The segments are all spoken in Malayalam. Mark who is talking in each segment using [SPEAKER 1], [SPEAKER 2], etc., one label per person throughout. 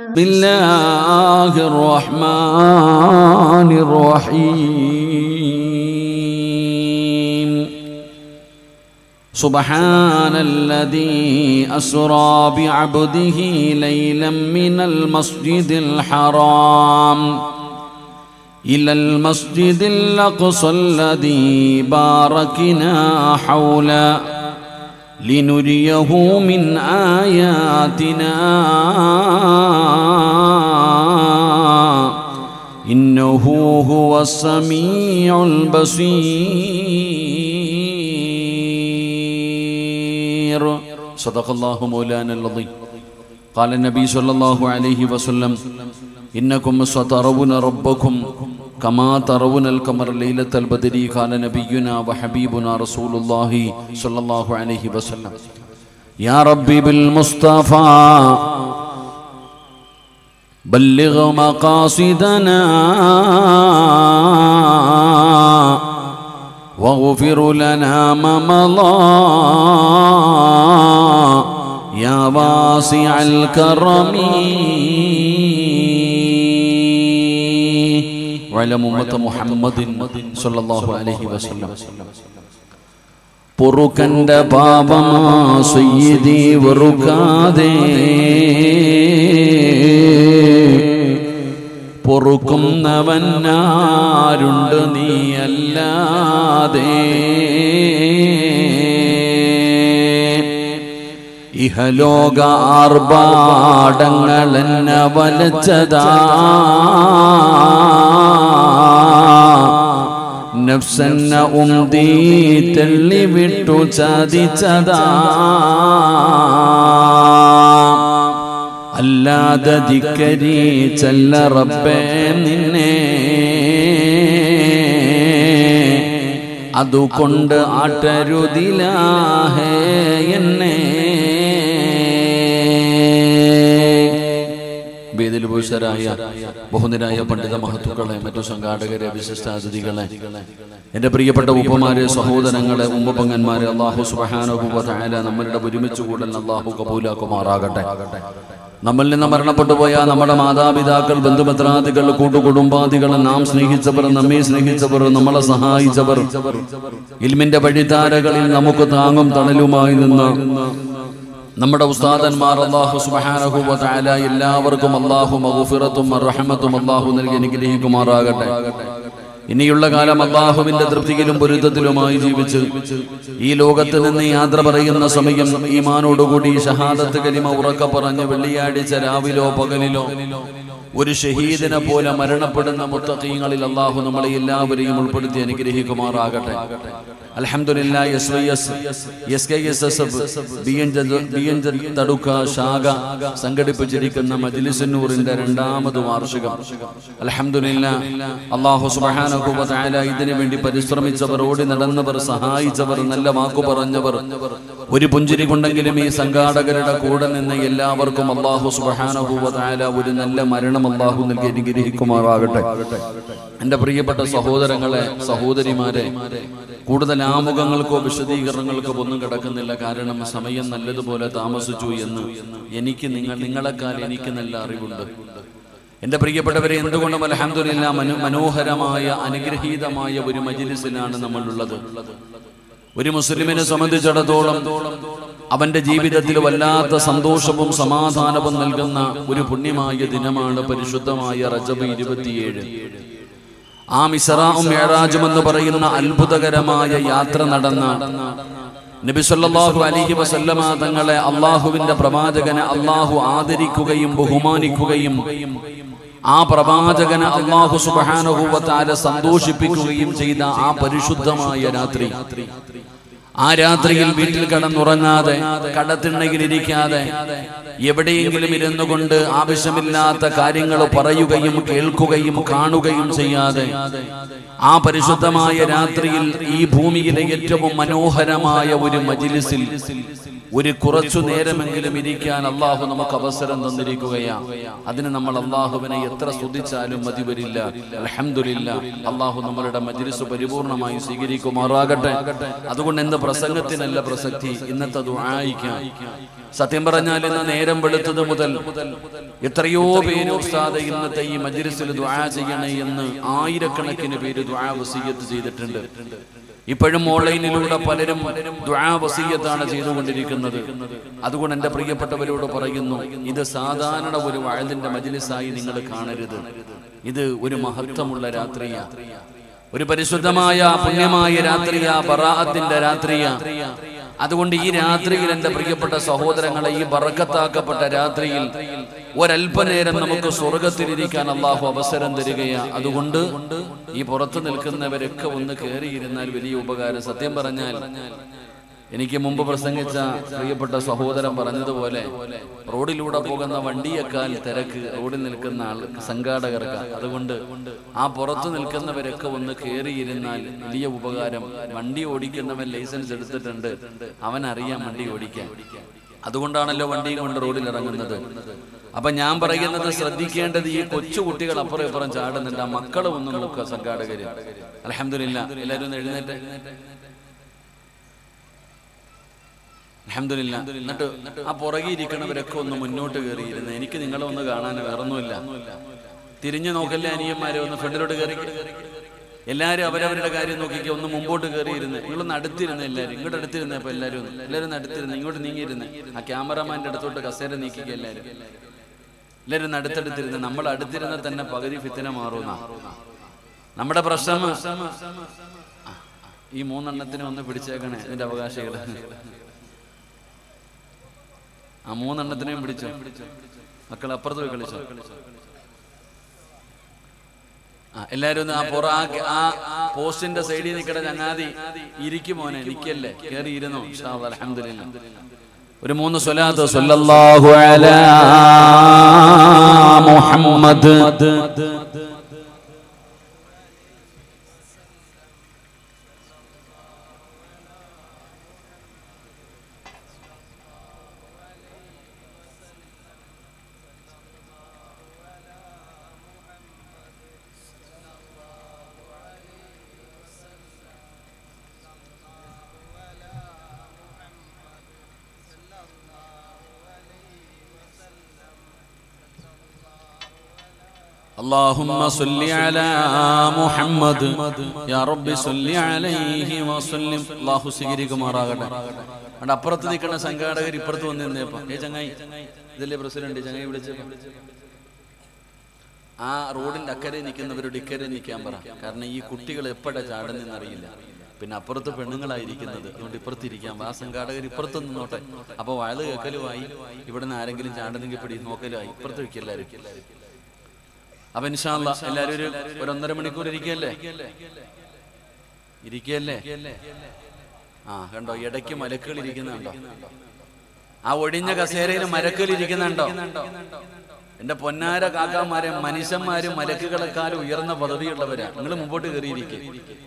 [SPEAKER 1] بسم الله الرحمن الرحيم سبحان الذي أسرى بعبده ليلا من المسجد الحرام إلى المسجد الأقصى الذي باركنا حوله لنريه من آياتنا إنه هو السميع البصير صدق الله مولانا العظيم قال النبي صلى الله عليه وسلم إنكم سترون ربكم كما ترون القمر ليلة البدر قال نبينا وحبيبنا رسول الله صلى الله عليه وسلم يا ربي بالمصطفى بلغ مقاصدنا واغفر لنا ما مضى يا واسع الكرم وعلى أمة محمد صلى الله عليه وسلم പൊറുക്കന്റെ പാപമാ സയ്യിദി വെറുക്കാതെ പൊറുക്കുന്നവൻ ആരുണ്ട് നീ അല്ലാതെ ഇഹലോക ആർഭാടങ്ങളെന്നെ വലച്ചതാ നഫ്സന്ന ഉന്തി തള്ളിവിട്ടു ചതിച്ചതാ അല്ലാതെ ധിക്കരി ചല്ല റബ്ബേ നിന്നെ അതുകൊണ്ട് ആട്ടരുതിലാഹേ എന്നെ വേദിൽ ഭൂഷരായ ബഹുനിരായ പണ്ഡിത മഹത്തുക്കളെ മറ്റു സംഘാടകരെ വിശിഷ്ടാതിഥികളെ എന്റെ പ്രിയപ്പെട്ട ഉപ്പമാരെ സഹോദരങ്ങളെ ഉമ്മപങ്ങന്മാരെ അള്ളാഹു സുബഹാനുഭവത്തായ നമ്മളുടെ ഒരുമിച്ച് കൂടൽ അള്ളാഹു കബൂലാക്കുമാറാകട്ടെ നമ്മളിൽ നിന്ന് മരണപ്പെട്ടു പോയ നമ്മുടെ മാതാപിതാക്കൾ ബന്ധുമിത്രാദികൾ കൂട്ടുകുടുംബാദികൾ നാം സ്നേഹിച്ചവർ നമ്മെ സ്നേഹിച്ചവർ നമ്മളെ സഹായിച്ചവർ ഇൽമിന്റെ വഴിധാരകളിൽ നമുക്ക് താങ്ങും തണലുമായി നിന്ന് നമ്മുടെ ഉസ്താദന്മാർ അള്ളാഹു സുബ്ഹാനഹു വ തആല എല്ലാവർക്കും അള്ളാഹു മഗ്ഫിറത്തും റഹ്മത്തും അള്ളാഹു നൽകി അനുഗ്രഹിക്കുമാറാകട്ടെ ഇനിയുള്ള കാലം അള്ളാഹുവിന്റെ തൃപ്തിയിലും പൊരുത്തത്തിലുമായി ജീവിച്ച് ഈ ലോകത്ത് നിന്ന് യാത്ര പറയുന്ന സമയം ഈമാനോടുകൂടി ഷഹാദത്ത് കലിമ ഉറക്ക പറഞ്ഞ് വെള്ളിയാഴ്ച രാവിലോ പകലിലോ ഒരു ഷഹീദിനെ പോലെ മരണപ്പെടുന്ന മുത്തഖീങ്ങളിൽ അള്ളാഹു നമ്മളെ എല്ലാവരെയും ഉൾപ്പെടുത്തി അനുഗ്രഹിക്കുമാറാകട്ടെ അൽഹംദുലില്ല S Y S S K S S F B N B N Thadukka ശാഖ സംഘടിപ്പിച്ചിരിക്കുന്ന മജ്ലിസുന്നൂറിന്റെ രണ്ടാമത് വാർഷികം അൽഹംദുലില്ല അള്ളാഹു സുബ്ഹാനഹു വ തആല ഇതിനു വേണ്ടി പരിശ്രമിച്ചവർ ഓടി നടന്നവർ സഹായിച്ചവർ നല്ല വാക്കു പറഞ്ഞവർ ഒരു പുഞ്ചിരി കൊണ്ടെങ്കിലും ഈ സംഘാടകരുടെ കൂടെ നിന്ന് എല്ലാവർക്കും അള്ളാഹു സുബ്ഹാനഹു വ തആല ഒരു നല്ല മരണം അള്ളാഹു നൽകി അനുഗ്രഹിക്കുമാറാകട്ടെ എൻ്റെ പ്രിയപ്പെട്ട സഹോദരങ്ങളെ സഹോദരിമാരെ കൂടുതൽ ആമുഖങ്ങൾക്കോ വിശദീകരണങ്ങൾക്കോ ഒന്നും കിടക്കുന്നില്ല കാരണം സമയം നല്ലതുപോലെ താമസിച്ചു എന്ന് എനിക്ക് നിങ്ങൾ നിങ്ങളെക്കാൾ എനിക്ക് നല്ല അറിവുണ്ട് എന്റെ പ്രിയപ്പെട്ടവരെ എന്തുകൊണ്ടും അലഹമില്ല മനു മനോഹരമായ അനുഗ്രഹീതമായ ഒരു മജിലിസിലാണ് നമ്മളുള്ളത് ഒരു മുസ്ലിമിനെ സംബന്ധിച്ചിടത്തോളം അവന്റെ ജീവിതത്തിൽ വല്ലാത്ത സന്തോഷവും സമാധാനവും നൽകുന്ന ഒരു പുണ്യമായ ദിനമാണ് പരിശുദ്ധമായ റജബ് ഇരുപത്തിയേഴ് ആ മിസറാവും മേറാജും എന്ന് പറയുന്ന അത്ഭുതകരമായ യാത്ര നടന്ന നബി സല്ലല്ലാഹു അലൈഹി വസല്ലമ തങ്ങളെ അള്ളാഹുവിന്റെ പ്രവാചകനെ അള്ളാഹു ആദരിക്കുകയും ബഹുമാനിക്കുകയും ആ പ്രവാചകനെ അള്ളാഹു സുബ്ഹാനഹു വ തആല സന്തോഷിപ്പിക്കുകയും ചെയ്ത ആ പരിശുദ്ധമായ രാത്രി ആ രാത്രിയിൽ വീട്ടിൽ കടന്നുറങ്ങാതെ കടത്തിണ്ണയിൽ ഇരിക്കാതെ എവിടെയെങ്കിലും ഇരുന്നു കൊണ്ട് ആവശ്യമില്ലാത്ത കാര്യങ്ങൾ പറയുകയും കേൾക്കുകയും കാണുകയും ചെയ്യാതെ ആ പരിശുദ്ധമായ രാത്രിയിൽ ഈ ഭൂമിയിലെ ഏറ്റവും മനോഹരമായ ഒരു മജിലിസിൽ ഒരു കുറച്ചു നേരമെങ്കിലും ഇരിക്കാൻ അള്ളാഹു നമുക്ക് അവസരം തന്നിരിക്കുകയാണ് അതിന് നമ്മൾ അള്ളാഹുവിനെ എത്ര സ്തുതിച്ചാലും മതി വരില്ല അലഹമില്ല അള്ളാഹു നമ്മളുടെ മജ്ലിസ് പരിപൂർണമായി സ്വീകരിക്കുമാറാകട്ടെ അതുകൊണ്ട് എന്ത് പ്രസംഗത്തിനല്ല പ്രസക്തി ഇന്നത്തെ ദുആയിക്കാം സത്യം പറഞ്ഞാൽ ഇന്ന് നേരം വെളുത്തത് മുതൽ എത്രയോ പേര് ഉസ്താദ് ഇന്നത്തെ ഈ മജ്ലിസിൽ ദുആ ചെയ്യണേ എന്ന് ആയിരക്കണക്കിന് പേര് ദുആ വസീയത്ത് ചെയ്തിട്ടുണ്ട് ഇപ്പോഴും ഓൺലൈനിലൂടെ പലരും ദുആ വസീയത്താണ് ചെയ്തുകൊണ്ടിരിക്കുന്നത് അതുകൊണ്ട് എൻ്റെ പ്രിയപ്പെട്ടവരോട് പറയുന്നു ഇത് സാധാരണ ഒരു വഴലിന്റെ മജ്ലിസായി നിങ്ങൾ കാണരുത് ഇത് ഒരു മഹത്വമുള്ള രാത്രിയാണ് ഒരു പരിശുദ്ധമായ പുണ്യമായ രാത്രിയാ ബറാഅത്തിന്റെ രാത്രിയാ അതുകൊണ്ട് ഈ രാത്രിയിൽ എൻ്റെ പ്രിയപ്പെട്ട സഹോദരങ്ങളെ ഈ ബറക്കത്താക്കപ്പെട്ട രാത്രിയിൽ ഒരല്പനേരം നമുക്ക് സ്വർഗത്തിലിരിക്കാൻ അള്ളാഹു അവസരം തരികയാ അതുകൊണ്ട് ഈ പുറത്തു നിൽക്കുന്നവരൊക്കെ ഒന്ന് കയറിയിരുന്നാൽ വലിയ ഉപകാരം സത്യം പറഞ്ഞാൽ എനിക്ക് മുമ്പ് പ്രസംഗിച്ച പ്രിയപ്പെട്ട സഹോദരൻ പറഞ്ഞതുപോലെ റോഡിലൂടെ പോകുന്ന വണ്ടിയേക്കാൾ തിരക്ക് റോഡിൽ നിൽക്കുന്ന ആൾ സംഘാടകർക്ക് അതുകൊണ്ട് ആ പുറത്തു നിൽക്കുന്നവരൊക്കെ ഒന്ന് കയറിയിരുന്നാൽ വലിയ ഉപകാരം വണ്ടി ഓടിക്കുന്നവൻ ലൈസൻസ് എടുത്തിട്ടുണ്ട് അവൻ അറിയാം വണ്ടി ഓടിക്കാൻ അതുകൊണ്ടാണല്ലോ വണ്ടിയും കൊണ്ട് റോഡിൽ ഇറങ്ങുന്നത് അപ്പൊ ഞാൻ പറയുന്നത് ശ്രദ്ധിക്കേണ്ടത് ഈ കൊച്ചു കുട്ടികൾ അപ്പുറം ഇപ്പുറം ചാടുന്നുണ്ട് ആ മക്കളെ ഒന്ന് നോക്കുക സംഘാടകര് അലഹമില്ല എല്ലാവരും ഒന്ന് എഴുന്നേറ്റ് അലഹമില്ല എന്നിട്ട് ആ പുറകെ ഇരിക്കണവരൊക്കെ ഒന്ന് മുന്നോട്ട് കയറിയിരുന്നു എനിക്ക് നിങ്ങളെ ഒന്ന് കാണാൻ വേറൊന്നുമില്ല തിരിഞ്ഞു നോക്കല്ലേ അനിയന്മാരെ ഒന്ന് ഫ്രണ്ടിലോട്ട് കയറി എല്ലാവരും അവരവരുടെ കാര്യം നോക്കിക്കുക ഒന്ന് മുമ്പോട്ട് കയറിയിരുന്ന് നിങ്ങളൊന്ന് അടുത്തിരുന്ന് എല്ലാവരും ഇങ്ങോട്ട് അടുത്തിരുന്ന് അപ്പൊ എല്ലാവരും ഒന്ന് എല്ലാവരും ഒന്ന് അടുത്തിരുന്ന് ഇങ്ങോട്ട് നീങ്ങിയിരുന്ന് ആ ക്യാമറമാന്റെ അടുത്തോട്ട് കസേര നീക്കിക്കുക എല്ലാവരും എല്ലാവരും ഒന്ന് അടുത്തടുത്തിരുന്ന് നമ്മൾ അടുത്തിരുന്ന തന്നെ പകുതി ഫിത്തിന മാറുന്ന നമ്മുടെ പ്രശ്നം ആ, ഈ മൂന്നെണ്ണത്തിനെ ഒന്ന് പിടിച്ചേക്കണേ ഇതിന്റെ അവകാശികളെ ആ മൂന്നെണ്ണത്തിനെയും പിടിച്ചോ മക്കൾ അപ്പുറത്ത് പോയി കളിച്ചോ ആ എല്ലാരും ഒന്ന് ആ പുറ ആ ആ പോസ്റ്റിന്റെ സൈഡിൽ നിൽക്കണ ചങ്ങാതി ഇരിക്കും മോനെ നിക്കല്ലേ കേറി ഇരുന്നോ അലഹമില്ല ഒരു മൂന്ന് സ്വലാത്ത് സല്ലല്ലാഹു അലാ മുഹമ്മദ് اللهم صل على محمد يا رب صل عليه وسلم അല്ലാഹു സ്വീകരിക്കുമാറാകട്ടെ അവിടെ അപ്പുറത്ത് നിൽക്കുന്ന സംഘാടകർ ഇപ്പുറത്ത് വന്ന് നിന്നേപ്പാ ഏ ചങ്ങായി ഇതല്ലേ പ്രസിഡന്റ് ചങ്ങായി വിളിച്ചപ്പോ ആ റോഡിന്റെ അക്കരെ നിൽക്കുന്നവരോട് ഇക്കരെ നിൽക്കാൻ പറ കാരണം ഈ കുട്ടികൾ എപ്പോഴാ ചാടുന്നെന്ന് അറിയില്ല പിന്നെ അപ്പുറത്ത് പെണ്ണുങ്ങളായിരിക്കുന്നത് അതുകൊണ്ട് ഇപ്പുറത്ത് ഇരിക്കാം ആ സംഘാടകർ ഇപ്പുറത്ത് നിന്നോട്ടെ അപ്പൊ വയത് കേൾക്കലുമായി ഇവിടെ നിന്ന് ആരെങ്കിലും ചാടുന്നെങ്കിൽ പിടി നോക്കലുമായി ഇപ്പുറത്ത് വെക്കും എല്ലാവരും അപ്പൊ ഇൻഷാല്ല എല്ലാരും ഒരു ഒരു ഒന്നര മണിക്കൂർ ഇരിക്കല്ലേ ഇരിക്കല്ലേ ആ കണ്ടോ ഇടയ്ക്ക് മലക്കുകൾ ഇരിക്കുന്നുണ്ടോ ആ ഒഴിഞ്ഞ കസേരയിൽ മലക്കുകൾ ഇരിക്കുന്നുണ്ടോ എന്റെ പൊന്നാര കാക്കാമാരെ മനുഷ്യന്മാരും മലക്കുകളെക്കാളും ഉയർന്ന പദവിയുള്ളവരാ നിങ്ങൾ മുമ്പോട്ട് കയറിയിരിക്കും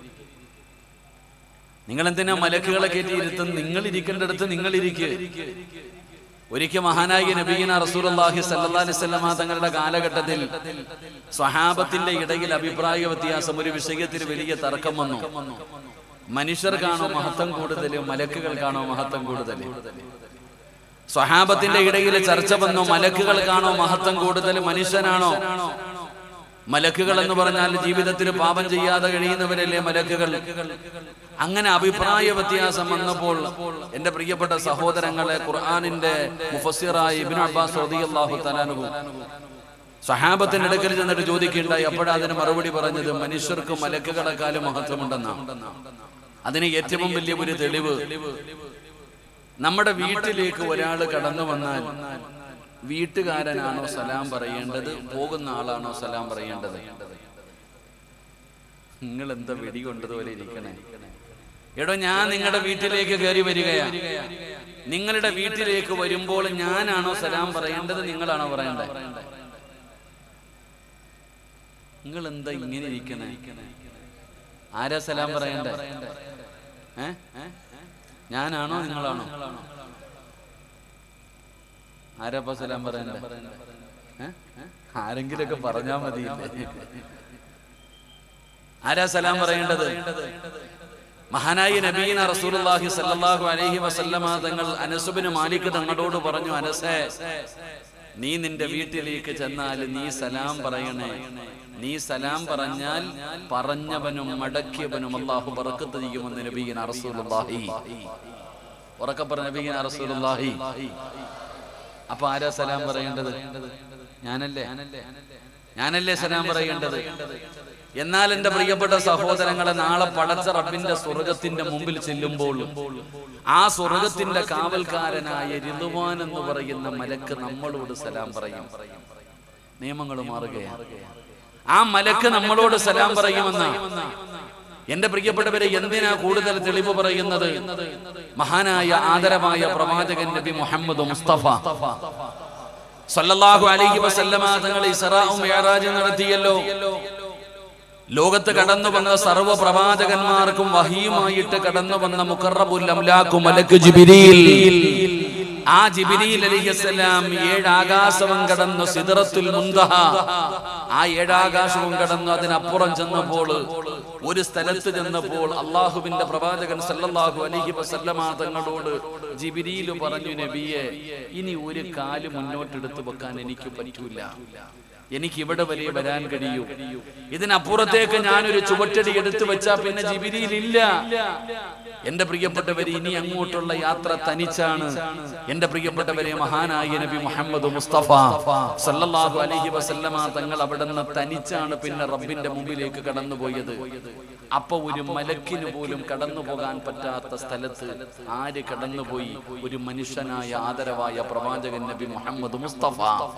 [SPEAKER 1] നിങ്ങൾ എന്തിനാ മലക്കുകളെ കയറ്റി ഇരുത്തുന്നത് നിങ്ങൾ ഇരിക്കേണ്ടടുത്ത് നിങ്ങൾ ഇരിക്കുക ഒരിക്കൽ മഹാനായ നബീന റസൂലുള്ളാഹി സല്ലല്ലാഹു അലൈഹി വസല്ലമ തങ്ങളുടെ കാലഘട്ടത്തിൽ സ്വഹാബത്തിന്റെ ഇടയിൽ അഭിപ്രായ വ്യത്യാസം ഒരു വിഷയത്തിൽ വലിയ തർക്കം വന്നു മനുഷ്യർക്കാണോ മഹത്വം കൂടുതൽ മലക്കുകൾക്കാണോ മഹത്വം കൂടുതൽ സ്വഹാബത്തിന്റെ ഇടയിൽ ചർച്ച വന്നു മലക്കുകൾക്കാണോ മഹത്വം കൂടുതൽ മനുഷ്യനാണോ മലക്കുകൾ എന്ന് പറഞ്ഞാൽ ജീവിതത്തിൽ പാപം ചെയ്യാതെ കഴിയുന്നവരല്ലേ മലക്കുകൾ അങ്ങനെ അഭിപ്രായ വ്യത്യാസം വന്നപ്പോൾ എന്റെ പ്രിയപ്പെട്ട സഹോദരങ്ങളെ ഖുർആാനിന്റെ മുഫസ്സിറായി ഇബ്നു അബ്ബാസ് റളിയല്ലാഹു തആലാഹു സഹാബത്തിന്റെ അടുക്കൽ ചെന്നിട്ട് ചോദിക്കുകയുണ്ടായി അപ്പോഴാ അതിന് മറുപടി പറഞ്ഞത് മനുഷ്യർക്ക് മലക്കുകളെക്കാളും മഹത്വമുണ്ടെന്നാണ് അതിന് ഏറ്റവും വലിയ ഒരു തെളിവ് നമ്മുടെ വീട്ടിലേക്ക് ഒരാൾ കടന്നു വന്നാൽ വീട്ടുകാരനാണോ സലാം പറയേണ്ടത് പോകുന്ന ആളാണോ സലാം പറയേണ്ടത് നിങ്ങൾ എന്താ വെടി കൊണ്ടതുപോലെ ഇരിക്കണേ എടോ ഞാൻ നിങ്ങളുടെ വീട്ടിലേക്ക് കയറി വരികയാ നിങ്ങളുടെ വീട്ടിലേക്ക് വരുമ്പോൾ ഞാനാണോ സലാം പറയേണ്ടത് നിങ്ങളാണോ പറയേണ്ടത് നിങ്ങൾ എന്താ ഇങ്ങനെ ഇരിക്കണേ ആരാ സലാം പറയണ്ടേ ഏ ഞാനാണോ നിങ്ങളാണോ ആരാപ്പ സലാം പറയണ്ടേ ഏ? ആരെങ്കിലൊക്കെ പറഞ്ഞാ മതി ആരാ സലാം പറയേണ്ടത് മഹാനായ നബീന റസൂലുള്ളാഹി സല്ലല്ലാഹു അലൈഹി വസല്ലമ തങ്ങൾ അനസുബിന് മാലിക് തങ്ങളോട് പറഞ്ഞു അനസേ നീ നിന്റെ വീട്ടിലേക്ക് ചെന്നാൽ നീ സലാം പറയണേ നീ സലാം പറഞ്ഞാൽ പറഞ്ഞവനും മടക്കിയവനും അള്ളാഹു ബറക്കത്ത് ചെയ്യുമെന്ന് നബീന റസൂലുള്ളാഹി ഉറക്കെ പറഞ്ഞ നബീന റസൂലുള്ളാഹി അപ്പൊ ആരാ സലാം പറയേണ്ടത് ഞാനല്ലേ ഞാനല്ലേ സലാം പറയേണ്ടത് എന്നാൽ എന്റെ പ്രിയപ്പെട്ട സഹോദരങ്ങളെ നാളെ പടച്ച റബ്ബിന്റെ സ്വർഗത്തിന്റെ മുമ്പിൽ ചെല്ലുമ്പോൾ ആ സ്വർഗത്തിന്റെ കാവൽക്കാരനായ രിതുവാൻ എന്ന് പറയുന്ന മലക്ക് നമ്മളോട് സലാം പറയും നിയമങ്ങൾ മാറുകയാണ് ആ മലക്ക് നമ്മളോട് സലാം പറയുമെന്ന എന്റെ പ്രിയപ്പെട്ടവരെ എന്തിനാ കൂടുതൽ തെളിവ് പറയുന്നത് മഹാനായ ആദരമായ പ്രവാചകൻ നബി മുഹമ്മദ് മുസ്തഫ സല്ലല്ലാഹു അലൈഹി വസല്ലമ തങ്ങൾ ഇസ്രാഉം മിഅ്റാജും നടത്തിയല്ലോ ലോകത്ത് കടന്നു വന്ന സർവ്വ പ്രവാചകന്മാർക്കും വഹിയുമായിട്ട് കടന്നു വന്ന മുഖറബുൽ അംലാഖു മലക്ക് ജിബ്രീൽ ആ ജിബ്രീൽ അലൈഹിസ്സലാം ഏഴ് ആകാശവും കടന്നു സിദ്റത്തുൽ മുന്തഹ ആ ഏഴാകാശവും കടന്നു അതിനപ്പുറം ചെന്നപ്പോൾ ഒരു സ്ഥലത്ത് ചെന്നപ്പോൾ അള്ളാഹുവിന്റെ പ്രവാചകൻ സല്ലല്ലാഹു അലൈഹി വസല്ലമ തങ്ങളോട് ജിബ്രീൽ പറഞ്ഞു നബിയെ ഇനി ഒരു കാല് മുന്നോട്ടെടുത്ത് വെക്കാൻ എനിക്ക് പറ്റൂല എനിക്ക് ഇവിടെ വരെ വരാൻ കഴിയൂ ഇതിനപ്പുറത്തേക്ക് ഞാനൊരു ചുവട്ടടി എടുത്തു വെച്ചാ പിന്നെ ജിബിരിയിലില്ല എന്റെ പ്രിയപ്പെട്ടവരെ ഇനി അങ്ങോട്ടുള്ള യാത്ര തനിച്ചാണ് എന്റെ പ്രിയപ്പെട്ടവരെ മഹാനായ നബി മുഹമ്മദ് മുസ്തഫ സല്ലല്ലാഹു അലൈഹി വസല്ലമ തങ്ങൾ അവിടെ നിന്ന് തനിച്ചാണ് പിന്നെ റബ്ബിന്റെ മുമ്പിലേക്ക് കടന്നുപോയത് അപ്പൊ ഒരു മലക്കിന് പോലും കടന്നു പോകാൻ പറ്റാത്ത സ്ഥലത്ത് ആര് കടന്നുപോയി ഒരു മനുഷ്യനായ ആദരവായ പ്രവാചകൻ നബി മുഹമ്മദ് മുസ്തഫ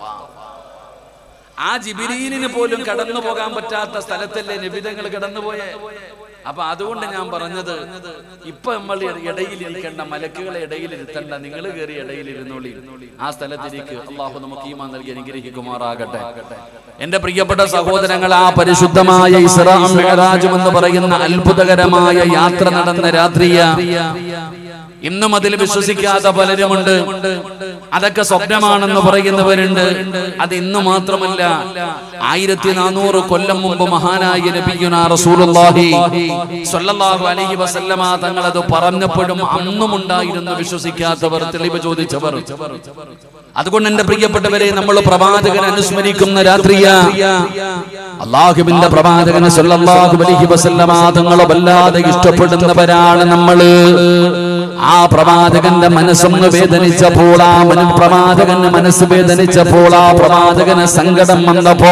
[SPEAKER 1] ആ ജിബിരീലിന് പോലും കടന്നു പോകാൻ പറ്റാത്ത സ്ഥലത്തല്ലേ നിബിതങ്ങൾ കടന്നുപോയെ അപ്പൊ അതുകൊണ്ട് ഞാൻ പറഞ്ഞത് ഇപ്പൊ നമ്മൾ ഇടയിലിരിക്കേണ്ട മലക്കുകളെ ഇടയിലിരുത്തണ്ട നിങ്ങൾ കയറി ഇടയിലിരുന്നോളി ആ സ്ഥലത്തിലേക്ക് അള്ളാഹു നമുക്ക് ഈമാൻ നൽകി അനുഗ്രഹിക്കുമാറാകട്ടെ എന്റെ പ്രിയപ്പെട്ട സഹോദരങ്ങൾ ആ പരിശുദ്ധമായ ഇസ്രാം മെഹറാജും എന്ന് പറയുന്ന അത്ഭുതകരമായ യാത്ര നടന്ന രാത്രിയ ഇന്നും അതിൽ വിശ്വസിക്കാത്ത പലരുമുണ്ട് അതൊക്കെ സ്വപ്നമാണെന്ന് പറയുന്നവരുണ്ട് അത് ഇന്ന് മാത്രമല്ല ആയിരത്തി നാനൂറ് കൊല്ലം മുമ്പ് മഹാനായ നബിയുന റസൂലുള്ളാഹി സ്വല്ലല്ലാഹു അലൈഹി വസല്ലമ തങ്ങൾ അത് പറഞ്ഞപ്പോഴും അന്നും ഉണ്ടായിരുന്നു വിശ്വസിക്കാത്തവർ തെളിവ് ചോദിച്ചവർ അതുകൊണ്ട് എന്റെ പ്രിയപ്പെട്ടവരെ നമ്മൾ പ്രവാചകൻ അനുസ്മരിക്കുന്ന രാത്രിയ അള്ളാഹുവിന്റെ പ്രവാചകൻ സ്വല്ലല്ലാഹു അലൈഹി വസല്ലമ തങ്ങളെ വല്ലാതെ ഇഷ്ടപ്പെടുന്നവരാണ് നമ്മള് ആ പ്രവാചകന്റെ മനസ്സൊന്ന് വേദനിച്ചപ്പോൾ ആ മന പ്രവാചകന്റെ മനസ്സ് വേദനിച്ചപ്പോൾ ആ പ്രവാചകന് സങ്കടം വന്നപ്പോ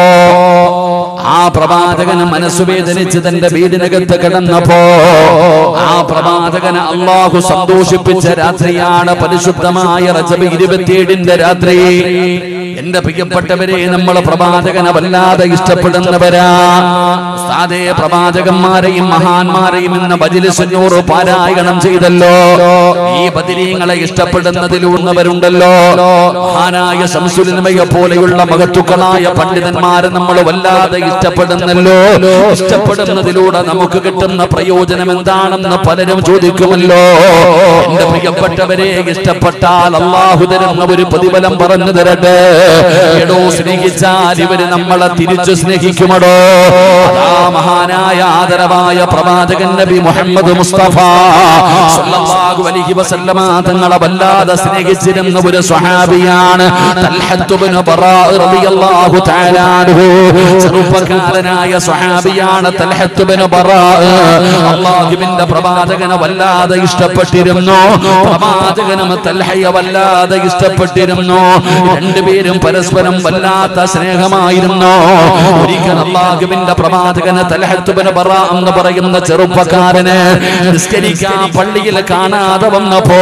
[SPEAKER 1] ആ പ്രവാചകന് മനസ്സ് വേദനിച്ച് തന്റെ വീടിനകത്ത് കിടന്നപ്പോ ആ പ്രവാചകന് അള്ളാഹു സന്തോഷിപ്പിച്ച രാത്രിയാണ് പരിശുദ്ധമായ റജബ് ഇരുപത്തിയേഴിന്റെ രാത്രി എന്റെ പ്രിയപ്പെട്ടവരെ നമ്മൾ പ്രവാചകനെ വല്ലാതെ ഇഷ്ടപ്പെടുന്നവരാ സാധേ പ്രവാചകന്മാരെയും മഹാന്മാരെയും ഇന്ന് ബജിലിസിനോട് പാരായണം ചെയ്തല്ലോ ഈ ബദിരീങ്ങളെ ഇഷ്ടപ്പെടുന്നതിലുള്ളവരുണ്ടല്ലോ മഹാനായ ശംസുലിനമയെ പോലെയുള്ള മഹത്തുക്കളായ പണ്ഡിതന്മാരെ നമ്മൾ വല്ലാതെ ഇഷ്ടപ്പെടുന്നല്ലോ ഇഷ്ടപ്പെടുന്നതിലൂടെ നമുക്ക് കിട്ടുന്ന പ്രയോജനം എന്താണെന്ന് പലരും ചോദിക്കുമല്ലോ എന്റെ പ്രിയപ്പെട്ടവരെ ഇഷ്ടപ്പെട്ടാൽ അള്ളാഹു തരുന്ന ഒരു പ്രതിഫലം പറഞ്ഞു തരട്ടെ എടോ സ്നേഹിച്ചാൽ ഇവര് നമ്മളെ തിരിച്ചു സ്നേഹിക്കുമടോ അതാ മഹാനായ ആദരവായ പ്രവാചകൻ നബി മുഹമ്മദ് മുസ്തഫ സല്ലല്ലാഹു അലൈഹി വസല്ലമ തങ്ങളെ വല്ലാതെ സ്നേഹിച്ചിരുന്ന ഒരു സ്വഹാബിയാണ് തൽഹത്ത് ഇബ്നു ബറാ റളിയല്ലാഹു തആല അൻഹു ചെറുപ്പക്കാരനായ സ്വഹാബിയാണ് തൽഹത്ത് ഇബ്നു ബറാ അല്ലാഹുവിന്റെ പ്രവാചകനെ വല്ലാതെ ഇഷ്ടപ്പെട്ടിരുന്നു പ്രവാചകനും തൽഹയെ വല്ലാതെ ഇഷ്ടപ്പെട്ടിരുന്നു രണ്ടുപേരും പരസ്പരം വല്ലാത്ത സ്നേഹമായിരുന്നു ഒരിക്കൽ അള്ളാഹുവിന്റെ പ്രവാചകന് തലഹത്തുബിന് ബറ എന്ന് പറയുന്ന ചെറുപ്പക്കാരന് നിസ്കരിക്കാൻ പള്ളിയിൽ കാണാതെ വന്നപ്പോ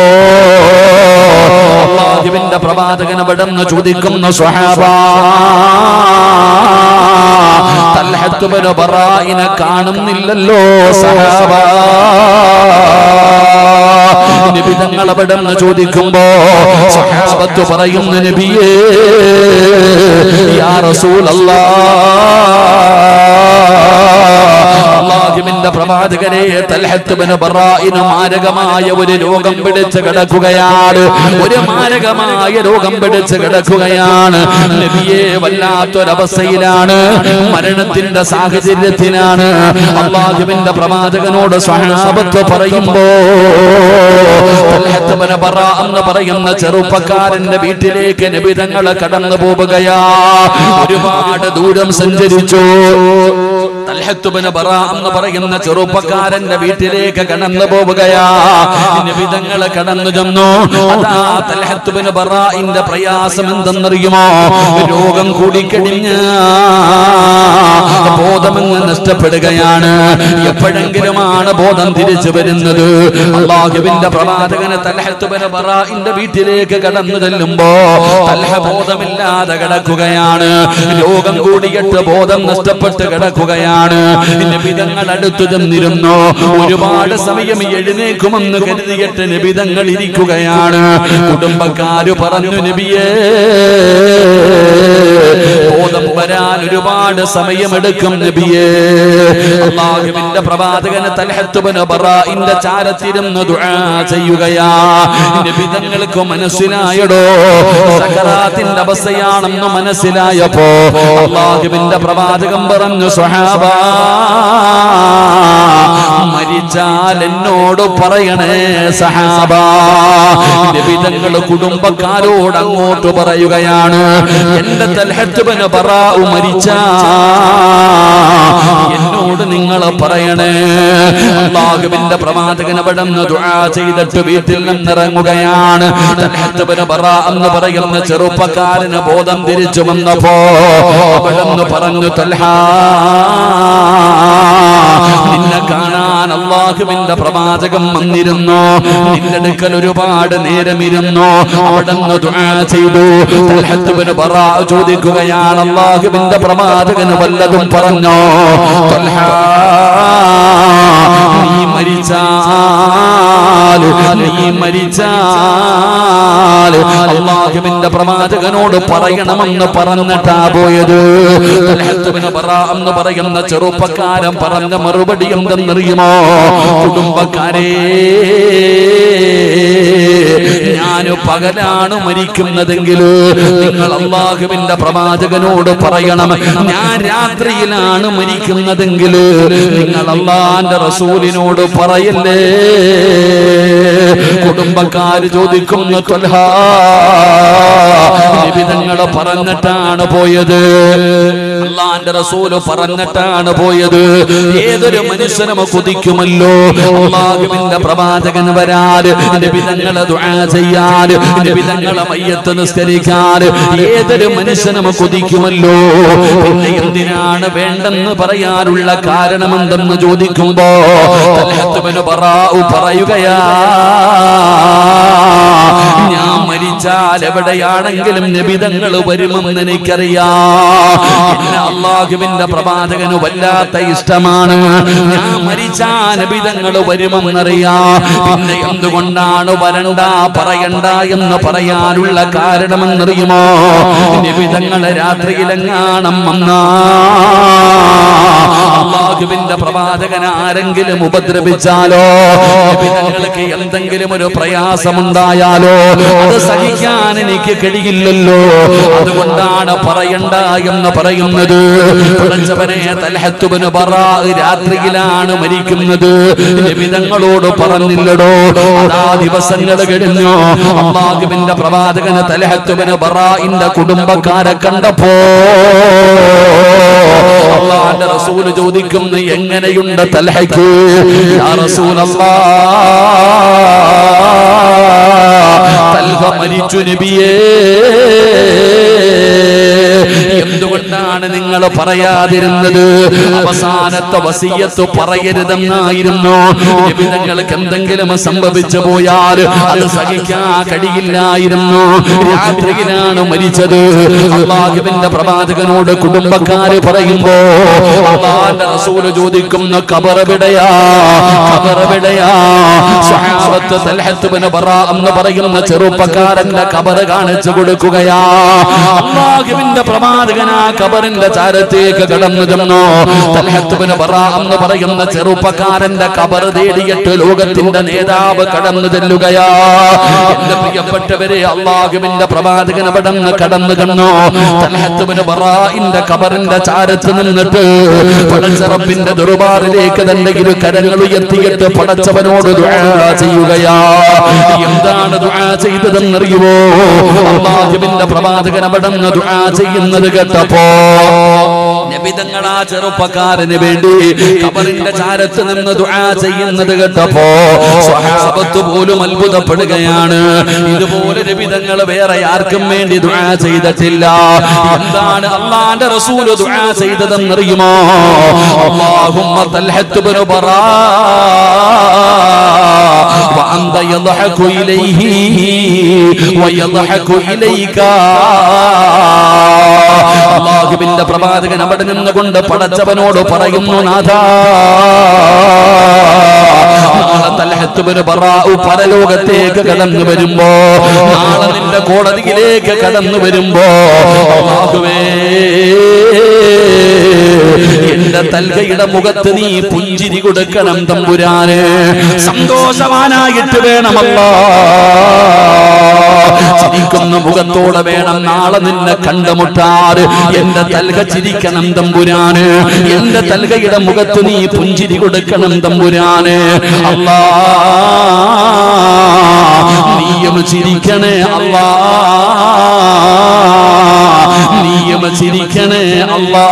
[SPEAKER 1] അള്ളാഹുവിന്റെ പ്രവാചകൻ അവിടെ നിന്ന് ചോദിക്കുന്നു സ്വഹാബ തലഹത്തുബിന് ബറായിനെ കാണുന്നില്ലല്ലോ സഹാബ നിബിതങ്ങൾ അവിടെ നിന്ന് ചോദിക്കുമ്പോ സഹാബത്ത് പറയുന്ന നബിയേ യാ റസൂലല്ലാ അള്ളാഹുവിന്റെ പ്രവാചകരെ തൽഹത്ത് ബിൻ ബറാഇന് മാരകമായ ഒരു രോഗം പിടിച്ച് കിടക്കുകയാണ് ഒരു മാരകമായ രോഗം പിടിച്ച് കിടക്കുകയാണ് നബിയെ വല്ലാത്തൊരവസ്ഥയിലാണ് മരണത്തിന്റെ സാഹചര്യത്തിലാണ് അള്ളാഹുവിന്റെ പ്രവാചകനോട് സ്വഹാബത്ത് പറയുമ്പോ തൽഹത്ത് ബിൻ ബറാ എന്ന് പറയുന്ന ചെറുപ്പക്കാരന്റെ വീട്ടിലേക്ക് നബിതങ്ങൾ കടന്നു പോവുകയാ ഒരുപാട് ദൂരം സഞ്ചരിച്ചു തൽഹത്ത് ബിൻ ബറാ എന്ന് പറയുന്ന ചെറുപ്പക്കാരന്റെ വീട്ടിലേക്ക് കടന്നു പോവുകയാ നിബിതങ്ങൾ കടന്നു ചെന്നു അതാ തൽഹത്ത് ബിൻ ബറാഇന്റെ പ്രയാസം എന്തെന്നറിയുമോ രോഗം കൂടിക്കഴിഞ്ഞ ബോധമങ്ങ് നഷ്ടപ്പെടുകയാണ് എപ്പോഴെങ്കിലുമാണ് ബോധം തിരിച്ചു വരുന്നത് അള്ളാഹുവിന്റെ പ്രവാചകന് തൽഹത്ത് ബിൻ ബറാഇന്റെ വീട്ടിലേക്ക് കടന്നു ചെല്ലുമ്പോ തൽഹ ബോധമില്ലാതെ കിടക്കുകയാണ് രോഗം കൂടിയിട്ട് ബോധം നഷ്ടപ്പെട്ട് കിടക്കുകയാണ് നിബിതങ്ങൾ അടുത്തു ചെന്നിരുന്നു ഒരുപാട് സമയം എഴുന്നേക്കുമെന്ന് കരുതിയിട്ട് നിബിതങ്ങൾ ഇരിക്കുകയാണ് കുടുംബക്കാര് പറഞ്ഞു നബിയേ ബോധം വരാൻ ഒരുപാട് സമയമെടുക്കും നബിയേ അള്ളാഹുവിന്റെ പ്രവാചകന് തൽഹത്തുബന് ബറാഇന്റെ ചാരത്തിരുന്ന് ദുആ ചെയ്യുകയാ നിബിതങ്ങൾക്ക് മനസ്സിലായടോ സക്കറാത്തിന്റെ അവസ്ഥയാണെന്ന് മനസ്സിലായപ്പോ അള്ളാഹുവിന്റെ പ്രവാചകൻ പറഞ്ഞു സ്വഹാബ മരിച്ചാൽ എന്നോട് പറയണേ സഹാബ നിബിതങ്ങൾ കുടുംബക്കാരോട് അങ്ങോട്ട് പറയുകയാണ് എന്റെ തൽഹത്തുബന് ബറാഉ മരിച്ച എന്നോട് നിങ്ങൾ പറയണേ അള്ളാഹുവിന്റെ പ്രവാചകൻ അവിടെ നിന്ന് ദുആ ചെയ്തിട്ട് വീട്ടിൽ നിന്നിറങ്ങുകയാണ് തൽഹത്തുബന് ബറാ എന്ന് പറയുന്ന ചെറുപ്പക്കാരന് ബോധം തിരിച്ചു വന്നപ്പോ അവിടെ നിന്ന് പറഞ്ഞു തൽഹാ നിന്നെ കാണാൻ അള്ളാഹുവിന്റെ പ്രവാചകം വന്നിരുന്നു നിന്റെ അടുക്കൽ ഒരുപാട് നേരം ഇരുന്നു അവിടെ നിന്ന് ദുആ ചെയ്തു തൽഹത്തുബിന് ബറാ ചോദിക്കുകയാണ് അള്ളാഹുവിന്റെ പ്രവാചകന് വല്ലതും പറഞ്ഞോ തൽഹാ, നീ മരിച്ചാൽ നീ മരിച്ചാൽ അള്ളാഹുവിന്റെ പ്രവാചകനോട് പറയണമെന്ന് പറഞ്ഞിട്ടാ പോയത് തൽഹത്തുബിന് ബറാ എന്ന് പറയുന്ന ചെറുപ്പക്കാരൻ പറഞ്ഞ മറുപടി എന്തെന്നറിയുമോ കുടുംബക്കാരേ ഞാൻ പകലാണ് മരിക്കുന്നതെങ്കിൽ നിങ്ങൾ അള്ളാഹുവിന്റെ പ്രവാചകനോട് പറയണം ഞാൻ രാത്രിയിലാണ് മരിക്കുന്നതെങ്കിൽ നിങ്ങൾ അള്ളാന്റെ റസൂലിനോട് പറയല്ലേ കുടുംബക്കാര് ചോദിക്കുന്നു ത്വൽഹാ, നിബിധങ്ങള് പറഞ്ഞിട്ടാണ് പോയത് അള്ളാന്റെ റസൂല് പറഞ്ഞിട്ടാണ് പോയത് ഏതൊരു മനുഷ്യനും കൊതിക്കുമല്ലോ അള്ളാഹുവിന്റെ പ്രവാചകൻ വരാൻ നിബിധങ്ങളെ ദുആ ചെയ്യാൻ നിബിധങ്ങളെ മയ്യത്ത് നിസ്കരിക്കാൻ ഏതൊരു മനുഷ്യനും കൊതിക്കുമല്ലോ പിന്നെ എന്തിനാണ് വേണ്ടെന്ന് പറയാനുള്ള കാരണമെന്തെന്ന് ചോദിക്കുമ്പോ തൽഹത്ത് ബിൻ ബറാഉ പറയുകയാ ഞാൻ മരിച്ചാൽ എവിടെയാണെങ്കിലും നിബിധങ്ങൾ വരുമെന്ന് എനിക്കറിയാം എന്നെ അള്ളാഹുവിന്റെ പ്രവാചകന് വല്ലാത്ത ഇഷ്ടമാണ് ഞാൻ മരിച്ചാൽ നബിധങ്ങൾ വരുമെന്നറിയാം പിന്നെ എന്തുകൊണ്ടാണ് വരണ്ട പറയണ്ട എന്ന് പറയാനുള്ള കാരണമെന്നറിയുമോ നിബിധങ്ങൾ രാത്രിയിലെങ്ങാണം വന്നാ അള്ളാഹുവിന്റെ പ്രവാചകൻ ആരെങ്കിലും ഉപദ്രവിച്ചാലോ നബിതങ്ങൾക്ക് എന്തെങ്കിലും ഒരു പ്രയാസമുണ്ടായാലോ അത് സഹിക്കാൻ എനിക്ക് കഴിയില്ലല്ലോ അതുകൊണ്ടാണ് പറയണ്ട എന്ന് പറയുന്നത് പടച്ചവനെ തൽഹത്തുബിന് ബറാ രാത്രിയിലാണ് മരിക്കുന്നത് നബിതങ്ങളോട് പറഞ്ഞില്ലടോ ആ ദിവസങ്ങൾ കഴിഞ്ഞു അള്ളാഹുവിന്റെ പ്രവാചകന് തൽഹത്തുബിന് ബറാഇന്റെ കുടുംബക്കാരെ കണ്ടപ്പോ അള്ളാന്റെ റസൂല് ചോദിക്കുന്നു എങ്ങനെയുണ്ട് തൽഹയ്ക്ക് യാ റസൂലല്ലാ തൽഹ മരിച്ചു നബിയേ എന്തുകൊണ്ടാണ് നിങ്ങൾ പറയാതിരുന്നത് അവസാനത്തെ വസീയത്ത് പറയരുതെന്നായിരുന്നു നിബിതങ്ങൾക്ക് എന്തെങ്കിലും സംഭവിച്ചു പോയാൽ അത് സഹിക്കാൻ കഴിയില്ലായിരുന്നു രാത്രിയിലാണ് മരിച്ചത് അള്ളാഹുവിന്റെ പ്രവാചകനോട് കുടുംബക്കാര് പറയുമ്പോ അള്ളാന്റെ റസൂല് ചോദിക്കുന്ന കബറവിടയാ കബറവിടയാ സ്വഹാബത്ത് തൽഹത്ത് ബിൻ ബറാ എന്ന് പറയുന്ന ചെറുപ്പക്കാരന്റെ കബറ് കാണിച്ചു കൊടുക്കുകയാ അള്ളാഹുവിന്റെ പ്രവാചകൻ ആ കബർ കബറിന്റെ ചാരത്തേക്ക് കടന്നു ചെന്നു തൽഹത്തുബ്നു ബറാ എന്ന് പറയുന്ന ചെറുപ്പക്കാരന്റെ കബർ തേടിയിട്ട് ലോകത്തിന്റെ നേതാവ് കടന്നു ചെല്ലുകയാ എന്റെ പ്രിയപ്പെട്ടവരെ അള്ളാഹുവിന്റെ പ്രവാചകൻ അവിടെ നിന്ന് കടന്നു ചെന്നു തൽഹത്തുബ്നു ബറാഇന്റെ കബറിന്റെ ചാരത്ത് നിന്നിട്ട് പടച്ചറപ്പിന്റെ ദുർബാറിലേക്ക് തന്റെ ഇരു കരങ്ങൾ ഉയർത്തിയിട്ട് പടച്ചവനോട് ദുആ ചെയ്യുകയാ എന്താണ് ദുആ ചെയ്തതെന്നറിയുമോ അള്ളാഹുവിന്റെ പ്രവാചകൻ അവിടെ നിന്ന് ദുആ ചെയ്യുന്നത് കേട്ടപ്പോ നബിതങ്ങളാ ചെറുപ്പക്കാരന് വേണ്ടി കബറിന്റെ ചാരത്ത് നിന്ന് ദുആ ചെയ്യുന്നത് കേട്ടപ്പോ സ്വഹാബത്ത് പോലും അത്ഭുതപ്പെടുകയാണ് ഇതുപോലെ നബിതങ്ങൾ വേറെ ആർക്കും വേണ്ടി ദുആ ചെയ്തിട്ടില്ല എന്താണ് അള്ളാന്റെ റസൂല് ദുആ ചെയ്തതെന്നറിയുമോ اللهم طلحة بن براء وأنت يضحك إليه ويضحك إليك അള്ളാഹുവിന്റെ പ്രവാചകൻ അവിടെ നിന്നുകൊണ്ട് പടച്ചവനോട് പറയുന്നു നാഥാ നാളെ തൽഹത്തുബിന് ബറാഉ പരലോകത്തേക്ക് കടന്നു വരുമ്പോ നാളെ നിന്റെ കോടതിയിലേക്ക് കടന്നു വരുമ്പോ അല്ലാഹുവേ എന്റെ തൽകയുടെ മുഖത്ത് നീ പുഞ്ചിരി കൊടുക്കണം തമ്പുരാന് സന്തോഷവാനായിട്ട് വേണമല്ല ചിരിക്കുന്ന മുഖത്തോടെ വേണം നാളെ നിന്നെ കണ്ടുമുട്ടാറ് എന്റെ തൽക ചിരിക്കണം തമ്പുരാന് എന്റെ തൽകയുടെ മുഖത്ത് നീ പുഞ്ചിരി കൊടുക്കണം തമ്പുരാന് അല്ലാ നീയും ചിരിക്കണേ അല്ലാ നീയും ചിരിക്കണേ അല്ലാ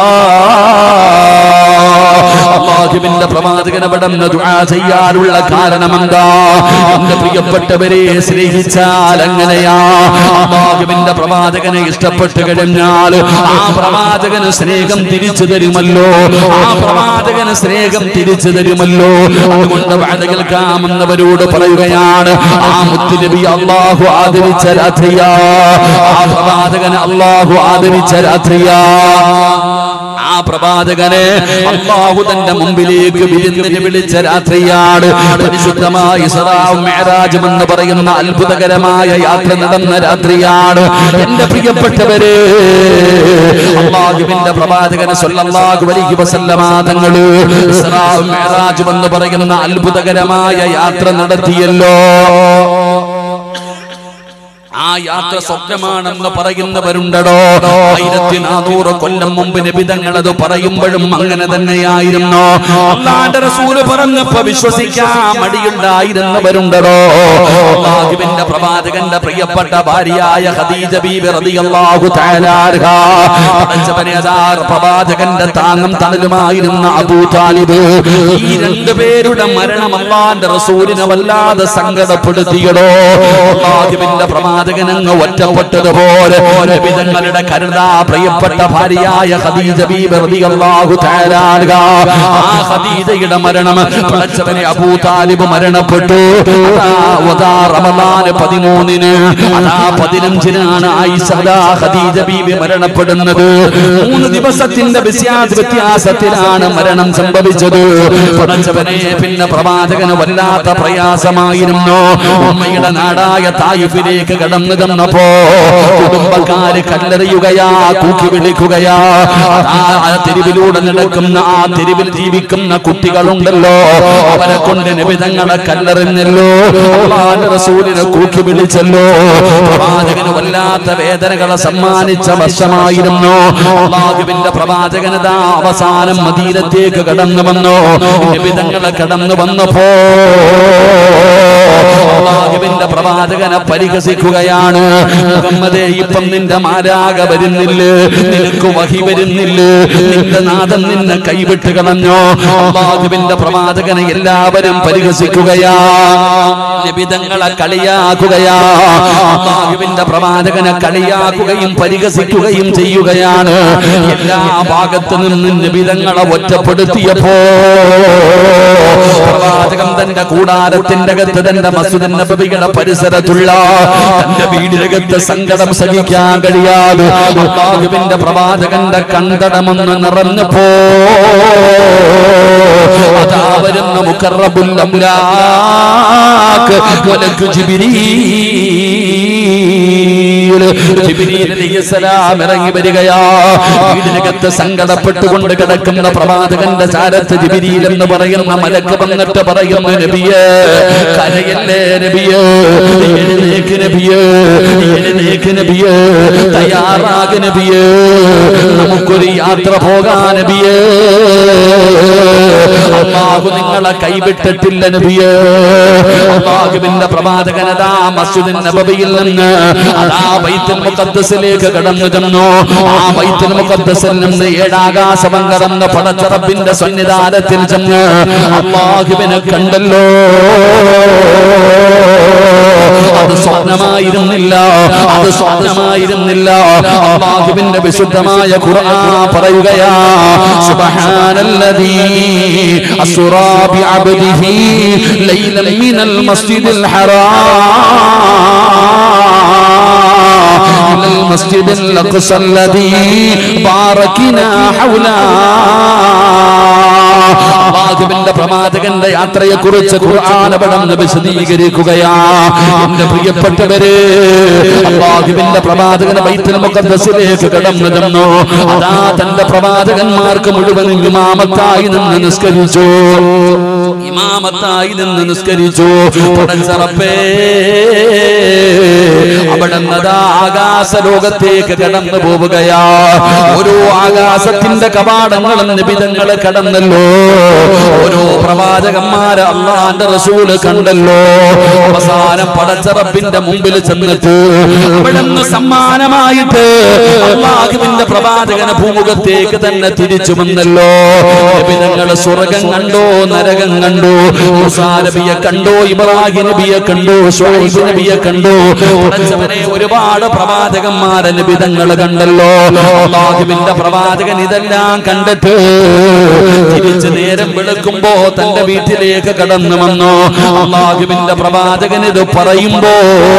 [SPEAKER 1] അള്ളാഹുവിന്റെ പ്രവാചകൻ അവിടെ നിന്ന് ദുആ ചെയ്യാനുള്ള കാരണം എന്താ എന്റെ പ്രിയപ്പെട്ടവരെ സ്നേഹിച്ചാൽ അങ്ങനെയാ അള്ളാഹുവിന്റെ പ്രവാചകനെ ഇഷ്ടപ്പെട്ട് കഴിഞ്ഞാൽ ആ പ്രവാചകന് സ്നേഹം തിരിച്ചു തരുമല്ലോ ആ പ്രവാചകന് സ്നേഹം തിരിച്ചു തരുമല്ലോ അതുകൊണ്ട് വാഴ കേൾക്കാമെന്നവരോട് പറയുകയാണ് ആ മുത്തുനബി അള്ളാഹു ആദരിച്ച രാത്രിയാ ആ പ്രവാചകന് അള്ളാഹു ആദരിച്ച രാത്രിയാ ആ പ്രവാചകനെ അള്ളാഹു തന്റെ മുമ്പിലേക്ക് വിരുന്നിന് വിളിച്ച രാത്രിയാണ് പരിശുദ്ധമായ ഇസ്രാവും മേരാജും എന്ന് പറയുന്ന അത്ഭുതകരമായ യാത്ര നടന്ന രാത്രിയാണ് എന്റെ പ്രിയപ്പെട്ടവരെ അള്ളാഹുവിന്റെ പ്രവാചകനെ സല്ലല്ലാഹു അലൈഹി വസല്ലമ തങ്ങള് ഇസ്രാവും മേരാജും എന്ന് പറയുന്ന അത്ഭുതകരമായ യാത്ര നടത്തിയല്ലോ ആ യാത്ര സ്വപ്നമാണെന്ന് പറയുന്നവരുണ്ടടോ ആയിരത്തി നാനൂറ് കൊല്ലം മുമ്പ് നിബിതങ്ങൾ അത് പറയുമ്പോഴും അങ്ങനെ തന്നെയായിരുന്നു അള്ളാന്റെ റസൂല് പറഞ്ഞപ്പോ വിശ്വസിക്കാൻ മടിയുണ്ടായിരുന്നവരുണ്ടടോ അള്ളാഹുവിന്റെ പ്രവാചകന്റെ പ്രിയപ്പെട്ട ഭാര്യയായ ഖദീജ ബീബി റളിയല്ലാഹു തആല അൻഹ പടച്ചവനെ അതാ പ്രവാചകന്റെ താങ്ങും തണലുമായിരുന്ന അബൂ താലിബ് ഈ രണ്ടു പേരുടെ മരണം അള്ളാന്റെ റസൂലിനെ വല്ലാതെ സങ്കടപ്പെടുത്തിയടോ അള്ളാഹുവിന്റെ പ്രവാചകൻ അങ്ങ് ഒറ്റപ്പെട്ടതുപോലെ വിധങ്ങളുടെ കരുതാ പ്രിയപ്പെട്ട ഭാര്യയായ ഖദീജ ബീബി റളിയല്ലാഹു തആല അൻഹ ആ ഖദീജയുടെ മരണം പടച്ചവനെ അബൂ താലിബ് മരണപ്പെട്ടു അതാ വദാ റമദാൻ 13ന് അതാ 15നാണ് ആയിഷ അതാ ഖദീജ ബീബി മരണപ്പെടുന്നത് മൂന്ന് ദിവസത്തിന്റെ വ്യത്യാസ വ്യത്യാസത്തിലാണ് മരണം സംഭവിച്ചത് പടച്ചവനെ പിന്നെ പ്രവാചകന് വല്ലാത്ത പ്രയാസമായിരുന്നു ഉമ്മയുടെ നാടായ തായിഫിലേക്ക് കടന്നു തന്നപ്പോ കുടുംബക്കാര് കല്ലെറിയുകയാ കൂക്കി വിളിക്കുകയാ ആ തെരുവിലൂടെ നടക്കുന്ന ആ തെരുവിൽ ജീവിക്കുന്ന കുട്ടികളുണ്ടല്ലോ അവരെ കൊണ്ട് നിബിധങ്ങളെ കല്ലെറിഞ്ഞല്ലോ അള്ളാന്റെ റസൂലിനെ കൂക്കി വിളിച്ചല്ലോ പ്രവാചകന് വല്ലാത്ത വേദനകളെ സമ്മാനിച്ച വർഷമായിരുന്നു അള്ളാഹുവിന്റെ പ്രവാചകനതാ അവസാനം മദീനത്തേക്ക് കടന്നു വന്നു നിബിധങ്ങളെ കടന്നു വന്നപ്പോ അള്ളാഹുവിന്റെ പ്രവാചകനെ പരിഹസിക്കുകയാണ് മുഹമ്മദേ ഇപ്പം നിന്റെ മാരാക വരുന്നില്ല നിനക്ക് വഹി വരുന്നില്ല നിന്റെ നാഥൻ നിന്നെ കൈവിട്ട് കളഞ്ഞോ അള്ളാഹുവിന്റെ പ്രവാചകനെ എല്ലാവരും പരിഹസിക്കുകയാ നിബിതങ്ങളെ കളിയാക്കുകയാ അള്ളാഹുവിന്റെ പ്രവാചകനെ കളിയാക്കുകയും പരിഹസിക്കുകയും ചെയ്യുകയാണ് എല്ലാ ഭാഗത്തു നിന്നും നിബിതങ്ങളെ ഒറ്റപ്പെടുത്തിയപ്പോ പ്രവാചകൻ തന്റെ കൂടാരത്തിന്റെ അകത്ത് തന്റെ മസ്ജിദ് നബിയുടെ പരിസരത്തുള്ള തന്റെ വീടിനകത്ത് സങ്കടം സഹിക്കാൻ കഴിയാതെ അള്ളാഹുവിന്റെ പ്രവാചകന്റെ കണ്ടടമൊന്ന് നിറഞ്ഞപ്പോ അതാ വരുന്ന മുഖറബുൽ അംലാക്ക് മലക്കു ജിബ്രീൽ ജിബിരിയിൽ ജിബിരിയിൽ അലൈഹിസ്സലാം ഇറങ്ങി വരികയാ വീടിനകത്ത് സങ്കടപ്പെട്ടുകൊണ്ട് കിടക്കുന്ന പ്രവാചകന്റെ ചാരത്ത് ജിബിരിയിൽ എന്ന് പറയുന്ന മലക്ക് വന്നിട്ട് പറയുന്നു നബിയേ കരയല്ലേ നബിയേ എഴുന്നേക്ക് നബിയേ എഴുന്നേക്ക് നബിയേ തയ്യാറാക നബിയേ നമുക്കൊരു യാത്ര പോകാൻ നബിയേ അള്ളാഹു നിങ്ങളെ കൈവിട്ടിട്ടില്ല നബിയേ അള്ളാഹുവിന്റെ പ്രവാചകനതാ മസ്ജിദിൻ നബവിയിൽ നിന്ന് അതാ ബൈത്തുൽ മുഖദ്ദസിലേക്ക് കടന്നു ചെന്നു ആ ബൈത്തുൽ മുഖദ്ദസിൽ നിന്ന് ഏഴാകാശം കടന്ന് പടച്ചറപ്പിന്റെ സന്നിധാനത്തിൽ ചെന്ന് അള്ളാഹുവിനെ കണ്ടല്ലോ അത് സ്വപ്നമായിരുന്നില്ല അത് സ്വപ്നമായിരുന്നില്ല അള്ളാഹുവിന്റെ വിശുദ്ധമായ ഖുർആൻ പറയുകയാ സുബ്ഹാനല്ലദീ അസ്റാ ബിഅബ്ദിഹി ലൈലൻ മിനൽ മസ്ജിദിൽ ഹറാം إلى المسجد الأقصى الذي باركنا حوله അള്ളാഹുവിന്റെ പ്രവാചകന്റെ യാത്രയെ കുറിച്ച് ഖുർആൻ അവിടെ വിശദീകരിക്കുകയാ എന്റെ പ്രിയപ്പെട്ടവര് അള്ളാഹുവിന്റെ പ്രവാചകന് ബൈത്തുൽ മുഖദ്ദസിലേക്ക് കടന്നു ചെന്നു അതാ തന്റെ പ്രവാചകന്മാർക്ക് മുഴുവൻ ഇമാമത്തായി നിന്ന് നിസ്കരിച്ചു ഇമാമത്തായി നിന്ന് നിസ്കരിച്ചു പടച്ചറപ്പേ അവിടെ നിന്നതാ ആകാശ ലോകത്തേക്ക് കടന്നു പോവുകയാ ഓരോ ആകാശത്തിന്റെ കവാടങ്ങളും നിബിധങ്ങള് കടന്നല്ലോ ഓരോ പ്രവാചകന്മാരെ അള്ളാന്റെ റസൂല് കണ്ടല്ലോ അവസാനം പടച്ചറപ്പിന്റെ മുമ്പിൽ ചെന്നിട്ട് അവിടെ നിന്ന് സമ്മാനമായിട്ട് അള്ളാഹുവിന്റെ പ്രവാചകന ഭൂമുഖത്തേക്ക് തന്നെ തിരിച്ചു വന്നല്ലോ നിബിധങ്ങള് സ്വർഗം കണ്ടോ നരകം കണ്ടു മൂസാ നബിയെ കണ്ടോ ഇബ്രാഹിം നബിയെ കണ്ടു ഷോയിബ് നബിയെ കണ്ടു പടച്ചവനെ ഒരുപാട് പ്രവാചകന്മാരെ നിബിധങ്ങൾ കണ്ടല്ലോ അള്ളാഹുവിന്റെ പ്രവാചകൻ ഇതെല്ലാം കണ്ടിട്ട് തിരിച്ച് നേരം വെളുക്കുമ്പോ തന്റെ വീട്ടിലേക്ക് കടന്നു വന്നു അള്ളാഹുവിന്റെ പ്രവാചകൻ ഇത് പറയുമ്പോ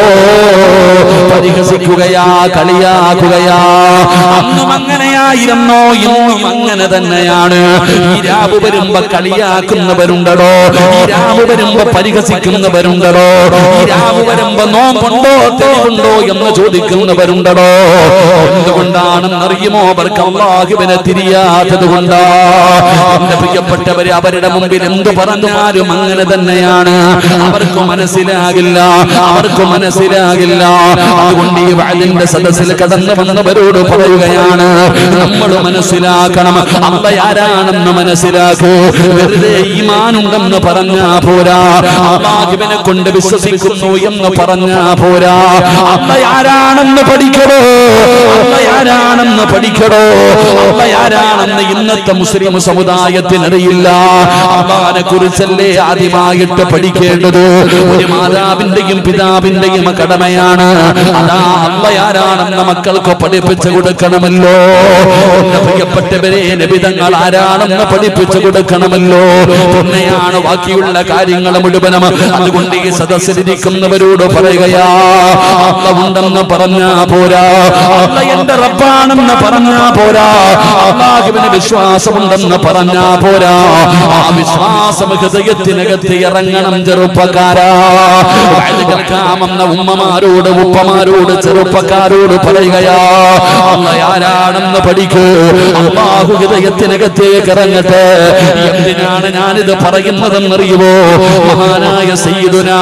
[SPEAKER 1] പരിഹസിക്കുകയാ കളിയാക്കുകയാ അന്നും അങ്ങനെയായിരുന്നോ ഇന്നും അങ്ങനെ തന്നെയാണ് ഈ രാവ് വരുമ്പോ കളിയാക്കുന്നവരുണ്ടോ ഈ രാവ് വരുമ്പോ പരിഹസിക്കുന്നവരുണ്ടോ ഈ രാവ് വരുമ്പോ നോമ്പുണ്ടോ തെളിവുണ്ടോ എന്ന് ചോദിക്കുന്നവരുണ്ടോ എന്തുകൊണ്ടാണെന്നറിയുമോ അവർക്ക് അള്ളാഹുവിനെ തിരിയാത്തത് കൊണ്ടാ എന്റെ പ്രിയപ്പെട്ടവര് അവരുടെ മുമ്പിൽ എന്ത് പറഞ്ഞാലും അങ്ങനെ തന്നെയാണ് അവർക്ക് മനസ്സിലാകില്ല അവർക്ക് മനസ്സിലാകില്ല അതുകൊണ്ട് ഈ വാലിന്റെ സദസ്സിൽ കടന്നു വന്നവരോട് പറയുകയാണ് നമ്മൾ മനസ്സിലാക്കണം അമ്മ ആരാണെന്ന് മനസ്സിലാക്കൂ വെറുതെ ഈമാനുണ്ടെന്ന് പറഞ്ഞാ പോരാ അള്ളാഹുവിനെ കൊണ്ട് വിശ്വസിക്കുന്നു എന്ന് പറഞ്ഞാ പോരാ അമ്മ ആരാണെന്ന് പഠിക്കണോ അമ്മ ആരാണെന്ന് പഠിക്കണോ അമ്മ ആരാണെന്ന് ഇന്നത്തെ മുസ്ലിം സമുദായത്തിനറിയില്ല അള്ളാനെ കുറിച്ചല്ലേ ആദ്യമായിട്ട് പഠിക്കേണ്ടത് ഒരു മാതാവിന്റെയും പിതാവിന്റെയും കടമയാണ് അതാ അള്ള ആരാണെന്ന് മക്കൾക്ക് പഠിപ്പിച്ചു കൊടുക്കണമല്ലോ എന്റെ പ്രിയപ്പെട്ടവരെ നബിതങ്ങൾ ആരാണെന്ന് പഠിപ്പിച്ചു കൊടുക്കണമല്ലോ പിന്നെയാണ് ബാക്കിയുള്ള കാര്യങ്ങൾ മുഴുവനും അതുകൊണ്ട് ഈ സദസ്സിലിരിക്കുന്നവരോട് പറയുകയാ അള്ള ഉണ്ടെന്ന് പറഞ്ഞാ പോരാ അള്ള എന്റെ റബ്ബാണെന്ന് പറഞ്ഞാ പോരാ അള്ളാഹുവിന് വിശ്വാസമുണ്ടെന്ന് പറഞ്ഞാ പോരാ ആ വിശ്വാസം ഹൃദയത്തിനകത്ത് ഇറങ്ങണം ചെറുപ്പക്കാരാ വയത് കേൾക്കാമെന്ന ഉമ്മമാരോട് ഉപ്പമാരോട് ചെറുപ്പക്കാരോട് പറയുകയാ അള്ള ആരാണെന്ന് പഠിക്കൂ അള്ളാഹു ഹൃദയത്തിനകത്തേക്ക് ഇറങ്ങട്ടെ എന്തിനാണ് ഞാനിത് പറയുന്നതെന്നറിയുമോ മഹാനായ സയ്യിദുനാ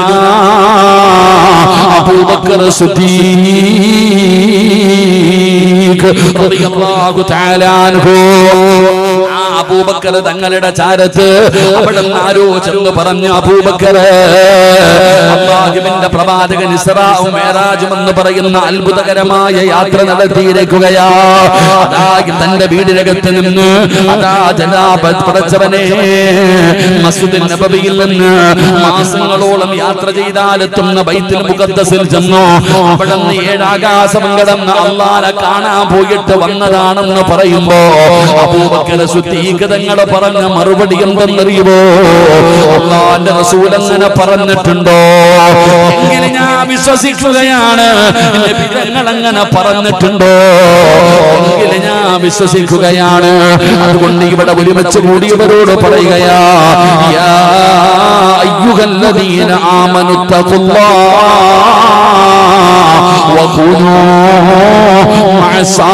[SPEAKER 1] അബൂബക്കർ സുദ്ദീഖ് റളിയല്ലാഹു തആല അൻഹു ആ അബൂബക്കർ തങ്ങളുടെ ചാരത്ത് അവിടെ നിന്ന് ആരോ ചെന്ന് പറഞ്ഞു അബൂബക്കർ അള്ളാഹുവിന്റെ പ്രവാചകൻ ഇസ്രാവും മേറാജും എന്ന് പറയുന്ന അത്ഭുതകരമായ യാത്ര നടത്തിയിരിക്കുകയാ അതാ തന്റെ വീടിനകത്ത് നിന്ന് അതാ ജനാബ പടച്ചവനെ മസ്ജിദ് നബവിയിൽ നിന്ന് മാസങ്ങളോളം യാത്ര ചെയ്താലെത്തുന്ന ബൈത്തുൽ മുഖദ്ദസിൽ ചെന്നു അവിടെ നിന്ന് ഏഴാകാശം കടന്ന് അള്ളാനെ കാണാൻ പോയിട്ട് വന്നതാണെന്ന് പറയുമ്പോ അബൂബക്കർ സുദ്ധീകതങ്ങൾ പറഞ്ഞ മറുപടി എന്തെന്നറിയുമോ അള്ളാന്റെ റസൂൽ അങ്ങനെ പറഞ്ഞിട്ടുണ്ടോ എങ്ങനെ ഞാൻ വിശ്വസിക്കുകയാണ് നബിതങ്ങൾ അങ്ങനെ പറഞ്ഞിട്ടുണ്ടോ എങ്കിൽ ഞാൻ വിശ്വസിക്കുകയാണ് അതുകൊണ്ട് ഇവിടെ ഒരുമിച്ച് കൂടിയവരോട് പറയുകയാ യാ അയ്യുഹല്ലദീന ആമനുത്തഖുല്ലാഹ് وكونوا مع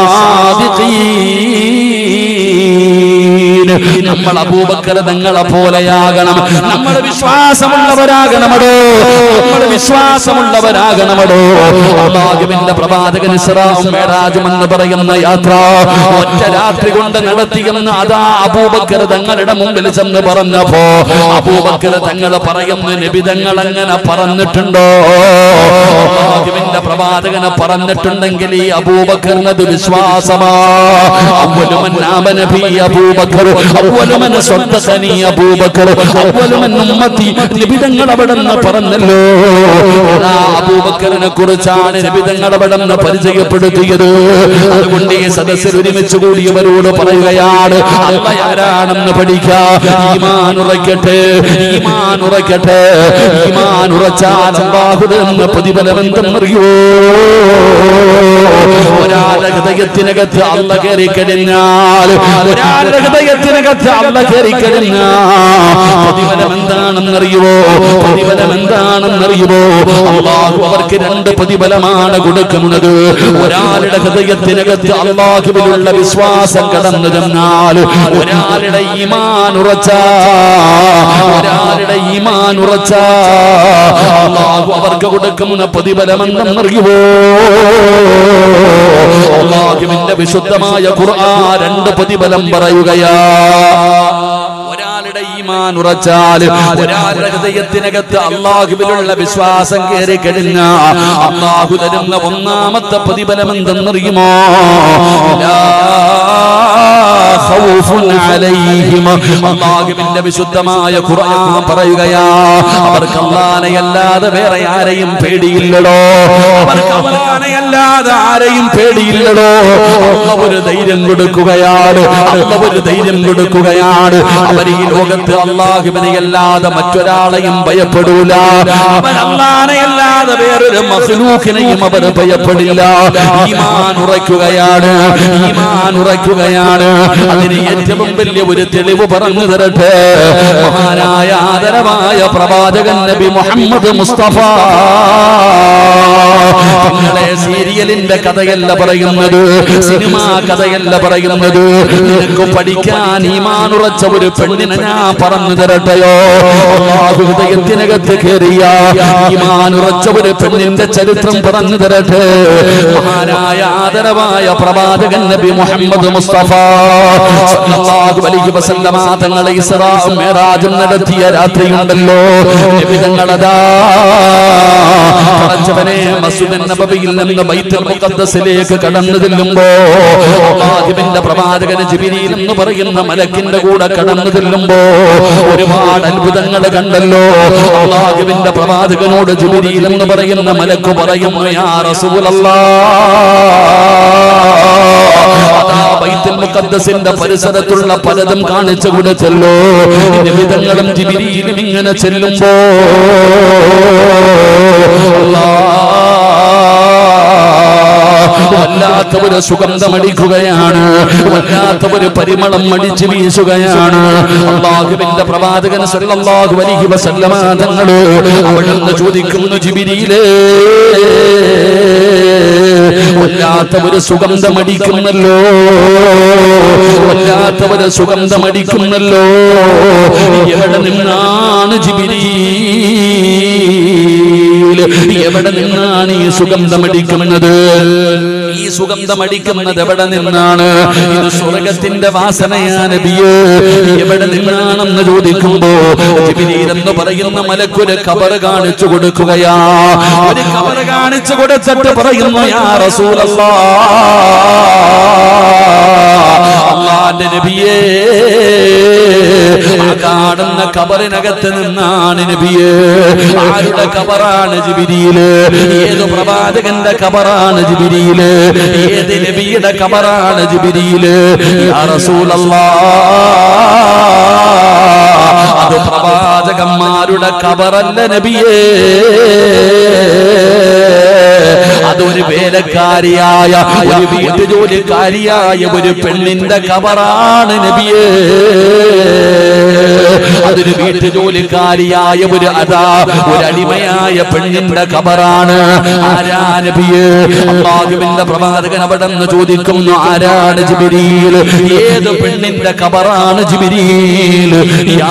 [SPEAKER 1] الصادقين നമ്മൾ അബൂബക്കർ തങ്ങളെ പോലെയാകണം നമ്മൾ വിശ്വാസമുള്ളവരാകണമടോ നമ്മൾ വിശ്വാസമുള്ളവരാകണമടോ അള്ളാഹുവിന്റെ പ്രവാചകൻ ഇസ്രാഉം മിഅ്റാജും എന്ന് പറയുന്ന യാത്ര ഒറ്റ രാത്രി കൊണ്ട് നടത്തിയെന്ന് അതാ അബൂബക്കർ തങ്ങളുടെ മുമ്പിൽ ചെന്ന് പറഞ്ഞപ്പോ അബൂബക്കർ തങ്ങൾ പറയുന്ന നബി തങ്ങൾ അങ്ങനെ പറഞ്ഞിട്ടുണ്ടോ അള്ളാഹുവിന്റെ പ്രവാചകനെ പറഞ്ഞിട്ടുണ്ടെങ്കിൽ ഈ അബൂബക്കറിനത് വിശ്വാസമാ അവലുമൻ ആമന ബി അബൂബക്കർ അവലുമൻ സ്വദ്ദഖനി അബൂബക്കർ അവലുമൻ ഉമ്മത്തി നബി തങ്ങൾ അവിടെ നിന്ന് പറഞ്ഞല്ലോ ആ അബൂബക്കറിനെ കുറിച്ചാണ് നബി തങ്ങൾ അവിടെ നിന്ന് പരിചയപ്പെടുത്തിയത് അതുകൊണ്ട് ഈ സദസ്സിൽ ഒരുമിച്ച് കൂടിയവരോട് പറയുകയാണ് അല്ല ആരാണെന്ന് പഠിക്കാം ഈമാൻ ഉറയ്ക്കട്ടെ ഈമാൻ ഉറയ്ക്കട്ടെ ഈമാൻ ഉറച്ചാൽ അള്ളാഹുതെന്ന് പ്രതിഫലം എന്തെന്നറിയോ ഒരാളുടെ ഹൃദയത്തിനകത്ത് അല്ല കയറി കഴിഞ്ഞാൽ ഒരാളുടെ ഹൃദയത്തിനകത്ത് അല്ല കയറി കഴിഞ്ഞാൽ പ്രതിഫലം എന്താണെന്നറിയുമോ പ്രതിഫലം എന്താണെന്നറിയുമോ അള്ളാഹു അവർക്ക് രണ്ട് പ്രതിഫലമാണ് കൊടുക്കുന്നത് ഒരാളുടെ ഹൃദയത്തിനകത്ത് അള്ളാഹുവിലുള്ള വിശ്വാസം കടന്നു ചെന്നാൽ ഒരാളുടെ ഈമാൻ ഉറച്ച ഒരാളുടെ ഈമാൻ ഉറച്ച അള്ളാഹു അവർക്ക് കൊടുക്കുന്ന പ്രതിഫലം എന്തെന്നറിയുമോ അള്ളാഹുവിന്റെ വിശുദ്ധമായ ഖുർആൻ രണ്ട് പ്രതിഫലം പറയുകയാ ഒരാളുടെ ഈമാൻ ഉറച്ചാൽ ഒരാളുടെ ഹൃദയത്തിനകത്ത് അള്ളാഹുവിലുള്ള വിശ്വാസം കയറി കഴിഞ്ഞ അള്ളാഹു തരുന്ന ഒന്നാമത്തെ പ്രതിഫലം എന്തെന്നറിയുമോ ലാ ഖൗഫുൻ അലൈഹിം അള്ളാഹുവിന്റെ വിശുദ്ധമായ ഖുർആൻ പറയുകയാ അവർക്ക് അല്ലാതെ വേറെ ആരെയും പേടിയില്ലടോ അവർക്ക് അല്ലാതെ ആരെയും പേടിയില്ലടോ അള്ള ഒരു ധൈര്യം കൊടുക്കുകയാണ് അള്ള ഒരു ധൈര്യം കൊടുക്കുകയാണ് അവർ ഈ ലോകത്ത് അള്ളാഹുവിനെ അല്ലാതെ മറ്റൊരാളെയും ഭയപ്പെടൂല അവൻ അള്ളാനെ അല്ലാതെ വേറൊരു മഹ്ലൂക്കിനെയും അവർ ഭയപ്പെടില്ല ഈമാൻ ഉറയ്ക്കുകയാണ് ഈമാൻ ഉറയ്ക്കുകയാണ് അതിന് ഏറ്റവും വലിയ ഒരു തെളിവ് പറഞ്ഞു തരട്ടെ മഹാനായ ആദരവായ പ്രവാചകൻ നബി മുഹമ്മദ് മുസ്തഫ നിങ്ങളെ സീരിയലിന്റെ കഥയല്ല പറയുന്നത് സിനിമാ കഥയല്ല പറയുന്നത് നിനക്ക് പഠിക്കാൻ ഈമാൻ ഉറച്ച ഒരു പെണ്ണിനെ ഞാൻ പറഞ്ഞു തരട്ടെയോ അല്ലാഹു ഹൃദയത്തിനകത്ത് കയറിയ ഈമാൻ ഉറച്ച ഒരു പെണ്ണിന്റെ ചരിത്രം പറഞ്ഞു തരട്ടെ മഹാനായ ആദരവായ പ്രവാചകൻ നബി മുഹമ്മദ് മുസ്തഫ സല്ലല്ലാഹു അലൈഹി വസല്ലമ തങ്ങളെ ഇസ്രാഉം മിറാജും നടത്തിയ രാത്രിയുണ്ടല്ലോ നബി തങ്ങളതാ പടച്ചവനെ മസ്ജിദ് നബവിയിൽ നിന്ന് ബൈത്തുൽ മുഖദ്ദസിലേക്ക് കടന്നു ചെല്ലുമ്പോ അല്ലാഹുവിന്റെ പ്രവാചകൻ ജിബ്രീൽ എന്ന് പറയുന്ന മലക്കിന്റെ കൂടെ കടന്നു ചെല്ലുമ്പോ ഒരുപാട് അത്ഭുതങ്ങൾ കണ്ടല്ലോ അള്ളാഹുവിന്റെ പ്രവാചകനോട് ജിബ്രീൽ എന്ന് പറയുന്ന മലക്ക് പറയുന്നു യാ റസൂലല്ലാഹ് അതാ ബൈത്തുൽ മുഖദ്ദസിന്റെ പരിസരത്തുള്ള പലതും കാണിച്ചു കൊടുത്തല്ലോ വിധങ്ങളും ജിബിരിയിലും ഇങ്ങനെ ചെല്ലുമ്പോ വല്ലാത്ത ഒരു സുഗന്ധം അടിക്കുകയാണ് വല്ലാത്ത ഒരു പരിമളം അടിച്ചു വീശുകയാണ് അള്ളാഹുവിന്റെ പ്രവാചകൻ സല്ലല്ലാഹു അലൈഹി വസല്ലമ തങ്ങള് അവിടുന്ന് ചോദിക്കുന്നു ജിബിരിയിലേ വല്ലാത്ത ഒരു സുഗന്ധമടിക്കുന്നല്ലോ വല്ലാത്ത ഒരു സുഗന്ധമടിക്കുന്നല്ലോ എവിടെ നിന്നാണ് ജിബിരി എവിടെ നിന്നാണ് ഈ സുഗന്ധമടിക്കുന്നത് ഈ സുഗന്ധമടിക്കുന്നത് എവിടെ നിന്നാണ് ഇത് സ്വർഗത്തിന്റെ വാസനയാ നബിയേ എവിടെ നിന്നാണെന്ന് ചോദിക്കുമ്പോ ജിബിരീൽ എന്ന് പറയുന്ന മലക്കൊരു കബർ കാണിച്ചു കൊടുക്കുകയാ ഒരു കബർ കാണിച്ചു കൊടുത്തിട്ട് പറയുന്നു യാ റസൂലല്ലാ അള്ളാന്റെ നബിയേ ആ കാണുന്ന കബറിനകത്ത് നിന്നാണ് നബിയേ ആരുടെ കബറാണ് ജിബിരിയില് ഏത് പ്രവാചകന്റെ കബറാണ് ജിബിരിയില് ഏത് നബിയുടെ കബറാണ് ജിബിരിയില് യാ റസൂലല്ലാ അത് പ്രവാചകന്മാരുടെ കബറല്ല നബിയേ അതൊരു വേലക്കാരിയായ ഒരു വീട്ടുജോലിക്കാരിയായ ഒരു പെണ്ണിന്റെ കബറാണ് നബിയേ അതൊരു വീട്ടുജോലിക്കാരിയായ ഒരു അതാ ഒരു അടിമയായ പെണ്ണിന്റെ കബറാണ് ആരാ നബിയേ അള്ളാഹുവിന്റെ പ്രവാചകൻ അവിടെ നിന്ന് ചോദിക്കുന്നു ആരാണ് ജിബിരിയിൽ ഏത് പെണ്ണിന്റെ കബറാണ് ജിബിരിയിൽ യാ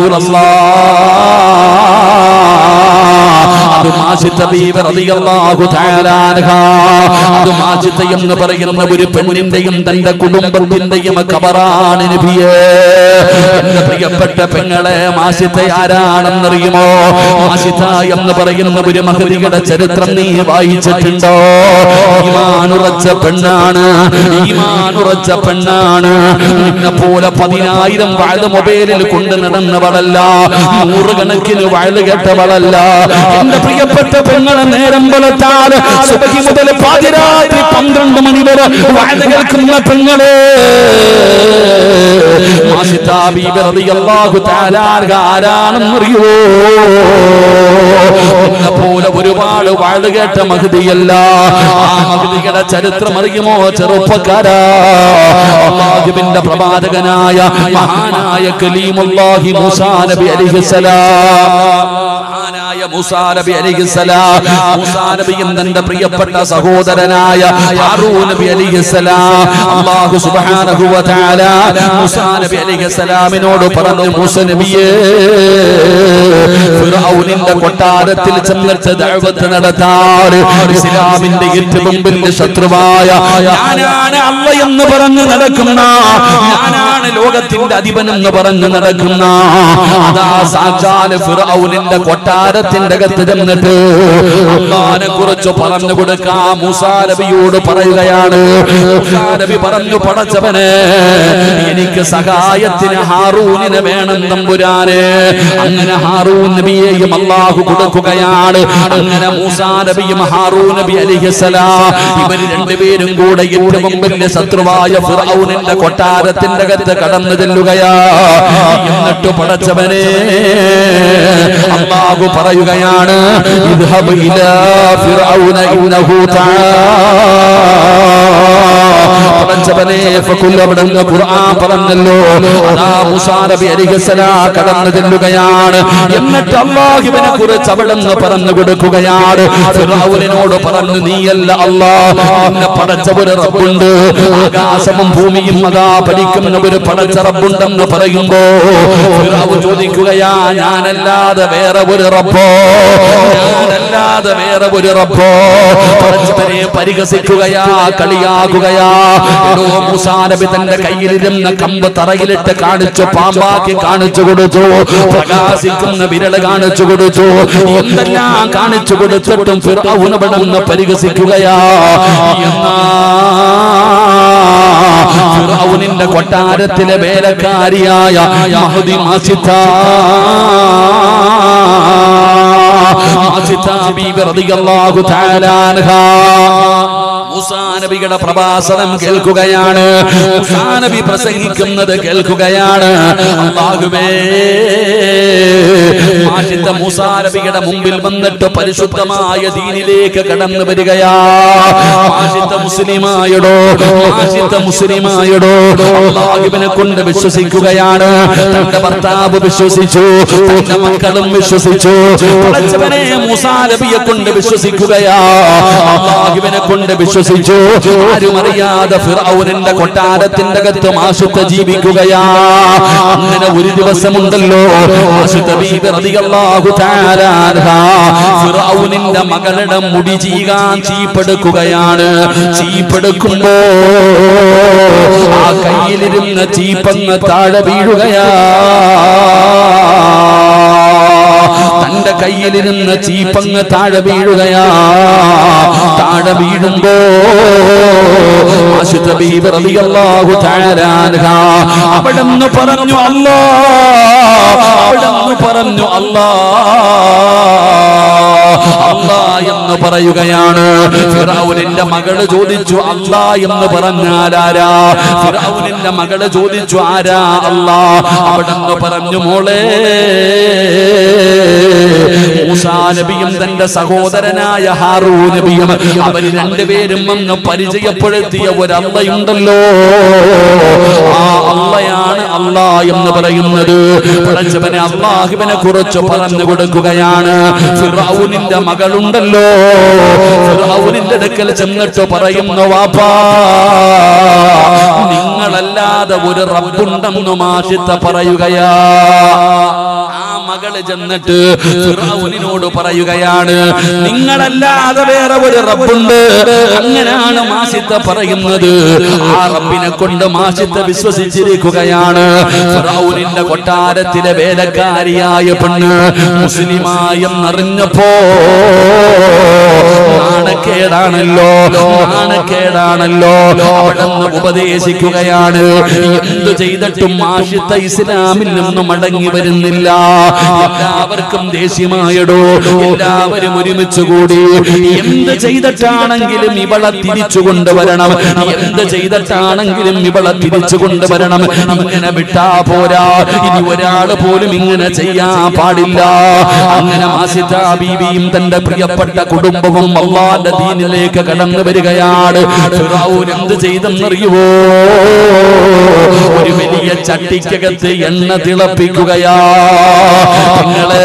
[SPEAKER 1] റസൂലല്ലാഹ് അത് മാസിത്ത ബീവി റളിയല്ലാഹു തആല അൻഹാ. അത് മാസിത്ത എന്ന് പറയുന്ന ഒരു പെണ്ണിന്റെയും തന്റെ കുടുംബത്തിന്റെയും കബറാണ് നബിയേ എന്റെ പ്രിയപ്പെട്ട പെങ്ങളെ മാസിത്ത ആരാണെന്നറിയുമോ മാസിത്ത എന്ന് പറയുന്ന ഒരു മഹതിയുടെ ചരിത്രം നീ വായിച്ചിട്ടുണ്ടോ ഈമാനുറച്ച പെണ്ണാണ് ഈമാനുറച്ച പെണ്ണാണ് നിന്നെ പോലെ പതിനായിരം വയത് മൊബൈലിൽ കൊണ്ട് നടന്നവളല്ല നൂറുകണക്കിന് വയത് കേട്ടവളല്ല എന്റെ പ്രിയപ്പെട്ട പെങ്ങളെ നേരം പുലത്താൽ സുബഹി മുതൽ പാതിരാത്രി പന്ത്രണ്ട് മണി വരെ വയത് കേൾക്കുന്ന പെങ്ങളെ മാസിത്താ ബീബി റളിയല്ലാഹു തആല ആരാണെന്നറിയോ എന്നെ പോലെ ഒരുപാട് വാഴ് കേട്ട മഹതിയല്ല ആ മഹതിയുടെ ചരിത്രം അറിയുമോ ചെറുപ്പക്കാരാ അള്ളാഹുവിന്റെ പ്രവാചകനായ മഹാനായ കലീമുല്ലാഹി മൂസാ നബി അലൈഹിസ്സലാം മഹാനായ മൂസാ നബി അലൈഹിസ്സലാം മൂസാ നബിയും തന്റെ പ്രിയപ്പെട്ട സഹോദരനായ ഹാറൂൻ നബി അലൈഹിസ്സലാം അല്ലാഹു സുബ്ഹാനഹു വ തആല മൂസാ നബി അലൈഹിസ്സലാമിനോട് പറഞ്ഞു മൂസ നബിയേ ഫിർഔനിന്റെ കൊട്ടാരത്തിൽ ചെന്നിട്ട് ദഅവത്ത് നടത്താൻ ഇസ്ലാമിന്റെ ഏറ്റവും വലിയ ശത്രുവായ ഞാനാണ് അല്ല എന്ന് പറഞ്ഞു നടക്കുന്ന ഞാനാണ് ലോകത്തിന്റെ അധിപൻ എന്ന് പറഞ്ഞു നടക്കുന്ന അതാ സാക്ഷാൽ ഫിർഔനിന്റെ കൊട്ടാരത്തിന്റെ അകത്ത് ചെന്നിട്ട് അള്ളാനെ കുറിച്ച് പറഞ്ഞു കൊടുക്കാം മൂസാ നബിയോട് പറയുകയാണ് മൂസാ നബി പറഞ്ഞു പടച്ചവനെ എനിക്ക് സഹായത്തിന് ഹാറൂനിനെ വേണം തമ്പുരാനെ അങ്ങനെ ഹാറൂൻ നബിയെയും അള്ളാഹു കൊടുക്കുകയാണ് അങ്ങനെ മൂസാ നബിയും ഹാറൂൻ നബി അലിഹസലാം ഇവർ രണ്ടുപേരും കൂടെ ഏറ്റവും വലിയ ശത്രുവായ ഫിറൗനിന്റെ കൊട്ടാരത്തിന്റെ അകത്ത് കടന്നു ചെല്ലുകയാ എന്നിട്ട് പടച്ചവനെ അള്ളാഹു പറയുകയാണ് ഇദ്ഹബ് ഇലാ ഫിറഔന ഇന്നഹു തആ പടച്ചവനെ ഫകുൽ അവിടുന്ന് ഖുർആൻ പറഞ്ഞല്ലോ അതാ മൂസാ നബി അലൈഹിസ്സലാം കടന്നു ചെല്ലുകയാണ് എന്നിട്ട് അല്ലാഹുവിനെ കുറിച്ച് അവിടുന്ന് പറഞ്ഞു കൊടുക്കുകയാണ് ഫിറഔനിനോട് പറഞ്ഞു നീയല്ല അല്ലാഹ് എന്നെ പടച്ച ഒരു റബ്ബുണ്ട് ആകാശവും ഭൂമിയും അതാ പഠിക്കുന്ന ഒരു പടച്ച റബ്ബുണ്ടെന്ന് പറയുമ്പോ ഫിറഔൻ ചോദിക്കുകയാ ഞാനല്ലാതെ വേറെ ഒരു റബ്ബോ ഞാനല്ലാതെ വേറെ ഒരു റബ്ബോ പടച്ചവനെ പരിഹസിക്കുകയാ കളിയാകുകയാ എടോ മൂസാ നബി തന്റെ കയ്യിലിരുന്ന കമ്പ് തറയിലിട്ട് കാണിച്ചു പാമ്പാക്കി കാണിച്ചു കൊടുത്തു പ്രകാശിക്കുന്ന വിരല് കാണിച്ചു കൊടുത്തു എന്തെല്ലാം കാണിച്ചു കൊടുത്തിട്ടും ഫിറൗനവിടെന്ന് പരിഹസിക്കുകയാ എന്നാ ഫിറൗനിന്റെ കൊട്ടാരത്തിലെ വേലക്കാരിയായ മഹദി മാസിത്ത മാസിത്ത ബീബി റളിയല്ലാഹു തആല അൻഹാ മൂസാ നബിയുടെ പ്രഭാഷണം കേൾക്കുകയാണ് മൂസാ നബി പ്രസംഗിക്കുന്നത് കേൾക്കുകയാണ് അല്ലാഹുവേ മാഷിത്ത മൂസാ നബിയുടെ മുമ്പിൽ വന്നിട്ട് പരിശുദ്ധമായ ദീനിലേക്ക് കടന്നു വരികയാ മാഷിത്ത മുസ്ലിമായടോ മാഷിത്ത മുസ്ലിമായടോ അല്ലാഹുവിനെ കൊണ്ട് വിശ്വസിക്കുകയാണ് തന്റെ ഭർത്താവ് വിശ്വസിച്ചു തന്റെ മക്കളും വിശ്വസിച്ചു പടച്ചവനെ മൂസാ നബിയെ കൊണ്ട് വിശ്വസിക്കുകയാ അല്ലാഹുവിനെ കൊണ്ട് വിശ്വസിച്ചു ആരും അറിയാതെ ഫിറൗനിന്റെ കൊട്ടാരത്തിന്റെ അകത്ത് മാസുത്ത ജീവിക്കുകയാ അങ്ങനെ ഒരു ദിവസമുണ്ടല്ലോ മാസുത്ത ബീബി റളിയല്ലാഹു തആല അൻഹാ ഫിറൗനിന്റെ മകളുടെ മുടി ചീകാൻ ചീപ്പെടുക്കുകയാണ് ചീപ്പെടുക്കുമ്പോ ആ കയ്യിലിരുന്ന ചീപ്പങ്ങ് താഴെ വീഴുകയാ തന്റെ കയ്യിലിരുന്ന ചീപ്പങ്ങ് താഴെ വീഴുകയാ താഴെ വീഴുമ്പോ ആശുദ്ധ ബീബി റളിയല്ലാഹു തആല അൻഹാ അവിടുന്ന് പറഞ്ഞു അല്ലാ അവിടുന്ന് പറഞ്ഞു അല്ലാ അല്ലാ എന്ന് പറയുകയാണ് ഫിറൗനിന്റെ മകള് ചോദിച്ചു അല്ലാ എന്ന് പറഞ്ഞാൽ ആരാ ഫിറൗനിന്റെ മകള് ചോദിച്ചു ആരാ അല്ലാ അവിടെന്ന് പറഞ്ഞു മോളെ മൂസാ നബിയും തന്റെ സഹോദരനായ ഹാറൂ നബിയും അവര് രണ്ടുപേരും വന്ന് പരിചയപ്പെടുത്തിയ ഒരമ്മയുണ്ടല്ലോ ആ അള്ളയാണ് അല്ല എന്ന് പറയുന്നത് പടച്ചവനെ അള്ളാഹുവിനെ കുറിച്ച് പറഞ്ഞു കൊടുക്കുകയാണ് ഫിറൗനിന്റെ മകളുണ്ടല്ലോ ഫിറൗനിന്റെ അടുക്കൽ ചെന്നിട്ട് പറയുന്നു വാപ്പാ നിങ്ങളല്ലാതെ ഒരു റബ്ബുണ്ടെന്ന് മാഷിത്ത പറയുകയാ ആ മകള് ചെന്നിട്ട് ഫിറൗനിനോട് പറയുകയാണ് നിങ്ങളല്ലാതെ വേറെ ഒരു റബ്ബുണ്ട് അങ്ങനെയാണ് മാസിത്ത പറയുന്നത് ആ റബ്ബിനെ കൊണ്ട് മാസിത്ത വിശ്വസിച്ചിരിക്കുകയാണ് ഫിറൗനിന്റെ കൊട്ടാരത്തിലെ വേലക്കാരിയായ പെണ്ണ് മുസ്ലിമായെന്നറിഞ്ഞപ്പോ നാണക്കേടാണല്ലോ നാണക്കേടാണല്ലോ അവിടെന്ന് ഉപദേശിക്കുകയാണ് എന്തു ചെയ്തിട്ടും മാഷിത്ത ഇസ്ലാമിൽ നിന്നും മടങ്ങി വരുന്നില്ല എല്ലാവർക്കും ദേഷ്യമായടോ എല്ലാവരും ഒരുമിച്ച് കൂടി എന്ത് ചെയ്തിട്ടാണെങ്കിലും ഇവളെ തിരിച്ചു കൊണ്ടുവരണം എന്ത് ചെയ്തിട്ടാണെങ്കിലും ഇവളെ തിരിച്ചു കൊണ്ടുവരണം ഇങ്ങനെ വിട്ടാ പോരാ ഇനി ഒരാൾ പോലും ഇങ്ങനെ ചെയ്യാൻ പാടില്ല അങ്ങനെ മാസിത ബീവിയും തന്റെ പ്രിയപ്പെട്ട കുടുംബവും അള്ളാന്റെ ദീനിലേക്ക് കടന്നു വരികയാണ് ഫിറൗൻ എന്ത് ചെയ്തെന്നറിയുവോ ഒരു വലിയ ചട്ടിക്കകത്ത് എണ്ണ തിളപ്പിക്കുകയാ നിങ്ങളെ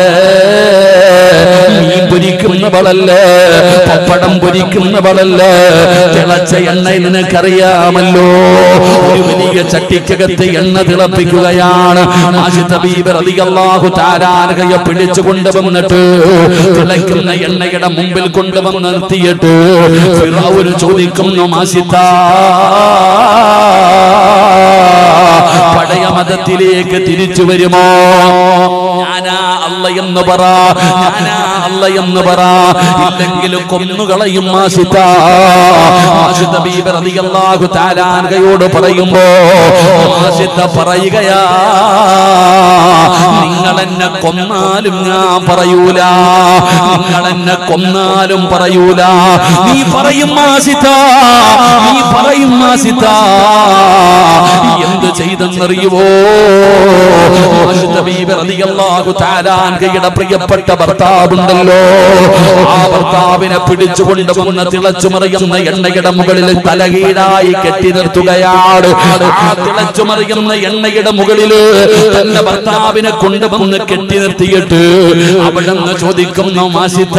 [SPEAKER 1] മീൻ പൊരിക്കുന്നവളല്ലേ പപ്പടം പൊരിക്കുന്നവളല്ലേ തിളച്ച എണ്ണ നിനക്കറിയാമല്ലോ ഒരു വലിയ ചട്ടിക്കകത്ത് എണ്ണ തിളപ്പിക്കുകയാണ് ആശിത്ത ബീബർ അധികല്ലാഹു താരാനകയെ പിടിച്ചു കൊണ്ടുവന്നിട്ട് തിളയ്ക്കുന്ന എണ്ണയുടെ മുമ്പിൽ കൊണ്ടുവന്ന് നിർത്തിയിട്ട് ഫിറൗന് ചോദിക്കുന്നു മാസിത്ത പഴയ മതത്തിലേക്ക് തിരിച്ചു വരുമോ ഞാനാ അല്ല എന്ന് പറ ഞാനാ അല്ല എന്ന് പറ ഇല്ലെങ്കിൽ കൊന്നുകളയും മാസിത്ത മാസിത്ത ബീബർ അധികല്ലാഹു താരാനകയോട് പറയുമ്പോ മാസിത്ത പറയുകയാ നിങ്ങൾ എന്നെ കൊന്നാലും ഞാൻ പറയൂല നിങ്ങൾ എന്നെ കൊന്നാലും പറയൂല നീ പറയും മാസിത്ത നീ പറയും മാസിത്ത എന്ത് ചെയ്തെന്നറിയുവോ താരാൻകയുടെ പ്രിയപ്പെട്ട ഭർത്താവുണ്ടല്ലോ ആ ഭർത്താവിനെ പിടിച്ചുകൊണ്ട് വന്ന് തിളച്ചു മറിയുന്ന എണ്ണയുടെ മുകളിൽ തലകീഴായി കെട്ടി നിർത്തുകയാണ് ആ തിളച്ചു മറിയുന്ന എണ്ണയുടെ മുകളിൽ തന്റെ ഭർത്താവിനെ കൊണ്ടുവന്ന് കെട്ടി നിർത്തിയിട്ട് അവിടെ നിന്ന് ചോദിക്കുന്നു മാസിത്ത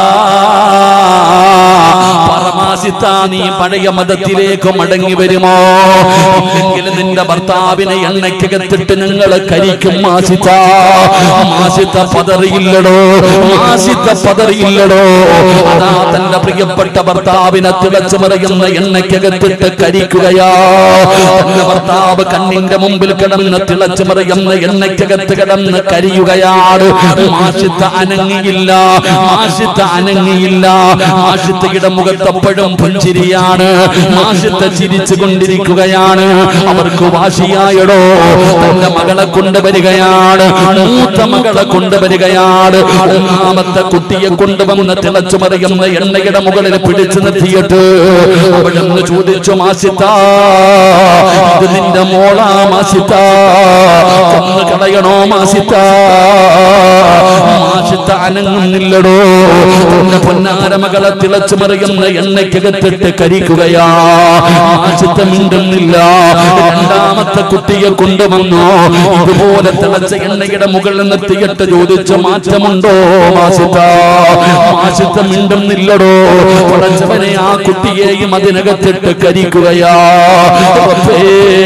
[SPEAKER 1] പരമാസിത്ത നീ പഴയ മതത്തിലേക്ക് മടങ്ങി വരുമോ ഇല്ലെങ്കിൽ നിന്റെ ഭർത്താവിനെ എണ്ണയ്ക്കകത്തിട്ട് ഞങ്ങൾ കരിക്കും മാസിത്ത മാസിത്ത പതറിയില്ലടോ മാസിത്ത പതറിയില്ലടോ അതാ തന്റെ പ്രിയപ്പെട്ട ഭർത്താവിനെ തിളച്ചു മറിയുന്ന എണ്ണയ്ക്കകത്തിട്ട് കരിക്കുകയാ തന്റെ ഭർത്താവ് കണ്ണിന്റെ മുമ്പിൽ കിടന്ന് തിളച്ചു മറിയുന്ന എണ്ണയ്ക്കകത്ത് കിടന്ന് കരിയുകയാണ് മാഷിത്ത അനങ്ങിയില്ല മാഷിത്ത അനങ്ങിയില്ല മാഷിത്തയുടെ മുഖത്തപ്പോഴും പുഞ്ചിരിയാണ് മാഷിത്ത ചിരിച്ചു കൊണ്ടിരിക്കുകയാണ് അവർക്ക് വാശിയായടോ തന്റെ മകളെ കൊണ്ടുവരികയാണ് മൂത്ത മകളെ കൊണ്ടുവരികയാണ് ഒന്നാമത്തെ കുട്ടിയെ കൊണ്ടുവന്ന് തിളച്ചു മറിയുന്ന എണ്ണയുടെ മുകളിൽ പിടിച്ചു നിർത്തിയിട്ട് അവിടെ നിന്ന് ചോദിച്ചു മാസിത്ത ഇത് നിന്റെ മോളാ മാസിത്ത കൊന്നു കളയണോ മാസിത്ത മാസിത്ത അനങ്ങുന്നില്ലടോ തന്റെ പൊന്നാര മകളെ തിളച്ചു മറിയുന്ന എണ്ണയ്ക്കകത്തിട്ട് കരിക്കുകയാ മാസിത്ത മിണ്ടുന്നില്ല രണ്ടാമത്തെ കുട്ടിയെ കൊണ്ടുവന്നു ഇതുപോലെ തിളച്ച എണ്ണയുടെ മുകളിൽ നിർത്തിയിട്ട് ചോദിച്ചു മാറ്റമുണ്ടോ മാസിത്ത മാസിത്ത മിണ്ടുന്നില്ലടോ പടച്ചവനെ ആ കുട്ടിയെയും അതിനകത്തിട്ട് കരിക്കുകയാ റബ്ബേ.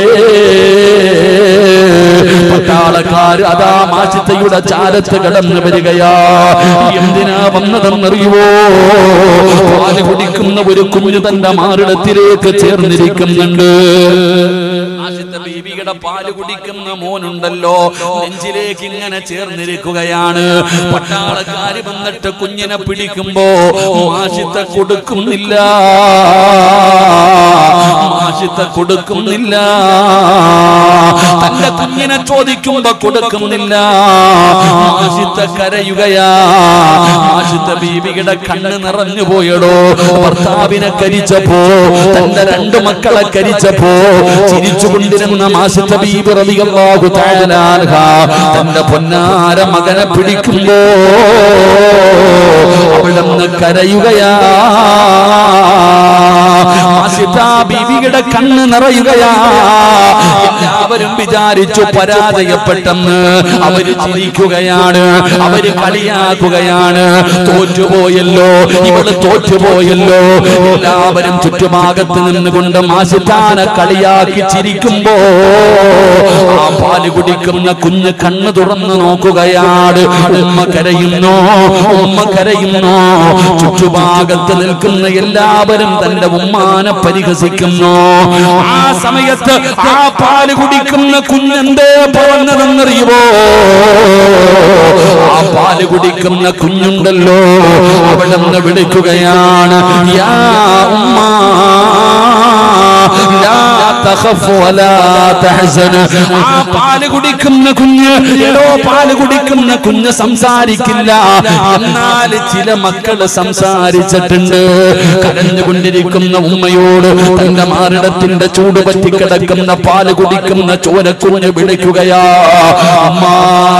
[SPEAKER 1] പട്ടാളക്കാർ അതാ മാസിത്തയുടെ ചാരത്ത് കടന്നു വരികയാ എന്തിനാ വന്നതെന്നറിയുവോ പാല് കുടിക്കുന്ന ഒരു കുഞ്ഞു തന്റെ മാറിടത്തിലേക്ക് ചേർന്നിരിക്കുന്നുണ്ട് ആശിത്ത ബീവിയുടെ പാല് കുടിക്കുന്ന മോനുണ്ടല്ലോ നെഞ്ചിലേക്ക് ഇങ്ങനെ ചേർന്നിരിക്കുകയാണ് പട്ടാളക്കാര് വന്നിട്ട് കുഞ്ഞിനെ പിടിക്കുമ്പോ മാഷിത്ത കൊടുക്കുന്നില്ല മാഷിത്ത കൊടുക്കുന്നില്ല തന്റെ കുഞ്ഞിനെ ചോദിക്കുമ്പോ കൊടുക്കുന്നില്ല മാഷിത്ത കരയുകയാ മാഷിത്ത ബീവിയുടെ കണ്ണ് നിറഞ്ഞു പോയടോ ഭർത്താവിനെ കരിച്ചപ്പോ തന്റെ രണ്ടു മക്കളെ കരിച്ചപ്പോ ചിരിച്ചുകൊണ്ടിരുന്ന മാസിത്ത ബീബി റളിയല്ലാഹു തആല അൻഹ തന്റെ പൊന്നാര മകനെ പിടിക്കുമ്പോ അവിടുന്ന് കരയുകയാ മാസിത ബീവിയുടെ കണ്ണ് നിറയുകയാ എല്ലാവരും വിചാരിച്ചു പരാജയപ്പെട്ടെന്ന് അവര് ചിരിക്കുകയാണ് അവര് കളിയാക്കുകയാണ് തോറ്റുപോയല്ലോ ഇവള് തോറ്റുപോയല്ലോ എല്ലാവരും ചുറ്റുഭാഗത്ത് നിന്നുകൊണ്ട് മാസിത്താനെ കളിയാക്കി ചിരിക്കുമ്പോ ആ പാല് കുടിക്കുന്ന കുഞ്ഞ് കണ്ണ് തുറന്ന് നോക്കുകയാണ് ഉമ്മ കരയുന്നു ഉമ്മ കരയുന്നു ചുറ്റുഭാഗത്ത് നിൽക്കുന്ന എല്ലാവരും തന്റെ ഉമ്മാനെ പരിഹസിക്കുന്നു ആ സമയത്ത് ആ പാല് കുടിക്കുന്ന കുഞ്ഞെന്തേ പറഞ്ഞതെന്നറിയുമോ ആ പാല് കുടിക്കുന്ന കുഞ്ഞുണ്ടല്ലോ അവിടെ നിന്ന് വിളിക്കുകയാണ് യാ ഉമ്മ ലാ തഖഫ് വലാ തഹ്സൻ ആ പാല് കുടിക്കുന്ന കുഞ്ഞ് എടോ പാല് കുടിക്കുന്ന കുഞ്ഞ് സംസാരിക്കില്ല എന്നാൽ ചില മക്കള് സംസാരിച്ചിട്ടുണ്ട് കരഞ്ഞുകൊണ്ടിരിക്കുന്ന ഉമ്മയോട് തന്റെ മാറിടത്തിന്റെ ചൂട് പറ്റി കിടക്കുന്ന പാല് കുടിക്കുന്ന ചോരക്കുഞ്ഞ് വിളിക്കുകയാ അമ്മാ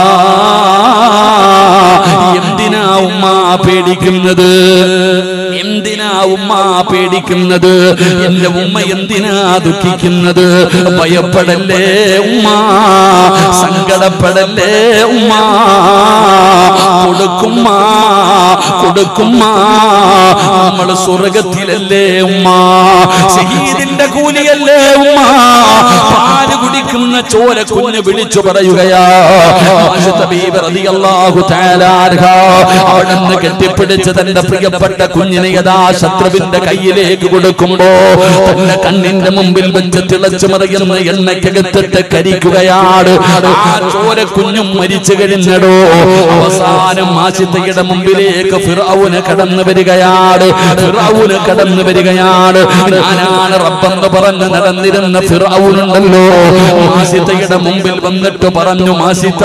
[SPEAKER 1] എന്തിനാ ഉമ്മ പേടിക്കുന്നത് എന്തിനാ ഉമ്മ പേടിക്കുന്നത് എന്റെ ഉമ്മ എന്തിനാ ദുഃഖിക്കുന്നത് ഭയപ്പെടല്ലേ ഉമ്മ സങ്കടപ്പെടല്ലേ ഉമ്മ കൊടുക്കുമ്മ കൊടുക്കുമ്മ നമ്മൾ സ്വർഗത്തിലല്ലേ ഉമ്മ ഷഹീദിന്റെ കൂലിയല്ലേ ഉമ്മ പാല് കുടിക്കുന്ന ചോര കുഞ്ഞ് വിളിച്ചു പറയുകയാ ആയിഷ ബീബി റളിയല്ലാഹു തആല അൻഹ അവിടുന്ന് കെട്ടിപ്പിടിച്ച് തന്റെ പ്രിയപ്പെട്ട കുഞ്ഞിനെ യഥാ ശത്രുവിന്റെ കയ്യിലേക്ക് കൊടുക്കുമ്പോ തന്റെ കണ്ണിന്റെ മുമ്പിൽ വെച്ച് തിളച്ചു മറിയുന്ന എണ്ണയ്ക്കകത്തിട്ട് കരിക്കുകയാണ് ആ ചോര കുഞ്ഞും മരിച്ചു കഴിഞ്ഞടോ അവസാനം ആശിത്തയുടെ മുമ്പിലേക്ക് ഫിറൌന് കടന്നു വരികയാണ് ഫിറൌന് കടന്നു വരികയാണ് ഞാനാണ് റബ്ബെന്ന് പറഞ്ഞ് നടന്നിരുന്ന ഫിറൌനുണ്ടല്ലോ മാസിത്തയുടെ മുമ്പിൽ വന്നിട്ട് പറഞ്ഞു മാസിത്ത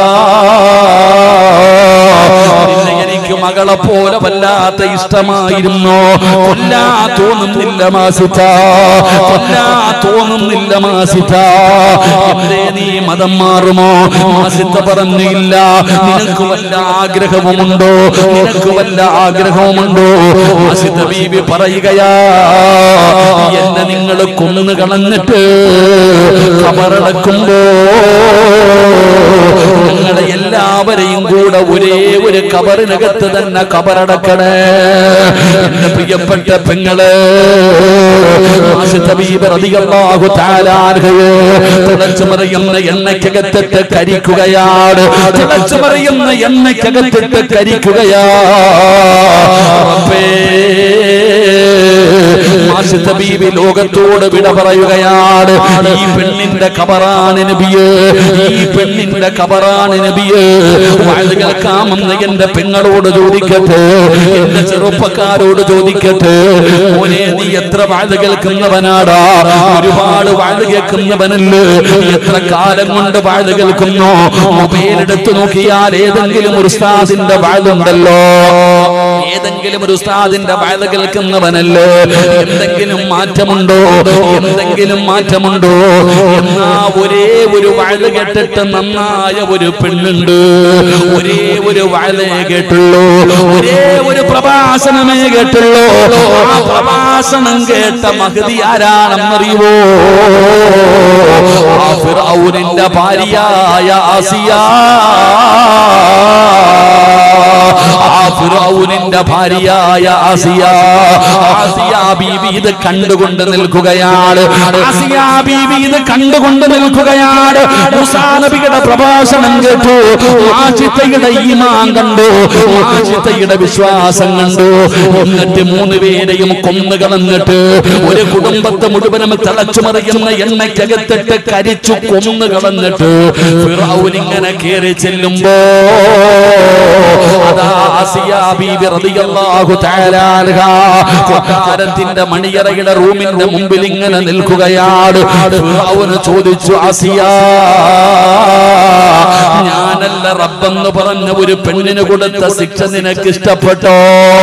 [SPEAKER 1] നിന്നെ എനിക്ക് മകളെ പോലെ വല്ലാത്ത ഇഷ്ടമായിരുന്നു കൊല്ലാ തോന്നുന്നില്ല മാസിത്ത കൊല്ലാ തോന്നുന്നില്ല മാസിത്ത എന്തേ നീ മതം മാറുമോ മാസിത്ത പറഞ്ഞില്ല നിനക്ക് വല്ല ആഗ്രഹവുമുണ്ടോ നിനക്ക് വല്ല ആഗ്രഹവുമുണ്ടോ മാസിത്ത ബീബി പറയുകയാ എന്നെ നിങ്ങൾ കൊന്നു കളഞ്ഞിട്ട് കബറടക്കുമ്പോ ഞങ്ങളെ എല്ലാവരെയും കൂടെ ഒരേ ഒരു കബറിനകത്ത് തന്നെ കബറടക്കണേ എന്റെ പ്രിയപ്പെട്ട പെങ്ങള് തിളച്ചു മറിയുന്ന എണ്ണയ്ക്കകത്തിട്ട് കരിക്കുകയാണ് തിളച്ചു മറിയുന്ന എണ്ണയ്ക്കകത്തിട്ട് കരിക്കുകയാ റബ്ബേ ആസിത്ത ബീവി ലോകത്തോട് വിട പറയുകയാണ് ഈ പെണ്ണിന്റെ കബറാണ് നബിയേ ഈ പെണ്ണിന്റെ കബറാണ് നബിയേ വാഴ് കേൾക്കാമെന്ന് എന്റെ പെങ്ങളോട് ചോദിക്കട്ടെ എന്റെ ചെറുപ്പക്കാരോട് ചോദിക്കട്ടെ മോനെ നീ എത്ര വാഴ് കേൾക്കുന്നവനാടാ ഒരുപാട് വാഴ് കേൾക്കുന്നവനല്ലേ എത്ര കാലം കൊണ്ട് വാഴ് കേൾക്കുന്നു മൊബൈൽ എടുത്തു നോക്കിയാൽ ഏതെങ്കിലും ഒരു ഉസ്താദിന്റെ വാഴുണ്ടല്ലോ ഏതെങ്കിലും ഒരു ഉസ്താദിന്റെ വാഴ കേൾക്കുന്നവനല്ലേ എന്തെങ്കിലും മാറ്റമുണ്ടോ എന്തെങ്കിലും മാറ്റമുണ്ടോ എന്നാ ഒരേ ഒരു വാഴ കേട്ടിട്ട് നന്നായ ഒരു പെണ്ണുണ്ട് ഒരേ ഒരു വാഴേ കേട്ടുള്ളൂ ഒരേ ഒരു പ്രഭാഷണമേ കേട്ടുള്ളൂ ആ പ്രഭാഷണം കേട്ട മഹതി ആരാണെന്നറിയുവോ ആ ഫിറൗനിന്റെ ഭാര്യയായ ആസിയ ആ ഫിറൗനിന്റെ ഭാര്യയായ ആസിയ ആസിയ ബീവി ഇത് കണ്ടുകൊണ്ട് നിൽക്കുകയാണ് ആസിയ ബീവി ഇത് കണ്ടുകൊണ്ട് നിൽക്കുകയാണ് മൂസാ നബിയുടെ പ്രഭാഷണം കേട്ടു ആചിത്തയുടെ ഈമാൻ കണ്ടു ആചിത്തയുടെ വിശ്വാസം കണ്ടു എന്നിട്ട് മൂന്ന് പേരെയും കൊന്നു കളഞ്ഞിട്ട് ഒരു കുടുംബത്തെ മുഴുവനും തിളച്ചു മറിയുന്ന എണ്ണയ്ക്കകത്തിട്ട് കരിച്ചു കൊന്നു കളഞ്ഞിട്ട് ഫിറൗൻ ഇങ്ങനെ കയറി ചെല്ലുമ്പോ അതാ ആസിയ ബീബി റളിയല്ലാഹു തആല അൻഹ കൊട്ടാരത്തിന്റെ മണിയറയുടെ റൂമിന്റെ മുമ്പിൽ ഇങ്ങനെ നിൽക്കുകയാണ് ഫിറഔന് ചോദിച്ചു ആസിയ ഞാനല്ല റബ്ബെന്ന് പറഞ്ഞ ഒരു പെണ്ണിന് കൊടുത്ത ശിക്ഷ നിനക്ക് ഇഷ്ടപ്പെട്ടോ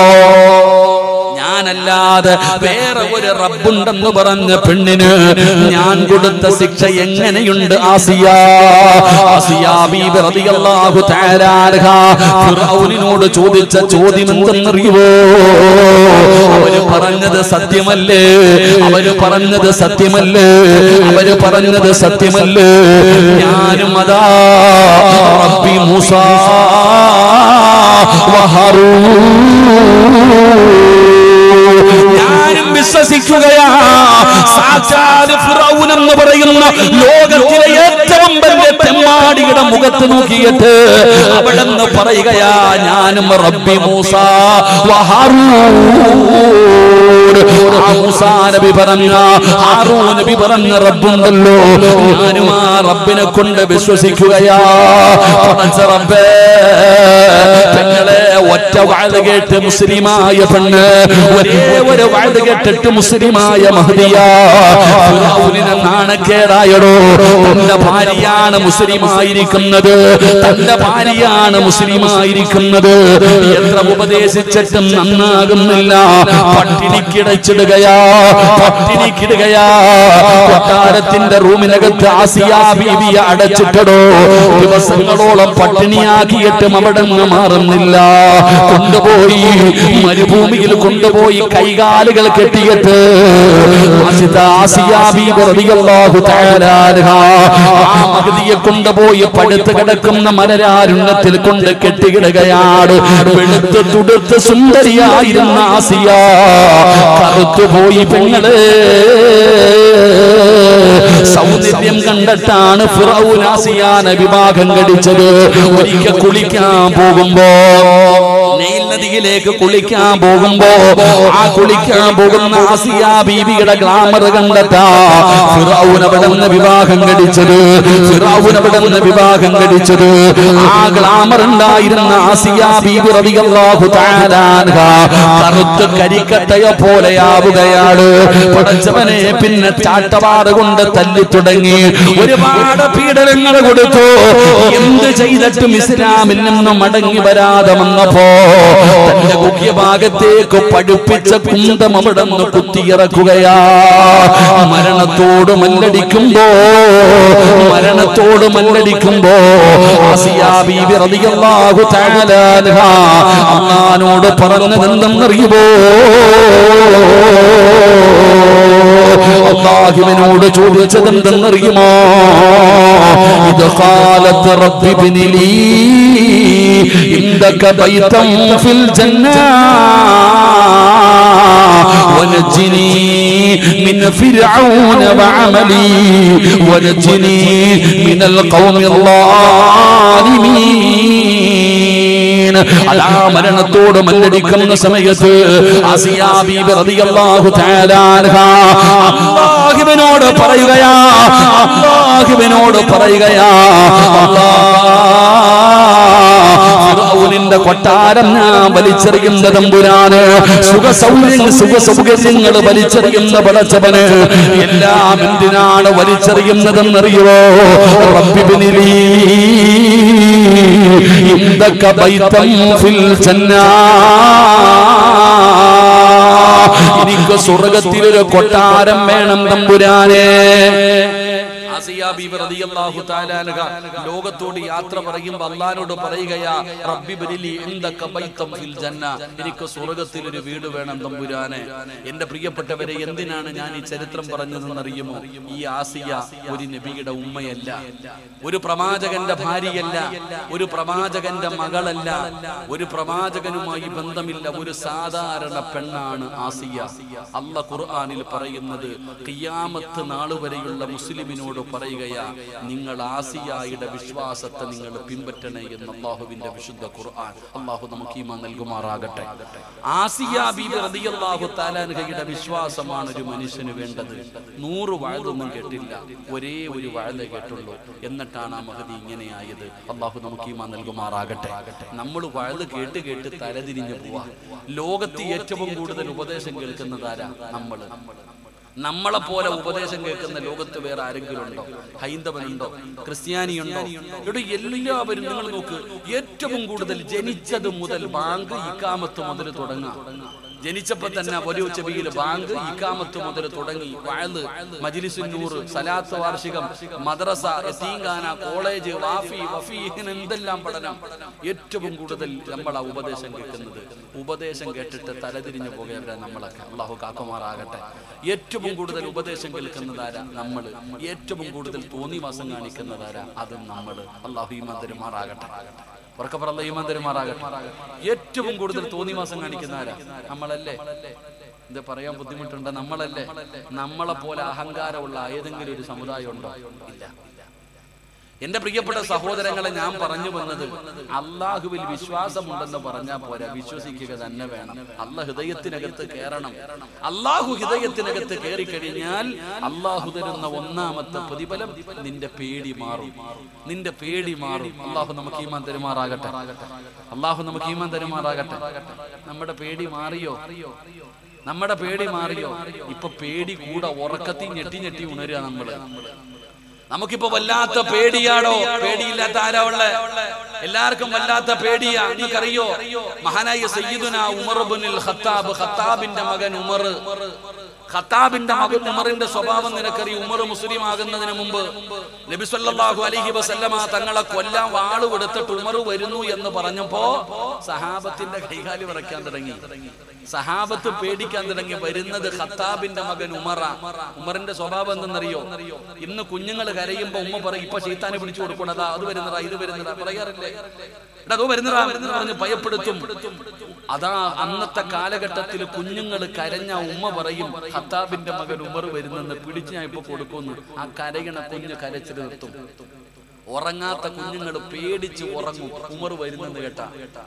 [SPEAKER 1] ഞാനല്ലാതെ വേറെ ഒരു റബ്ബുണ്ടെന്ന് പറഞ്ഞ പെണ്ണിന് ഞാൻ കൊടുത്ത ശിക്ഷ എങ്ങനെയുണ്ട് ആസിയ ആസിയ ബീബി റളിയല്ലാഹു തആല അൻഹ ഫിറഔനിനോട് ചോദിച്ച ചോദ്യം എന്തെന്നറിയുവോ അവര് പറഞ്ഞത് സത്യമല്ലേ അവര് പറഞ്ഞത് സത്യമല്ലേ അവര് പറഞ്ഞത് സത്യമല്ലേ ഞാനും അതാ റബ്ബി മൂസ വഹറൂ ഞാനും വിശ്വസിക്കുകയാ സാക്ഷാത് ഫിറൗൻ എന്ന് പറയുന്ന ലോകത്തിലെ ഏറ്റവും വലിയ തെമ്മാടിയുടെ മുഖത്ത് നോക്കിയിട്ട് അവിടെ നിന്ന് പറയുകയാ ഞാനും റബ്ബി മൂസ വഹാറൂൻ ആ മൂസാ നബി പറഞ്ഞ ഹാറൂൻ നബി പറഞ്ഞ റബ്ബുണ്ടല്ലോ ഞാനും ആ റബ്ബിനെ കൊണ്ട് വിശ്വസിക്കുകയാ പടച്ച റബ്ബേ പെങ്ങളെ ഒറ്റ വാഴ കേട്ട് മുസ്ലിമായ പെണ്ണ് ഒരേ ഒരു വാഴ കേട്ടിട്ട് മുസ്ലിമായ മഹദിയ ഫിറൗനിനെ നാണക്കേടായടോ തന്റെ ഭാര്യയാണ് മുസ്ലിമായിരിക്കുന്നത് തന്റെ ഭാര്യയാണ് മുസ്ലിമായിരിക്കുന്നത് എത്ര ഉപദേശിച്ചിട്ടും നന്നാകുന്നില്ല പട്ടിണിക്കിടച്ചിടുകയാ പട്ടിണിക്കിടുകയാ കൊട്ടാരത്തിന്റെ റൂമിനകത്ത് ആസിയ ബീവിയെ അടച്ചിട്ടടോ ദിവസങ്ങളോളം പട്ടിണിയാക്കിയിട്ടും അവിടെ നിന്ന് മാറുന്നില്ല കൊണ്ടുപോയി മരുഭൂമിയിൽ കൊണ്ടുപോയി കൈകാലുകൾ കെട്ടിയിട്ട് ആസിത ആസിയ ബീവി റളിയല്ലാഹു തആല അൻഹാ ആ മഹദിയെ കൊണ്ടുപോയി പടുത്ത് കിടക്കുന്ന മലരാരുണ്യത്തിൽ കൊണ്ട് കെട്ടിയിടുകയാണ് വെളുത്ത് തുടുത്ത് സുന്ദരിയായിരുന്ന ആസിയ കറുത്തുപോയി പെങ്ങളെ സൗന്ദര്യം കണ്ടിട്ടാണ് ഫിറൗൻ ആസിയാനെ വിഭാഗം കടിച്ചത് ഒരിക്കൽ കുളിക്കാൻ പോകുമ്പോ നെയിൽ നദിയിലേക്ക് കുളിക്കാൻ പോകുമ്പോ ആ കുളിക്കാൻ പോകുന്ന ആസിയ ബീവിയുടെ ഗ്ലാമർ കണ്ടിട്ടാ ഫിറൗൻ അവിടെ നിന്ന് വിവാഹം കടിച്ചത് ഫിറൗൻ അവിടെ നിന്ന് വിവാഹം കടിച്ചത് ആ ഗ്ലാമർ ഉണ്ടായിരുന്ന ആസിയ ബീവി റളിയല്ലാഹു തആല അൻഹ കറുത്ത് കരിക്കട്ടയെ പോലെയാവുകയാണ് പടച്ചവനെ പിന്നെ ചാട്ടവാട് കൊണ്ട് തല്ലി തുടങ്ങി ഒരുപാട് പീഡനങ്ങൾ കൊടുത്തു എന്ത് ചെയ്തിട്ടും ഇസ്ലാമിൽ നിന്ന് മടങ്ങി വരാതെ വന്നപ്പോ തന്റെ മുഖ്യഭാഗത്തേക്ക് പഠിപ്പിച്ച കുന്തം അവിടെ നിന്ന് കുത്തിയിറക്കുകയാ മരണത്തോട് മല്ലടിക്കുമ്പോ മരണത്തോട് മല്ലടിക്കുമ്പോ ആസിയാ ബീബി റളിയല്ലാഹു തആല അൻഹ അള്ളാനോട് പറഞ്ഞതെന്തെന്നറിയുമോ അള്ളാഹുവിനോട് ചോദിച്ചതെന്തെന്നറിയുമോ ഇത് കാലത്ത് റബ്ബി ബിനിലി ഇന്ദക ബൈതം ഫിൽ ജന്ന ونجني من فرعون وعملي ونجني من القوم الظالمين അതാ മരണത്തോട് മല്ലടിക്കുന്ന സമയത്ത് ആസിയാ ബീബി റളിയല്ലാഹു തആല അൻഹ അല്ലാഹുവിനോട് പറയുകയാ അല്ലാഹുവിനോട് പറയുകയാ ഫിറൗനിന്റെ കൊട്ടാരം ഞാൻ വലിച്ചെറിയുന്ന തമ്പുരാന് സുഖ സൗകര്യങ്ങൾ സുഖ സൗകര്യങ്ങൾ വലിച്ചെറിയുന്ന പടച്ചവന് എല്ലാം എന്തിനാണ് വലിച്ചെറിയുന്നതെന്നറിയുമോ റബ്ബിബ്നിലീ ഇന്ദക ബൈതം ഫിൽ ജന്നാ എനിക്ക് സ്വർഗത്തിലൊരു കൊട്ടാരം വേണം തമ്പുരാനെ ആസിയ ബീബി റളിയല്ലാഹു തആല അൻഹ ലോകത്തോട് യാത്ര പറയുമ്പോൾ അള്ളാഹിനോട് പറയുകയാ റബ്ബി ബരിലി ഇൻദക ബൈതം ഫിൽ ജന്ന എനിക്ക് സ്വർഗ്ഗത്തിൽ ഒരു വീട് വേണം തമ്പുരാനെ എന്റെ പ്രിയപ്പെട്ടവരെ എന്തിനാണ് ഞാൻ ഈ ചരിത്രം പറഞ്ഞതെന്ന് അറിയുമോ ഈ ആസിയ ഒരു നബിയുടെ ഉമ്മയല്ല ഒരു പ്രവാചകന്റെ ഭാര്യയല്ല ഒരു പ്രവാചകന്റെ മകളല്ല ഒരു പ്രവാചകനുമായി ബന്ധമില്ല ഒരു സാധാരണ പെണ്ണാണ് ആസിയ അല്ല ഖുർആനിൽ പറയുന്നത് ഖിയാമത്ത് നാൾ വരെയുള്ള മുസ്ലിമിനോട് പറയുകയാ നിങ്ങൾ ആസിയായുടെ വിശ്വാസത്തെ നിങ്ങൾ പിൻപറ്റണേ എന്ന് അള്ളാഹുവിന്റെ വിശുദ്ധ ഖുർആൻ അള്ളാഹു നമുക്ക് ഈമാൻ നൽകുമാറാകട്ടെ ആസിയ ബീബി റളിയല്ലാഹു തആലാൻഹയുടെ വിശ്വാസമാണ് ഒരു മനുഷ്യന് വേണ്ടത് നൂറ് വഴുതൊന്നും കേട്ടില്ല ഒരേ ഒരു വഴുത കേട്ടുള്ളൂ എന്നിട്ടാണ് ആ മഹതി ഇങ്ങനെയായത് അള്ളാഹു നമുക്ക് ഈമാൻ നൽകുമാറാകട്ടെ നമ്മൾ വഴുത് കേട്ട് കേട്ട് തലതിരിഞ്ഞു പോവാ ലോകത്ത് ഏറ്റവും കൂടുതൽ ഉപദേശം കേൾക്കുന്നതാരാ നമ്മൾ നമ്മളെ പോലെ ഉപദേശം കേൾക്കുന്ന ലോകത്ത് വേറെ ആരെങ്കിലും ഉണ്ടോ ഹൈന്ദവനുണ്ടോ ക്രിസ്ത്യാനിയുണ്ടോ ഇവിടെ എല്ലാവരും നിങ്ങൾ നോക്ക് ഏറ്റവും കൂടുതൽ ജനിച്ചത് മുതൽ ബാങ്ക് ഇക്കാമത്ത് മുതൽ തുടങ്ങാം ജനിച്ചപ്പോ തന്നെ വലിയ ചെവിയിൽ ബാങ്ക് ഇക്കാമത്ത് മുതൽ തുടങ്ങി വയല് മജിലിസുന്നൂർ സലാത്ത് വാർഷികം മദ്രസ എത്തീങ്കാന കോളേജ് വാഫി വഫി ഇങ്ങനെ എന്തെല്ലാം പഠനം ഏറ്റവും കൂടുതൽ നമ്മളാ ഉപദേശം കേൾക്കുന്നത് ഉപദേശം കേട്ടിട്ട് തലതിരിഞ്ഞു പോകേണ്ട നമ്മളൊക്കെ അള്ളാഹു കാക്കുമാറാകട്ടെ ഏറ്റവും കൂടുതൽ ഉപദേശം കേൾക്കുന്നതാരാ നമ്മൾ ഏറ്റവും കൂടുതൽ തോന്നിവാസം കാണിക്കുന്നതാരാ അത് നമ്മൾ അള്ളാഹു ഈ മന്ദിരമാറാകട്ടെ ഉറക്കപ്പുറല്ല ഈ മന്ദിരമാറാകട്ടെ ഏറ്റവും കൂടുതൽ തോന്നിവാസം കാണിക്കുന്ന ആരാ നമ്മളല്ലേ ഇത് പറയാൻ ബുദ്ധിമുട്ടുണ്ട് നമ്മളല്ലേ നമ്മളെ പോലെ അഹങ്കാരമുള്ള ഏതെങ്കിലും ഒരു സമുദായം ഉണ്ടോ ഇല്ല എന്റെ പ്രിയപ്പെട്ട സഹോദരങ്ങളെ ഞാൻ പറഞ്ഞു വന്നത് അള്ളാഹുവിൽ വിശ്വാസമുണ്ടെന്ന് പറഞ്ഞാൽ പോരാ വിശ്വസിക്കുക തന്നെ വേണം അല്ല ഹൃദയത്തിനകത്ത് കയറണം അള്ളാഹു ഹൃദയത്തിനകത്ത് കയറി കഴിഞ്ഞാൽ അള്ളാഹു തരുന്ന ഒന്നാമത്തെ പ്രതിഫലം നിന്റെ പേടി മാറും നിന്റെ പേടി മാറും അള്ളാഹു നമുക്ക് ഈമാൻ തരുമാറാകട്ടെ അള്ളാഹു നമുക്ക് ഈമാൻ തരുമാറാകട്ടെ നമ്മുടെ പേടി മാറിയോ നമ്മുടെ പേടി മാറിയോ ഇപ്പൊ പേടി കൂടെ ഉറക്കത്തി ഞെട്ടി ഞെട്ടി ഉണരുക നമ്മള് നമുക്കിപ്പോ വല്ലാത്ത പേടിയാണോ പേടിയില്ലാത്ത ആരാ ഉള്ള എല്ലാവർക്കും വല്ലാത്ത പേടിയാ നിങ്ങൾക്കറിയോ മഹാനായ സയ്യിദുന ഉമർ ബിനുൽ ഖത്താബ് ഖത്താബിന്റെ മകൻ ഉമർ ഖത്താബിന്റെ മകൻ ഉമറിന്റെ സ്വഭാവം നിനക്കറിയും ഉമർ മുസ്ലിം ആകുന്നതിന് മുമ്പ് നബി സല്ലല്ലാഹു അലൈഹി വസല്ലമ തങ്ങളെ കൊല്ലാൻ വാള് കൊടുത്തിട്ട് ഉമർ വരുന്നു എന്ന് പറഞ്ഞപ്പോ സഹാബത്തിന്റെ കൈകാലി വിറയ്ക്കാൻ തുടങ്ങി സഹാബത്ത് പേടിക്കാൻ തുടങ്ങി വരുന്നത് ഖത്താബിന്റെ മകൻ ഉമറ ഉമറിന്റെ സ്വഭാവം എന്തെന്നറിയോ ഇന്ന് കുഞ്ഞുങ്ങൾ കരയുമ്പോ ഉമ്മ പറയും ഇപ്പൊ ചീത്താനെ പിടിച്ചു കൊടുക്കണതാ അത് വരുന്നതാ ഇത് വരുന്നതാ പറയാറില്ലേ എടാ അതോ വരുന്നതാ വരുന്നതാ പറഞ്ഞ് ഭയപ്പെടുത്തും അതാ അന്നത്തെ കാലഘട്ടത്തിൽ കുഞ്ഞുങ്ങൾ കരഞ്ഞ ഉമ്മ പറയും ഖത്താബിന്റെ മകൻ ഉമർ വരുന്നെന്ന് പിടിച്ച് ഞാൻ ഇപ്പൊ കൊടുക്കുന്നു ആ കരയണ കുഞ്ഞ് കരച്ചിൽ നിർത്തും ഉറങ്ങാത്ത കുഞ്ഞുങ്ങൾ പേടിച്ച് ഉറങ്ങും ഉമർ വരുന്നെന്ന് കേട്ടാ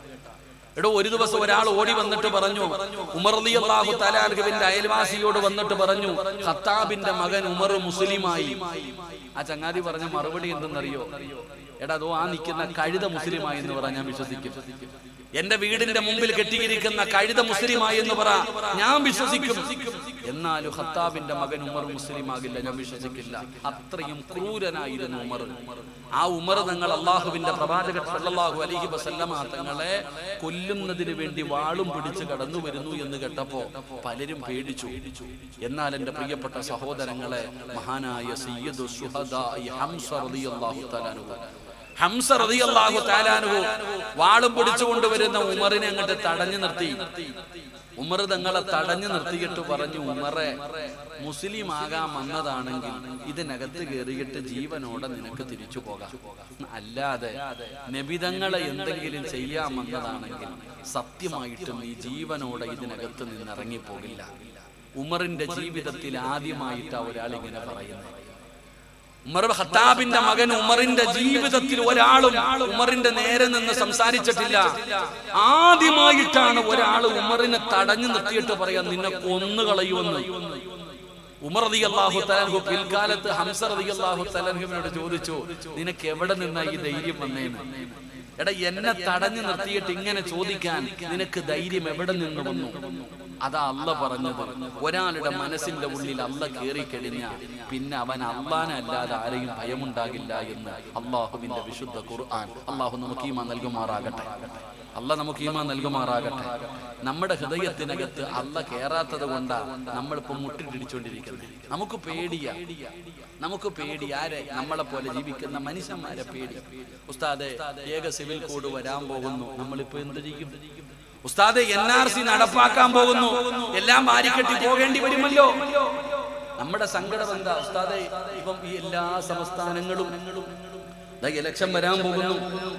[SPEAKER 1] എടോ ഒരു ദിവസം ഒരാൾ ഓടി വന്നിട്ട് പറഞ്ഞു ഉമർ അലി അള്ളാഹു തലാർഹുവിന്റെ അയൽവാസിയോട് വന്നിട്ട് പറഞ്ഞു ഖത്താബിന്റെ മകൻ ഉമർ മുസ്ലിമായി ആ ചങ്ങാതി പറഞ്ഞ മറുപടി എന്തെന്നറിയോ എടാ അതോ ആ നിൽക്കുന്ന കഴുത മുസ്ലിമായി എന്ന് പറഞ്ഞാൽ ഞാൻ വിശ്വസിക്കും എന്റെ വീടിന്റെ മുമ്പിൽ കെട്ടിയിരിക്കുന്ന കഴുത മുസ്ലിമായി എന്ന് പറ ഞാൻ വിശ്വസിക്കും എന്നാലും ഖത്താബിന്റെ മകൻ ഉമർ മുസ്ലിം ആകില്ല ഞാൻ വിശ്വസിക്കില്ല അത്രയും ക്രൂരനായിരുന്നു ഉമർ ആ ഉമർ തങ്ങൾ അള്ളാഹുവിന്റെ പ്രവാചകൻ സല്ലല്ലാഹു അലൈഹി വസല്ലമ തങ്ങളെ കൊല്ലുന്നതിന് വേണ്ടി വാളും പിടിച്ച് കടന്നു വരുന്നു എന്ന് കേട്ടപ്പോ പലരും പേടിച്ചു എന്നാൽ എന്റെ പ്രിയപ്പെട്ട സഹോദരങ്ങളെ മഹാനായ സയ്യിദു ശുഹദാഇ ഹംസ റളിയല്ലാഹു തആല അൻഹു ഹംസ റളിയല്ലാഹു തആല അൻഹു വാളും പിടിച്ചു കൊണ്ടുവരുന്ന ഉമറിനെ അങ്ങോട്ട് തടഞ്ഞു നിർത്തി ഉമർ തങ്ങളെ തടഞ്ഞു നിർത്തിയിട്ട് പറഞ്ഞു ഉമറെ മുസ്ലിം ആകാൻ വന്നതാണെങ്കിൽ ഇതിനകത്ത് കയറിയിട്ട് ജീവനോടെ നിനക്ക് തിരിച്ചു പോകാം അല്ലാതെ നബിതങ്ങളെ എന്തെങ്കിലും ചെയ്യാൻ വന്നതാണെങ്കിൽ സത്യമായിട്ടും ഈ ജീവനോടെ ഇതിനകത്ത് നിന്ന് ഇറങ്ങിപ്പോകില്ല ഉമറിന്റെ ജീവിതത്തിൽ ആദ്യമായിട്ടാ ഒരാൾ ഇങ്ങനെ പറയുന്നത് ഉമർ ഖത്താബിന്റെ മകൻ ഉമറിന്റെ ജീവിതത്തിൽ ഒരാളും ഉമറിന്റെ നേരെ നിന്ന് സംസാരിച്ചിട്ടില്ല ആദ്യമായിട്ടാണ് ഒരാൾ ഉമറിനെ തടഞ്ഞു നിർത്തിയിട്ട് പറയാൻ നിന്നെ കൊന്നുകളയുമെന്ന് ഉമർ റതി അള്ളാഹു തലഹു പിൽക്കാലത്ത് ഹംസ റതി അള്ളാഹു തലഹുവിനോട് ചോദിച്ചു നിനക്ക് എവിടെ നിന്നാ ഈ ധൈര്യം വന്നേന്ന് എടാ എന്നെ തടഞ്ഞു നിർത്തിയിട്ട് ഇങ്ങനെ ചോദിക്കാൻ നിനക്ക് ധൈര്യം എവിടെ നിന്ന് വന്നു അതാ അല്ല പറഞ്ഞത് ഒരാളുടെ മനസ്സിന്റെ ഉള്ളിൽ അല്ല കയറി കഴിഞ്ഞാൽ പിന്നെ അവൻ അള്ളാനെ അല്ലാതെ ആരെയും ഭയമുണ്ടാകില്ല എന്ന് അള്ളാഹുവിന്റെ വിശുദ്ധ ഖുർആൻ അള്ളാഹു നമുക്ക് ഈമാ നൽകുമാറാകട്ടെ അല്ല നമുക്ക് ഈമാ നൽകുമാറാകട്ടെ നമ്മുടെ ഹൃദയത്തിനകത്ത് അല്ല കേറാത്തത് കൊണ്ടാ നമ്മളിപ്പോ മുട്ടിട്ടിടിച്ചോണ്ടിരിക്കുന്നത് നമുക്ക് പേടിയാ നമുക്ക് പേടി ആരെ നമ്മളെ പോലെ ജീവിക്കുന്ന മനുഷ്യന്മാരെ പേടി ഉസ്താദെ ഏക സിവിൽ കോഡ് വരാൻ പോകുന്നു നമ്മളിപ്പോ എന്ത് ചെയ്യും ഉസ്താദെ എൻ ആർ സി നടപ്പാക്കാൻ പോകുന്നു എല്ലാം മാരിക്കെട്ടി പോകേണ്ടി വരുമല്ലോ നമ്മുടെ സങ്കടം എന്താ ഉസ്താദെ ഇപ്പം ഈ എല്ലാ സംസ്ഥാനങ്ങളും ദാ ഇലക്ഷൻ വരാൻ പോകുന്നു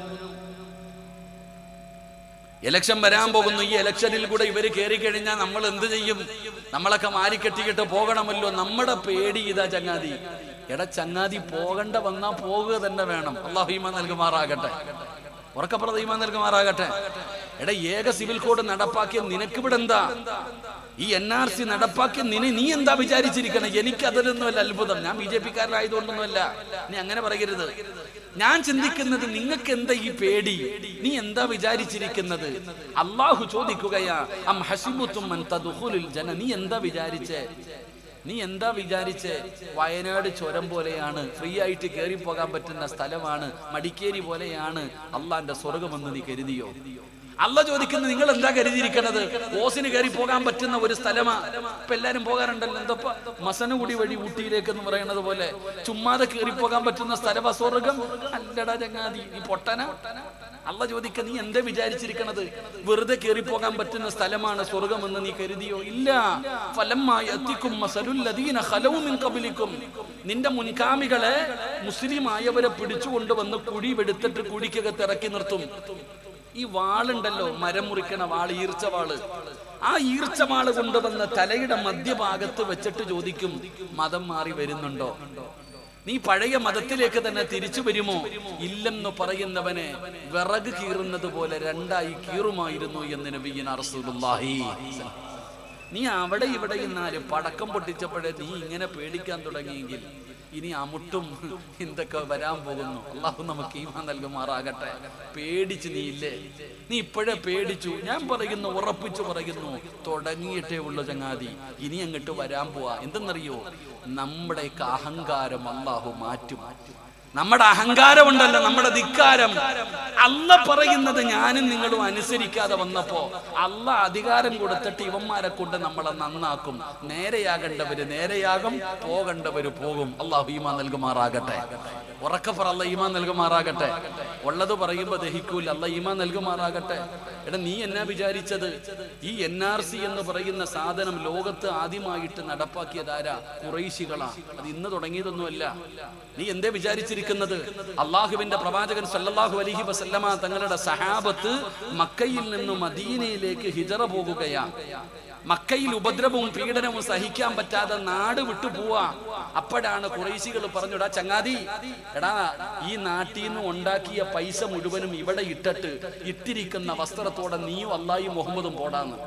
[SPEAKER 1] ഇലക്ഷൻ വരാൻ പോകുന്നു ഈ ഇലക്ഷനിൽ കൂടെ ഇവര് കയറി കഴിഞ്ഞാൽ നമ്മൾ എന്ത് ചെയ്യും നമ്മളൊക്കെ മാരിക്കെട്ടിയിട്ട് പോകണമല്ലോ നമ്മുടെ പേടി ഇതാ ചങ്ങാതി എടാ ചങ്ങാതി പോകണ്ട വന്നാ പോകുക തന്നെ വേണം അള്ളാഹുമ നൽകുമാറാകട്ടെ ഉറക്കപ്പുറത്ത് ഈമാൻ നൽകുമാറാകട്ടെ എടാ ഏക സിവിൽ കോഡ് നടപ്പാക്കിയ നിനക്കിവിടെ എന്താ ഈ എൻ ആർ സി നടപ്പാക്കിയ നിന്നെ നീ എന്താ വിചാരിച്ചിരിക്കണം എനിക്ക് അതിലൊന്നുമല്ല അത്ഭുതം ഞാൻ ബി ജെ പിക്കാരനായതുകൊണ്ടൊന്നുമല്ല നീ അങ്ങനെ പറയരുത് ഞാൻ ചിന്തിക്കുന്നത് നിങ്ങൾക്ക് എന്താ ഈ പേടി നീ എന്താ വിചാരിച്ചിരിക്കുന്നത് അള്ളാഹു ചോദിക്കുകയാ അം ഹസിബുത്തും അൻ തദ്ഖുലുൽ ജന നീ എന്താ വിചാരിച്ചേ നീ എന്താ വിചാരിച്ചേ വയനാട് ചുരം പോലെയാണ് ഫ്രീ ആയിട്ട് കയറി പോകാൻ പറ്റുന്ന സ്ഥലമാണ് മടിക്കേരി പോലെയാണ് അള്ളാന്റെ സ്വർഗമെന്ന് നീ കരുതിയോ അല്ല ചോദിക്കുന്നത് നിങ്ങൾ എന്താ കരുതിയിരിക്കണത് ഓസിന് കയറി പോകാൻ പറ്റുന്ന ഒരു സ്ഥലമാ ഇപ്പൊ എല്ലാരും പോകാറുണ്ടല്ലോ എന്തപ്പ മസനഗുടി വഴി ഊട്ടിയിലേക്ക് എന്ന് പറയുന്നത് പോലെ ചുമ്മാതെ കയറി പോകാൻ പറ്റുന്ന സ്ഥലമാ സ്വർഗം അല്ലടാ ചങ്ങാതി ഈ പൊട്ടന അല്ല ചോദിക്ക നീ എന്താ വിചാരിച്ചിരിക്കണത് വെറുതെ കയറി പോകാൻ പറ്റുന്ന സ്ഥലമാണ് സ്വർഗമെന്ന് നീ കരുതിയോ ഇല്ല ഫലമായി എത്തിക്കും മസലുല്ലദീന ഖലവു മിൻ ഖബലിക്കും നിന്റെ മുൻകാമികളെ മുസ്ലിം ആയവരെ പിടിച്ചുകൊണ്ടുവന്ന് കുഴി വെടുത്തിട്ട് കുഴിക്കകത്ത് ഇറക്കി നിർത്തും ഈ വാളുണ്ടല്ലോ മരം മുറിക്കണ വാള് ഈർച്ച വാള് ആ ഈർച്ച വാള് കൊണ്ടുവന്ന തലയുടെ മധ്യഭാഗത്ത് വെച്ചിട്ട് ചോദിക്കും മതം മാറി വരുന്നുണ്ടോ നീ പഴയ മതത്തിലേക്ക് തന്നെ തിരിച്ചു വരുമോ ഇല്ലെന്ന് പറയുന്നവനെ വിറക് കീറുന്നത് പോലെ രണ്ടായി കീറുമായിരുന്നു എന്ന് നബിയൻ റസൂലുള്ളാഹി നീ അവിടെ ഇവിടെ ഇന്നാല് പടക്കം പൊട്ടിച്ചപ്പോഴേ നീ ഇങ്ങനെ പേടിക്കാൻ തുടങ്ങിയെങ്കിൽ ഇനി അമുട്ടും എന്തൊക്കെ വരാൻ പോകുന്നു അള്ളാഹു നമുക്ക് ഈമാ നൽകുമാറാകട്ടെ പേടിച്ച് നീ ഇല്ലേ നീ ഇപ്പോഴേ പേടിച്ചു ഞാൻ പറയുന്നു ഉറപ്പിച്ചു പറയുന്നു തുടങ്ങിയിട്ടേ ഉള്ളു ചങ്ങാതി ഇനി അങ്ങോട്ട് വരാൻ പോവാ എന്തെന്നറിയോ നമ്മുടെയൊക്കെ അഹങ്കാരം അള്ളാഹു മാറ്റും നമ്മുടെ അഹങ്കാരമുണ്ടല്ലോ നമ്മുടെ ധിക്കാരം അല്ല പറയുന്നത് ഞാനും നിങ്ങളും അനുസരിക്കാതെ വന്നപ്പോ അല്ല അധികാരം കൊടുത്തിട്ട് ഇവന്മാരെ കൊണ്ട് നമ്മളെ നന്നാക്കും നേരെയാകേണ്ടവര് നേരെയാകും പോകേണ്ടവര് പോകും അള്ളാഹു ഈമാ നൽകുമാറാകട്ടെ ഉറക്കപ്പറ അല്ല ഈമാ നൽകുമാറാകട്ടെ ഉള്ളത് പറയുമ്പോ ദഹിക്കൂല അല്ല ഈമാ നൽകുമാറാകട്ടെ എടാ നീ എന്നാ വിചാരിച്ചത് ഈ എൻ ആർ സി എന്ന് പറയുന്ന സാധനം ലോകത്ത് ആദ്യമായിട്ട് നടപ്പാക്കിയതാരാ കുറൈശികളാ അത് ഇന്ന് തുടങ്ങിയതൊന്നുമല്ല നീ എന്തേ വിചാരിച്ചിരിക്കുന്നത് അള്ളാഹുവിന്റെ പ്രവാചകൻ സല്ലല്ലാഹു അലൈഹി വസല്ലമ തങ്ങളുടെ സഹാബത്ത് മക്കയിൽ നിന്ന് മദീനയിലേക്ക് ഹിജറ പോകുകയാ മക്കയിൽ ഉപദ്രവവും പീഡനവും സഹിക്കാൻ പറ്റാതെ നാട് വിട്ടു പോവാ അപ്പോഴാണ് കുറേശികൾ പറഞ്ഞുടാ ചങ്ങാതി എടാ ഈ നാട്ടിൽ നിന്ന് ഉണ്ടാക്കിയ പൈസ മുഴുവനും ഇവിടെ ഇട്ടിട്ട് ഇട്ടിരിക്കുന്ന വസ്ത്രത്തോടെ നീയും അല്ലായി മുഹമ്മദും പോടാന്ന്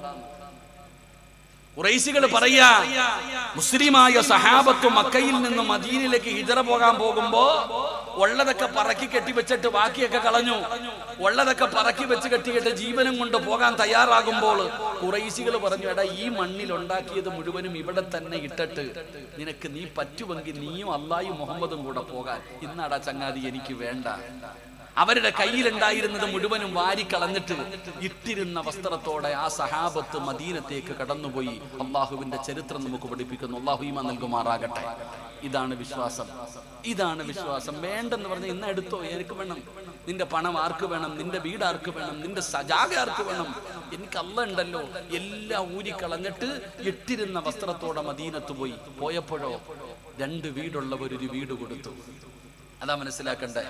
[SPEAKER 1] കുറേശികൾ പറയാ മുസ്ലിമായ സഹാബത്ത് മക്കയിൽ നിന്ന് മദീനിലേക്ക് ഹിജറ പോകാൻ പോകുമ്പോ ഉള്ളതൊക്കെ പറക്കി കെട്ടി വെച്ചിട്ട് ബാക്കിയൊക്കെ കളഞ്ഞു ഉള്ളതൊക്കെ പറക്കി വെച്ച് കെട്ടിയിട്ട് ജീവനും കൊണ്ട് പോകാൻ തയ്യാറാകുമ്പോൾ കുറേശികൾ പറഞ്ഞു എടാ ഈ മണ്ണിൽ ഉണ്ടാക്കിയത് മുഴുവനും ഇവിടെ തന്നെ ഇട്ടിട്ട് നിനക്ക് നീ പറ്റുമെങ്കിൽ നീയും അല്ലായും മുഹമ്മദും കൂടെ പോകാൻ ഇന്നാടാ ചങ്ങാതി എനിക്ക് വേണ്ട അവരുടെ കയ്യിലുണ്ടായിരുന്നത് മുഴുവനും വാരിക്കളഞ്ഞിട്ട് ഇട്ടിരുന്ന വസ്ത്രത്തോടെ ആ സഹാബത്ത് മദീനത്തേക്ക് കടന്നുപോയി അള്ളാഹുവിന്റെ ചരിത്രം നമുക്ക് പഠിപ്പിക്കുന്നു അള്ളാഹുയിമ നൽകുമാറാകട്ടെ ഇതാണ് വിശ്വാസം ഇതാണ് വിശ്വാസം വേണ്ടെന്ന് പറഞ്ഞ ഇന്ന് എടുത്തോ എനിക്ക് വേണം നിന്റെ പണം ആർക്ക് വേണം നിന്റെ വീട് ആർക്ക് വേണം നിന്റെ സജാഗ ആർക്ക് വേണം എനിക്ക് അല്ല ഉണ്ടല്ലോ എല്ലാം ഊരിക്കളഞ്ഞിട്ട് ഇട്ടിരുന്ന വസ്ത്രത്തോടെ മദീനത്ത് പോയി പോയപ്പോഴോ രണ്ട് വീടുള്ളവർ ഒരു വീട് കൊടുത്തു അതാ മനസ്സിലാക്കണ്ടേ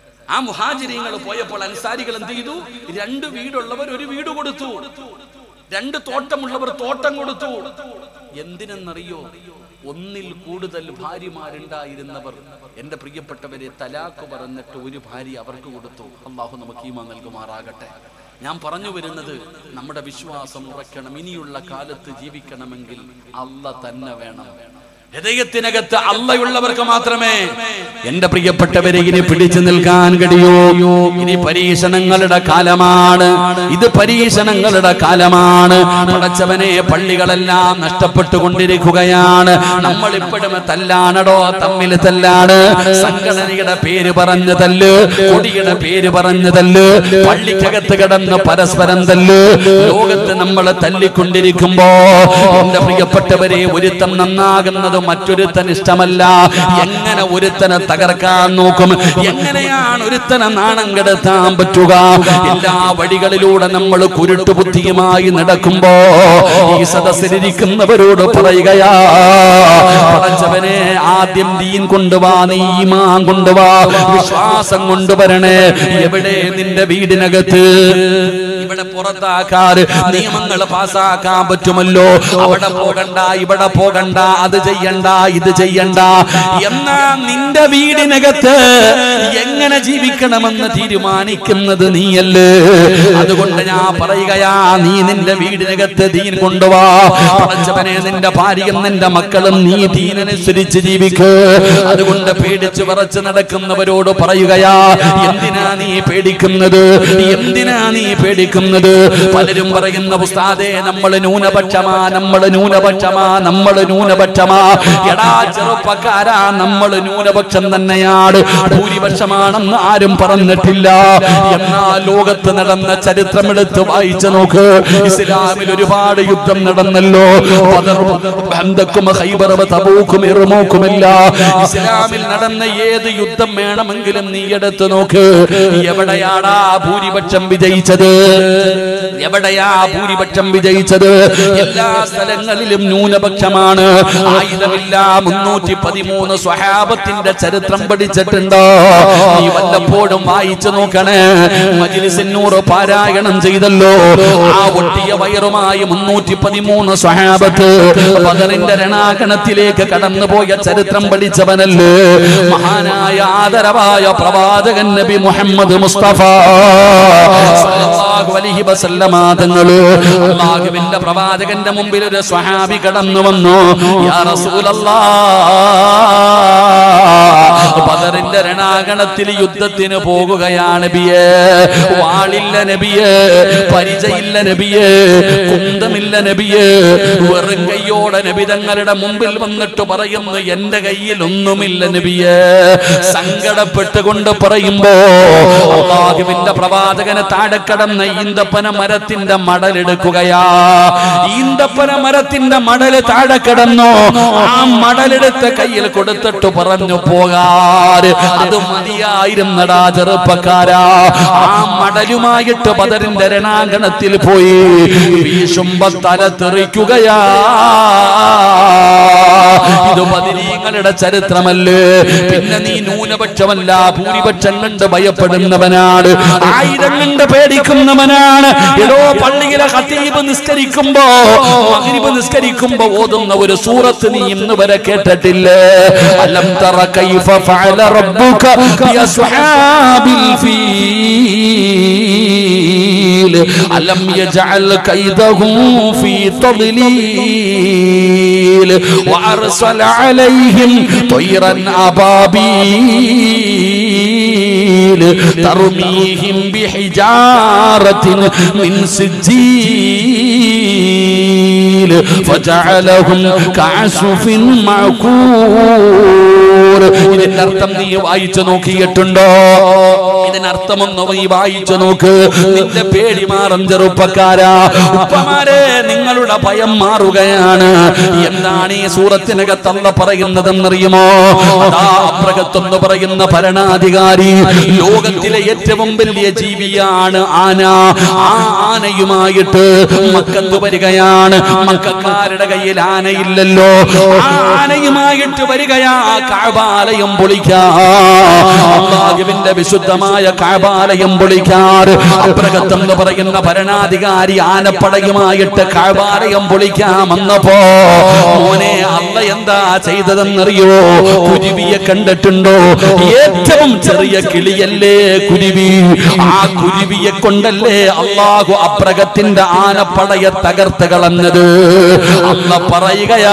[SPEAKER 1] ആ മുഹാജിരിങ്ങൾ പോയപ്പോൾ അൻസാരികൾ എന്ത് ചെയ്തു രണ്ട് വീടുള്ളവർ ഒരു വീട് കൊടുത്തു രണ്ട് തോട്ടമുള്ളവർ തോട്ടം കൊടുത്തു എന്തിനെന്നറിയോ ഒന്നിൽ കൂടുതൽ ഭാര്യമാരുണ്ടായിരുന്നവർ എന്റെ പ്രിയപ്പെട്ടവരെ തലാക്ക് പറഞ്ഞിട്ട് ഒരു ഭാര്യ അവർക്ക് കൊടുത്തു അള്ളാഹു നമുക്ക് ഈമ നൽകുമാറാകട്ടെ ഞാൻ പറഞ്ഞു വരുന്നത് നമ്മുടെ വിശ്വാസം ഉറയ്ക്കണം ഇനിയുള്ള കാലത്ത് ജീവിക്കണമെങ്കിൽ അല്ല തന്നെ വേണം ഹൃദയത്തിനകത്ത് അള്ളയുള്ളവർക്ക് മാത്രമേ എന്റെ പ്രിയപ്പെട്ടവരെ ഇനി പിടിച്ചു നിൽക്കാൻ കഴിയൂ ഇനി പരീക്ഷണങ്ങളുടെ കാലമാണ് ഇത് പരീക്ഷണങ്ങളുടെ കാലമാണ് പടച്ചവനെ പള്ളികളെല്ലാം നഷ്ടപ്പെട്ടുകൊണ്ടിരിക്കുകയാണ് നമ്മൾ ഇപ്പോഴും തല്ലാണടോ തമ്മിൽ തല്ലാണ് സംഘടനയുടെ പേര് പറഞ്ഞ തല്ല് കൊടിയുടെ പേര് പറഞ്ഞ തല്ല് പള്ളിക്കകത്ത് കിടന്ന് പരസ്പരം തല്ല് ലോകത്ത് നമ്മൾ തല്ലിക്കൊണ്ടിരിക്കുമ്പോ എന്റെ പ്രിയപ്പെട്ടവരെ ഒരുത്തം നന്നാകുന്നത് മറ്റൊരുത്തൻ ഇഷ്ടമല്ല എങ്ങനെ ഒരുത്തനെ തകർക്കാൻ നോക്കും എങ്ങനെയാണ് ഒരുത്തനെ നാണം കെടുത്താൻ പറ്റുക എല്ലാ വഴികളിലൂടെ നമ്മൾ കുരുട്ടു ബുദ്ധിയുമായി നടക്കുമ്പോ ഈ സദസ്സിലിരിക്കുന്നവരോട് പറയുകയാ പടച്ചവനെ ആദ്യം ദീൻ കൊണ്ടുവാ നീ ഈമാൻ കൊണ്ടുവാ വിശ്വാസം കൊണ്ടുവരണേ എവിടെ നിന്റെ വീടിനകത്ത് ഇവിടെ പുറത്താക്കാറ് നിയമങ്ങൾ പാസ്സാക്കാൻ പറ്റുമല്ലോ അവിടെ പോകണ്ട ഇവിടെ പോകണ്ട അത് ചെയ്യണ്ട ഇത് ചെയ്യണ്ട എന്നാ നിന്റെ വീടിനകത്ത് എങ്ങനെ ജീവിക്കണമെന്ന് തീരുമാനിക്കുന്നത് നീയല്ലേ അതുകൊണ്ട് ഞാൻ പറയുകയാ നീ നിന്റെ വീടിനകത്ത് ദീൻ കൊണ്ടുവാ പടച്ചവനെ നിന്റെ ഭാര്യയും നിന്റെ മക്കളും നീ ദീനനുസരിച്ച് ജീവിക്ക് അതുകൊണ്ട് പേടിച്ച് വിറച്ച് നടക്കുന്നവരോട് പറയുകയാ എന്തിനാ നീ പേടിക്കുന്നത് എന്തിനാ നീ പേടിക്കുന്നത് പറഞ്ഞിരിക്കുന്നത് പലരും പറയുന്ന ഉസ്താദേ നമ്മൾ ന്യൂനപക്ഷമാ നമ്മൾ ന്യൂനപക്ഷമാ നമ്മൾ ന്യൂനപക്ഷമാ എടാ ചെറുപ്പക്കാരാ നമ്മൾ ന്യൂനപക്ഷം തന്നെയാണ് ഭൂരിപക്ഷമാണെന്ന് ആരും പറഞ്ഞിട്ടില്ല എന്നാൽ ലോകത്ത് നടന്ന ചരിത്രമെടുത്ത് വായിച്ചു നോക്ക് ഇസ്ലാമിൽ ഒരുപാട് യുദ്ധം നടന്നല്ലോ ബദറും, ബന്ധക്കും ഹൈബറും തബൂക്കും ഇറുമൂക്കുമില്ല ഇസ്ലാമിൽ നടന്ന ഏത് യുദ്ധം വേണമെങ്കിലും നീ എടുത്തു നോക്ക് എവിടെയാടാ ഭൂരിപക്ഷം വിജയിച്ചത് എവിടെയാ ഭൂരിപക്ഷം വിജയിച്ചത് എല്ലാ സ്ഥലങ്ങളിലും ന്യൂനപക്ഷമാണ് ആയുധമില്ല മുന്നൂറ്റി പതിമൂന്ന് സ്വഹാബത്തിന്റെ ചരിത്രം പഠിച്ചിട്ടുണ്ടോ നീ വല്ലപ്പോഴും വായിച്ചു നോക്കണേ മജിലിസിന്നൂറ് പാരായണം ചെയ്തല്ലോ ആ ഒട്ടിയ വയറുമായി മുന്നൂറ്റി പതിമൂന്ന് സ്വഹാബത്ത് ബദറിന്റെ രണാകണത്തിലേക്ക് കടന്നുപോയ ചരിത്രം പഠിച്ചവനല്ലേ മഹാനായ ആദരവായ പ്രവാചകൻ നബി മുഹമ്മദ് മുസ്തഫ സല്ലല്ലാഹു അലൈഹി വസല്ലമ തങ്ങള് അല്ലാഹുവിന്റെ പ്രവാചകന്റെ മുമ്പിൽ ഒരു സ്വഹാബി കടന്നു വന്നു യാ റസൂലല്ലാഹ് ബദറിന്റെ രണാകണത്തിൽ യുദ്ധത്തിന് പോകുകയാണ് നബിയേ വാളില്ല നബിയേ പരിചയില്ല നബിയേ കുന്തമില്ല നബിയേ വെറും കൈയോടെ നബി തങ്ങളുടെ മുമ്പിൽ വന്നിട്ട് പറയുന്നു എന്റെ കയ്യിൽ ഒന്നുമില്ല നബിയേ സങ്കടപ്പെട്ടുകൊണ്ട് പറയുമ്പോ അള്ളാഹുവിന്റെ പ്രവാചകന് താഴെ കടന്ന ഈന്തപ്പന മരത്തിന്റെ മടലെടുക്കുകയാ ഈന്തപ്പന മരത്തിന്റെ മടല് താഴെ കിടന്നു ആ മടലെടുത്ത കയ്യിൽ കൊടുത്തിട്ട് പറഞ്ഞു പോകാറ് അത് മതിയായിരുന്നടാ ചെറുപ്പക്കാരാ ആ മടലുമായിട്ട് ബദറിന്റെ രണാങ്കണത്തിൽ പോയി വീശുമ്പോ തല തെറിക്കുകയാ ഇത് ബദിരീങ്ങളുടെ ചരിത്രമല്ലേ പിന്നെ നീ ന്യൂനപക്ഷമല്ല ഭൂരിപക്ഷം കണ്ട് ഭയപ്പെടുന്നവനാണ് ആയിരം കണ്ട് പേടിക്കുന്നവനാണ് ഏതോ പള്ളിയിലെ ഖതീബ് നിസ്കരിക്കുമ്പോ മഗ്രിബ് നിസ്കരിക്കുമ്പോ ഓതുന്ന ഒരു സൂറത്ത് നീ ഇന്ന് വരെ കേട്ടിട്ടില്ലേ അലം തറ കൈഫ ഫഅല റബ്ബുക ബി അസ്ഹാബിൽ ഫീൽ അലം യജഅൽ കൈദഹു ഫീ തദ്ലീൽ وأرسل عليهم طيرا أبابيل ترميهم بحجارة من سجيل فجعلهم كعسف معكور ഇതിന്റെ അർത്ഥം നീ വായിച്ചു നോക്കിയിട്ടുണ്ടോ ഇതിനർത്ഥം ഒന്ന് നീ വായിച്ചു നോക്ക് നിന്റെ പേടി മാറും ചെറുപ്പക്കാരാ ഉപ്പമാരെ നിങ്ങളുടെ ഭയം മാറുകയാണ് എന്താണ് ഈ സൂറത്തിനകത്തല്ല പറയുന്നതെന്നറിയുമോ അതാ അപ്രകത്തെന്ന് പറയുന്ന ഭരണാധികാരി ലോകത്തിലെ ഏറ്റവും വലിയ ജീവിയാണ് ആന ആ ആനയുമായിട്ട് മക്കത്ത് വരികയാണ് മക്കാരുടെ കയ്യിൽ ആനയില്ലല്ലോ ആ ആനയുമായിട്ട് വരികയാ കാബാലയം പൊളിക്കാവിന്റെ വിശുദ്ധമായ കാബാലയം പൊളിക്കാറ് അപ്രകത്തെന്ന് പറയുന്ന ഭരണാധികാരി ആനപ്പടയുമായിട്ട് കാബാലയം പൊളിക്കാമെന്നപ്പോ മോനെ അല്ല എന്താ ചെയ്തതെന്നറിയോ കുരുവിയെ കണ്ടിട്ടുണ്ടോ ഏറ്റവും ചെറിയ കിളിയല്ലേ കുരുവി ആ കുരുവിയെ കൊണ്ടല്ലേ അള്ളാഹു അപ്രകത്തിന്റെ ആനപ്പടയെ തകർത്ത് കളഞ്ഞത് അല്ല പറയുകയാ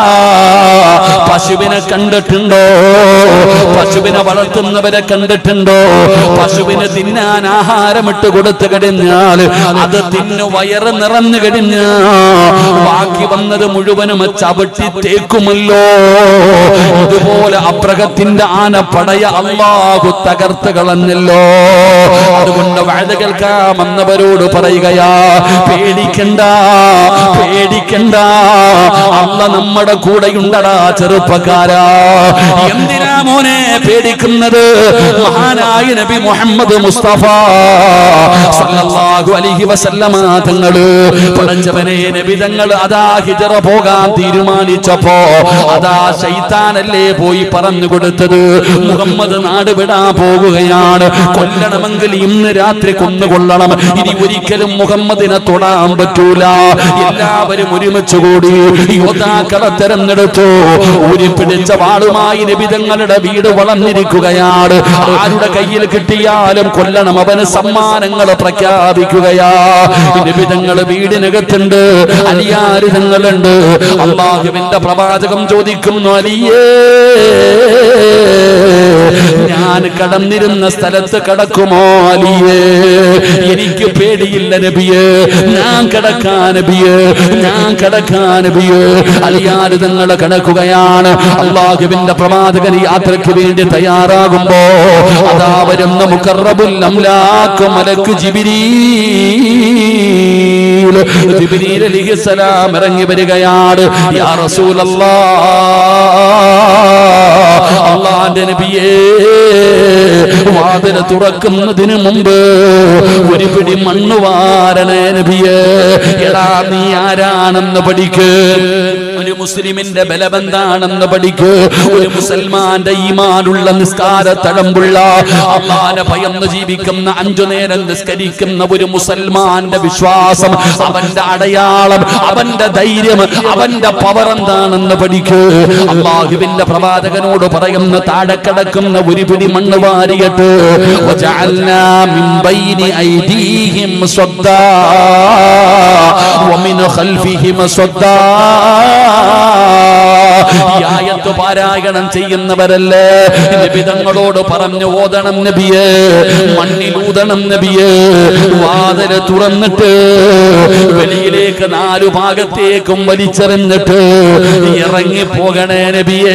[SPEAKER 1] പശുവിനെ കണ്ടിട്ടുണ്ടോ പശുവിനെ വളർത്തുന്നവരെ കണ്ടിട്ടുണ്ടോ പശുവിന് തിന്നാൻ ആഹാരമിട്ട് കൊടുത്തു കഴിഞ്ഞാൽ അത് തിന്നു വയറ് നിറഞ്ഞു കഴിഞ്ഞാ ബാക്കി വന്നത് മുഴുവനും ചവിട്ടി തേക്കുമല്ലോ ഇതുപോലെ അപ്രകത്തിന്റെ ആനപ്പടയ അള്ളാഹു തകർത്ത് കളഞ്ഞല്ലോ അതുകൊണ്ട് വഴുത കേൾക്കാമെന്നവരോട് പറയുകയാ പേടിക്കണ്ട പേടിക്കണ്ട അല്ല നമ്മുടെ കൂടെയുണ്ടടാ ചെറുപ്പക്കാരാ എന്തിനാ മോനെ പേടിക്കുന്നത് മഹാനായ നബി മുഹമ്മദ് മുസ്തഫ സല്ലല്ലാഹു അലൈഹി വസല്ലമ തങ്ങള് പടച്ചവനെ നബി തങ്ങൾ അതാ ഹിജറ പോകാൻ തീരുമാനിച്ചപ്പോ അതാ ശൈത്താനല്ലേ പോയി പറഞ്ഞു കൊടുത്തത് മുഹമ്മദ് നാട് വിടാൻ പോകുകയാണ് കൊല്ലണമെങ്കിൽ ഇന്ന് രാത്രി കൊന്നുകൊള്ളണം ഇനി ഒരിക്കലും മുഹമ്മദിനെ തൊടാൻ പറ്റൂല എല്ലാവരും ഒരുമിച്ച് കൂടി യോദ്ധാക്കളെ തെരഞ്ഞെടുത്തു ഊരി പിടിച്ച വാളുമായി നിബിതങ്ങളുടെ വീട് വളർന്നിരിക്കുകയാണ് ആരുടെ കയ്യിൽ കിട്ടിയാലും കൊല്ലണം അവന് സമ്മാനങ്ങൾ പ്രഖ്യാപിക്കുകയാ നിബിതങ്ങൾ വീടിനകത്തുണ്ട് അലിയാരിതങ്ങളുണ്ട് അള്ളാഹുവിന്റെ പ്രവാചകൻ പ്രവാചകം ചോദിക്കുന്നു അലിയേ ഞാൻ കടന്നിരുന്ന സ്ഥലത്ത് കടക്കുമോ അലിയേ എനിക്ക് പേടിയില്ല നബിയേ ഞാൻ കടക്കാൻ നബിയേ ഞാൻ കടക്കാൻ നബിയേ അലിയാര് തങ്ങളെ കടക്കുകയാണ് അള്ളാഹുവിന്റെ പ്രവാചകൻ യാത്രയ്ക്ക് വേണ്ടി തയ്യാറാകുമ്പോ അതാ വരുന്ന മുക്കറബുൽ അംലാക്ക് മലക്ക് ജിബിരീൽ ജിബിരീൽ അലിഹിസലാം ഇറങ്ങി വരികയാണ് യാ റസൂലല്ലാ അള്ളാന്റെ നബിയേ വാതിൽ തുറക്കുന്നതിന് മുമ്പ് ഒരു പിടി മണ്ണ് വാരണേ നബിയേ എടാ നീ ആരാണെന്ന് പഠിക്ക് ഒരു മുസ്ലിമിന്റെ ബലബന്ധാണെന്ന് പഠിക്ക് ഒരു മുസൽമാന്റെ ഈമാനുള്ള നിസ്കാര തഴമ്പുള്ള അള്ളാനെ ഭയന്ന് ജീവിക്കുന്ന അഞ്ചു നേരം നിസ്കരിക്കുന്ന ഒരു മുസൽമാന്റെ വിശ്വാസം അവന്റെ അടയാളം അവന്റെ ധൈര്യം അവന്റെ പവർ എന്താണെന്ന് പഠിക്ക് അള്ളാഹുവിന്റെ പ്രവാചകനോട് പറയുന്ന താഴെ കിടക്കുന്ന ഒരു പിടി മണ്ണ് വാരിയിട്ട് وجعلنا من بين أيديهم صدا ومن خلفهم صدا ഈ ആയത്ത് പാരായണം ചെയ്യുന്നവരല്ലേ നബിതങ്ങളോട് പറഞ്ഞു ഓതണം നബിയേ മണ്ണിൽ ഊതണം നബിയേ വാതില് തുറന്നിട്ട് വെളിയിലേക്ക് നാലു ഭാഗത്തേക്കും വലിച്ചെറിഞ്ഞിട്ട് ഇറങ്ങി പോകണേ നബിയേ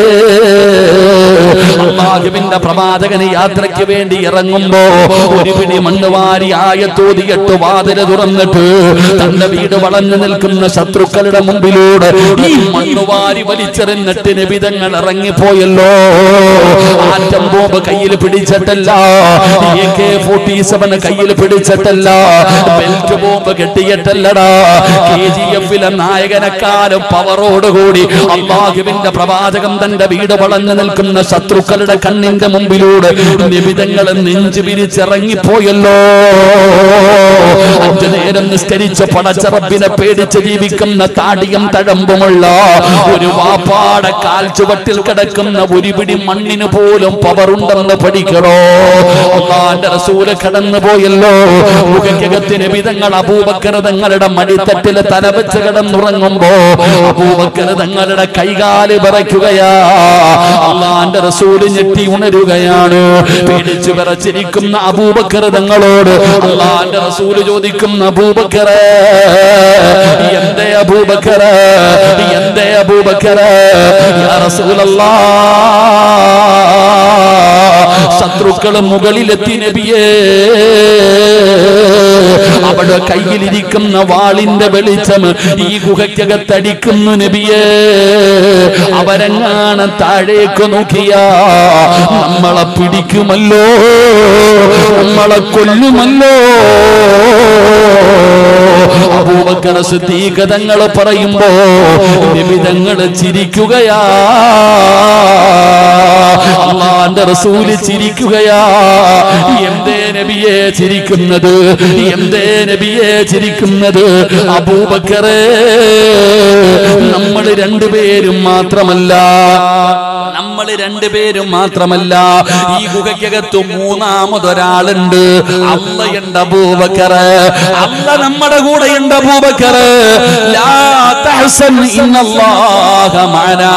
[SPEAKER 1] അള്ളാഹുവിന്റെ പ്രവാചകന് യാത്രയ്ക്ക് വേണ്ടി ഇറങ്ങുമ്പോ ഒരു പിടി മണ്ണ് വാരി ആയത്തോതിയിട്ട് വാതില് തുറന്നിട്ട് തന്റെ വീട് വളഞ്ഞു നിൽക്കുന്ന ശത്രുക്കളുടെ മുമ്പിലൂടെ ഈ മണ്ണ് വാരി വലിച്ചെറിഞ്ഞിട്ട് നിബിതങ്ങൾ ഇറങ്ങിപ്പോയല്ലോ ആറ്റം ബോംബ് കയ്യിൽ പിടിച്ചിട്ടല്ല എ കെ ഫോർട്ടി സെവൻ കയ്യിൽ പിടിച്ചിട്ടല്ല ബെൽറ്റ് ബോംബ് കെട്ടിയിട്ടല്ലടാ കെ ജി എഫിലെ നായകനെക്കാളും പവറോടുകൂടി അള്ളാഹുവിന്റെ പ്രവാചകം തന്റെ വീട് വളഞ്ഞു നിൽക്കുന്ന ശത്രുക്കളുടെ കണ്ണിന്റെ മുമ്പിലൂടെ നിബിതങ്ങൾ നെഞ്ചു പിരിച്ചിറങ്ങിപ്പോയല്ലോ അഞ്ചു നേരം നിസ്കരിച്ച് പടച്ചറപ്പിനെ പേടിച്ച് ജീവിക്കുന്ന താടിയും തഴമ്പുമുള്ള ഒരു വാപ്പാടെ കാൽ ചുവട്ടിൽ കിടക്കുന്ന ഒരു പിടി മണ്ണിന് പോലും പവറുണ്ടെന്ന് പഠിക്കണോ അള്ളാന്റെ റസൂല് കടന്നു പോയല്ലോ മുഖക്കകത്തിന് വിധങ്ങൾ അപൂപക്കര തങ്ങളുടെ മടിത്തട്ടില് തലവെച്ച് കിടന്നുറങ്ങുമ്പോ അപൂപക്കര തങ്ങളുടെ കൈകാല് വിറയ്ക്കുകയാ അള്ളാന്റെ റസൂല് ഞെട്ടി ഉണരുകയാണ് പേടിച്ചു വിറച്ചിരിക്കുന്ന അബൂബക്കർ തങ്ങളോട് അള്ളാന്റെ റസൂല് ചോദിക്കുന്ന അബൂബക്കറെ എന്തേ അബൂബക്കറെ എന്തേ അബൂബക്കറെ യാ റസൂലല്ലാ ശത്രുക്കൾ മുകളിലെത്തി നബിയേ അവിടെ കയ്യിലിരിക്കുന്ന വാളിന്റെ വെളിച്ചം ഈ ഗുഹയ്ക്കകത്തടിക്കുന്നു നബിയേ അവരെങ്ങാണ് താഴേക്ക് നോക്കിയ നമ്മളെ പിടിക്കുമല്ലോ നമ്മളെ കൊല്ലുമല്ലോ അബൂബക്കർ സിദ്ദീഖ് തങ്ങൾ പറയുമ്പോ നിബിതങ്ങൾ ചിരിക്കുകയാ അള്ളാന്റെ റസൂല് ചിരിക്കുകയാ എന്തേ നബിയെ ചിരിക്കുന്നത് എന്തേ നബിയെ ചിരിക്കുന്നത് അബൂബക്കറേ നമ്മൾ രണ്ടുപേരും മാത്രമല്ല നമ്മൾ രണ്ടുപേരും മാത്രമല്ല ഈ ഗുഹയ്ക്കകത്ത് മൂന്നാമതൊരാളുണ്ട് അള്ളയുണ്ട് അബൂബക്കറ് അള്ള നമ്മുടെ കൂടെയുണ്ട് അബൂബക്കറ് ലാ തഹ്സൻ ഇന്നല്ലാഹ മഅനാ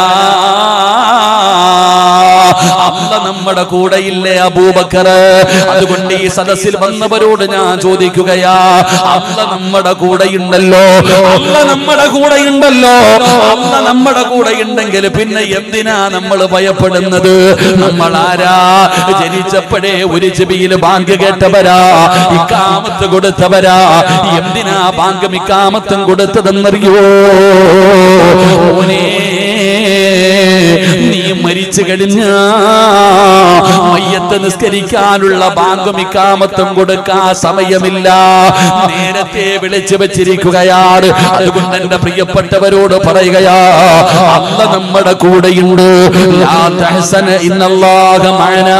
[SPEAKER 1] അല്ല നമ്മുടെ കൂടെയില്ലേ അബൂബക്കറ് അതുകൊണ്ട് ഈ സദസ്സിൽ വന്നവരോട് ഞാൻ ചോദിക്കുകയാ അല്ല നമ്മുടെ കൂടെയുണ്ടല്ലോ അല്ല നമ്മുടെ കൂടെയുണ്ടല്ലോ അല്ല നമ്മുടെ കൂടെയുണ്ടെങ്കിൽ പിന്നെ എന്തിനാ നമ്മൾ ഭയപ്പെടുന്നത് നമ്മൾ ആരാ ജനിച്ചപ്പോഴേ ഒരു ചെവിയിൽ ബാങ്ക് കേട്ടവരാ ഇക്കാമത്ത് കൊടുത്തവരാ എന്തിനാ ബാങ്ക് ഇക്കാമത്തും കൊടുത്തതെന്നറിയോ ഓനേ നീ മരിച്ചു കഴിഞ്ഞ മയ്യത്ത് നിസ്കരിക്കാനുള്ള ബാങ്കും ഇക്കാമത്തും കൊടുക്കാൻ സമയമില്ല നേരത്തെ വിളിച്ചു വെച്ചിരിക്കുകയാണ് അതുകൊണ്ട് എന്റെ പ്രിയപ്പെട്ടവരോട് പറയുകയാ അല്ല നമ്മുടെ കൂടെയുണ്ട് ലാ തഹ്സന ഇന്നല്ലാഹ മഅനാ.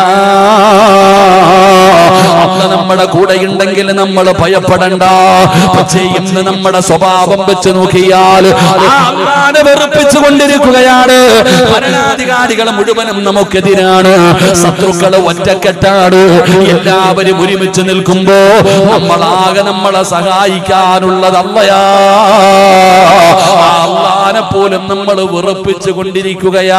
[SPEAKER 1] അല്ല നമ്മുടെ കൂടെയുണ്ടെങ്കിൽ നമ്മൾ ഭയപ്പെടണ്ട പക്ഷേ ഇന്ന് നമ്മുടെ സ്വഭാവം വെച്ച് നോക്കിയാൽ ആ അള്ളാനെ വെറുപ്പിച്ചു കൊണ്ടിരിക്കുകയാണ് ഭരണാധികാരികൾ മുഴുവനും നമുക്കെതിരാണ് ശത്രുക്കൾ ഒറ്റക്കെട്ടാണ് എല്ലാവരും ഒരുമിച്ച് നിൽക്കുമ്പോ നമ്മളാകെ നമ്മളെ സഹായിക്കാനുള്ളത് അല്ലയാ ആ അള്ളാ അള്ളാനെ പോലും നമ്മൾ വിറപ്പിച്ചു കൊണ്ടിരിക്കുകയാ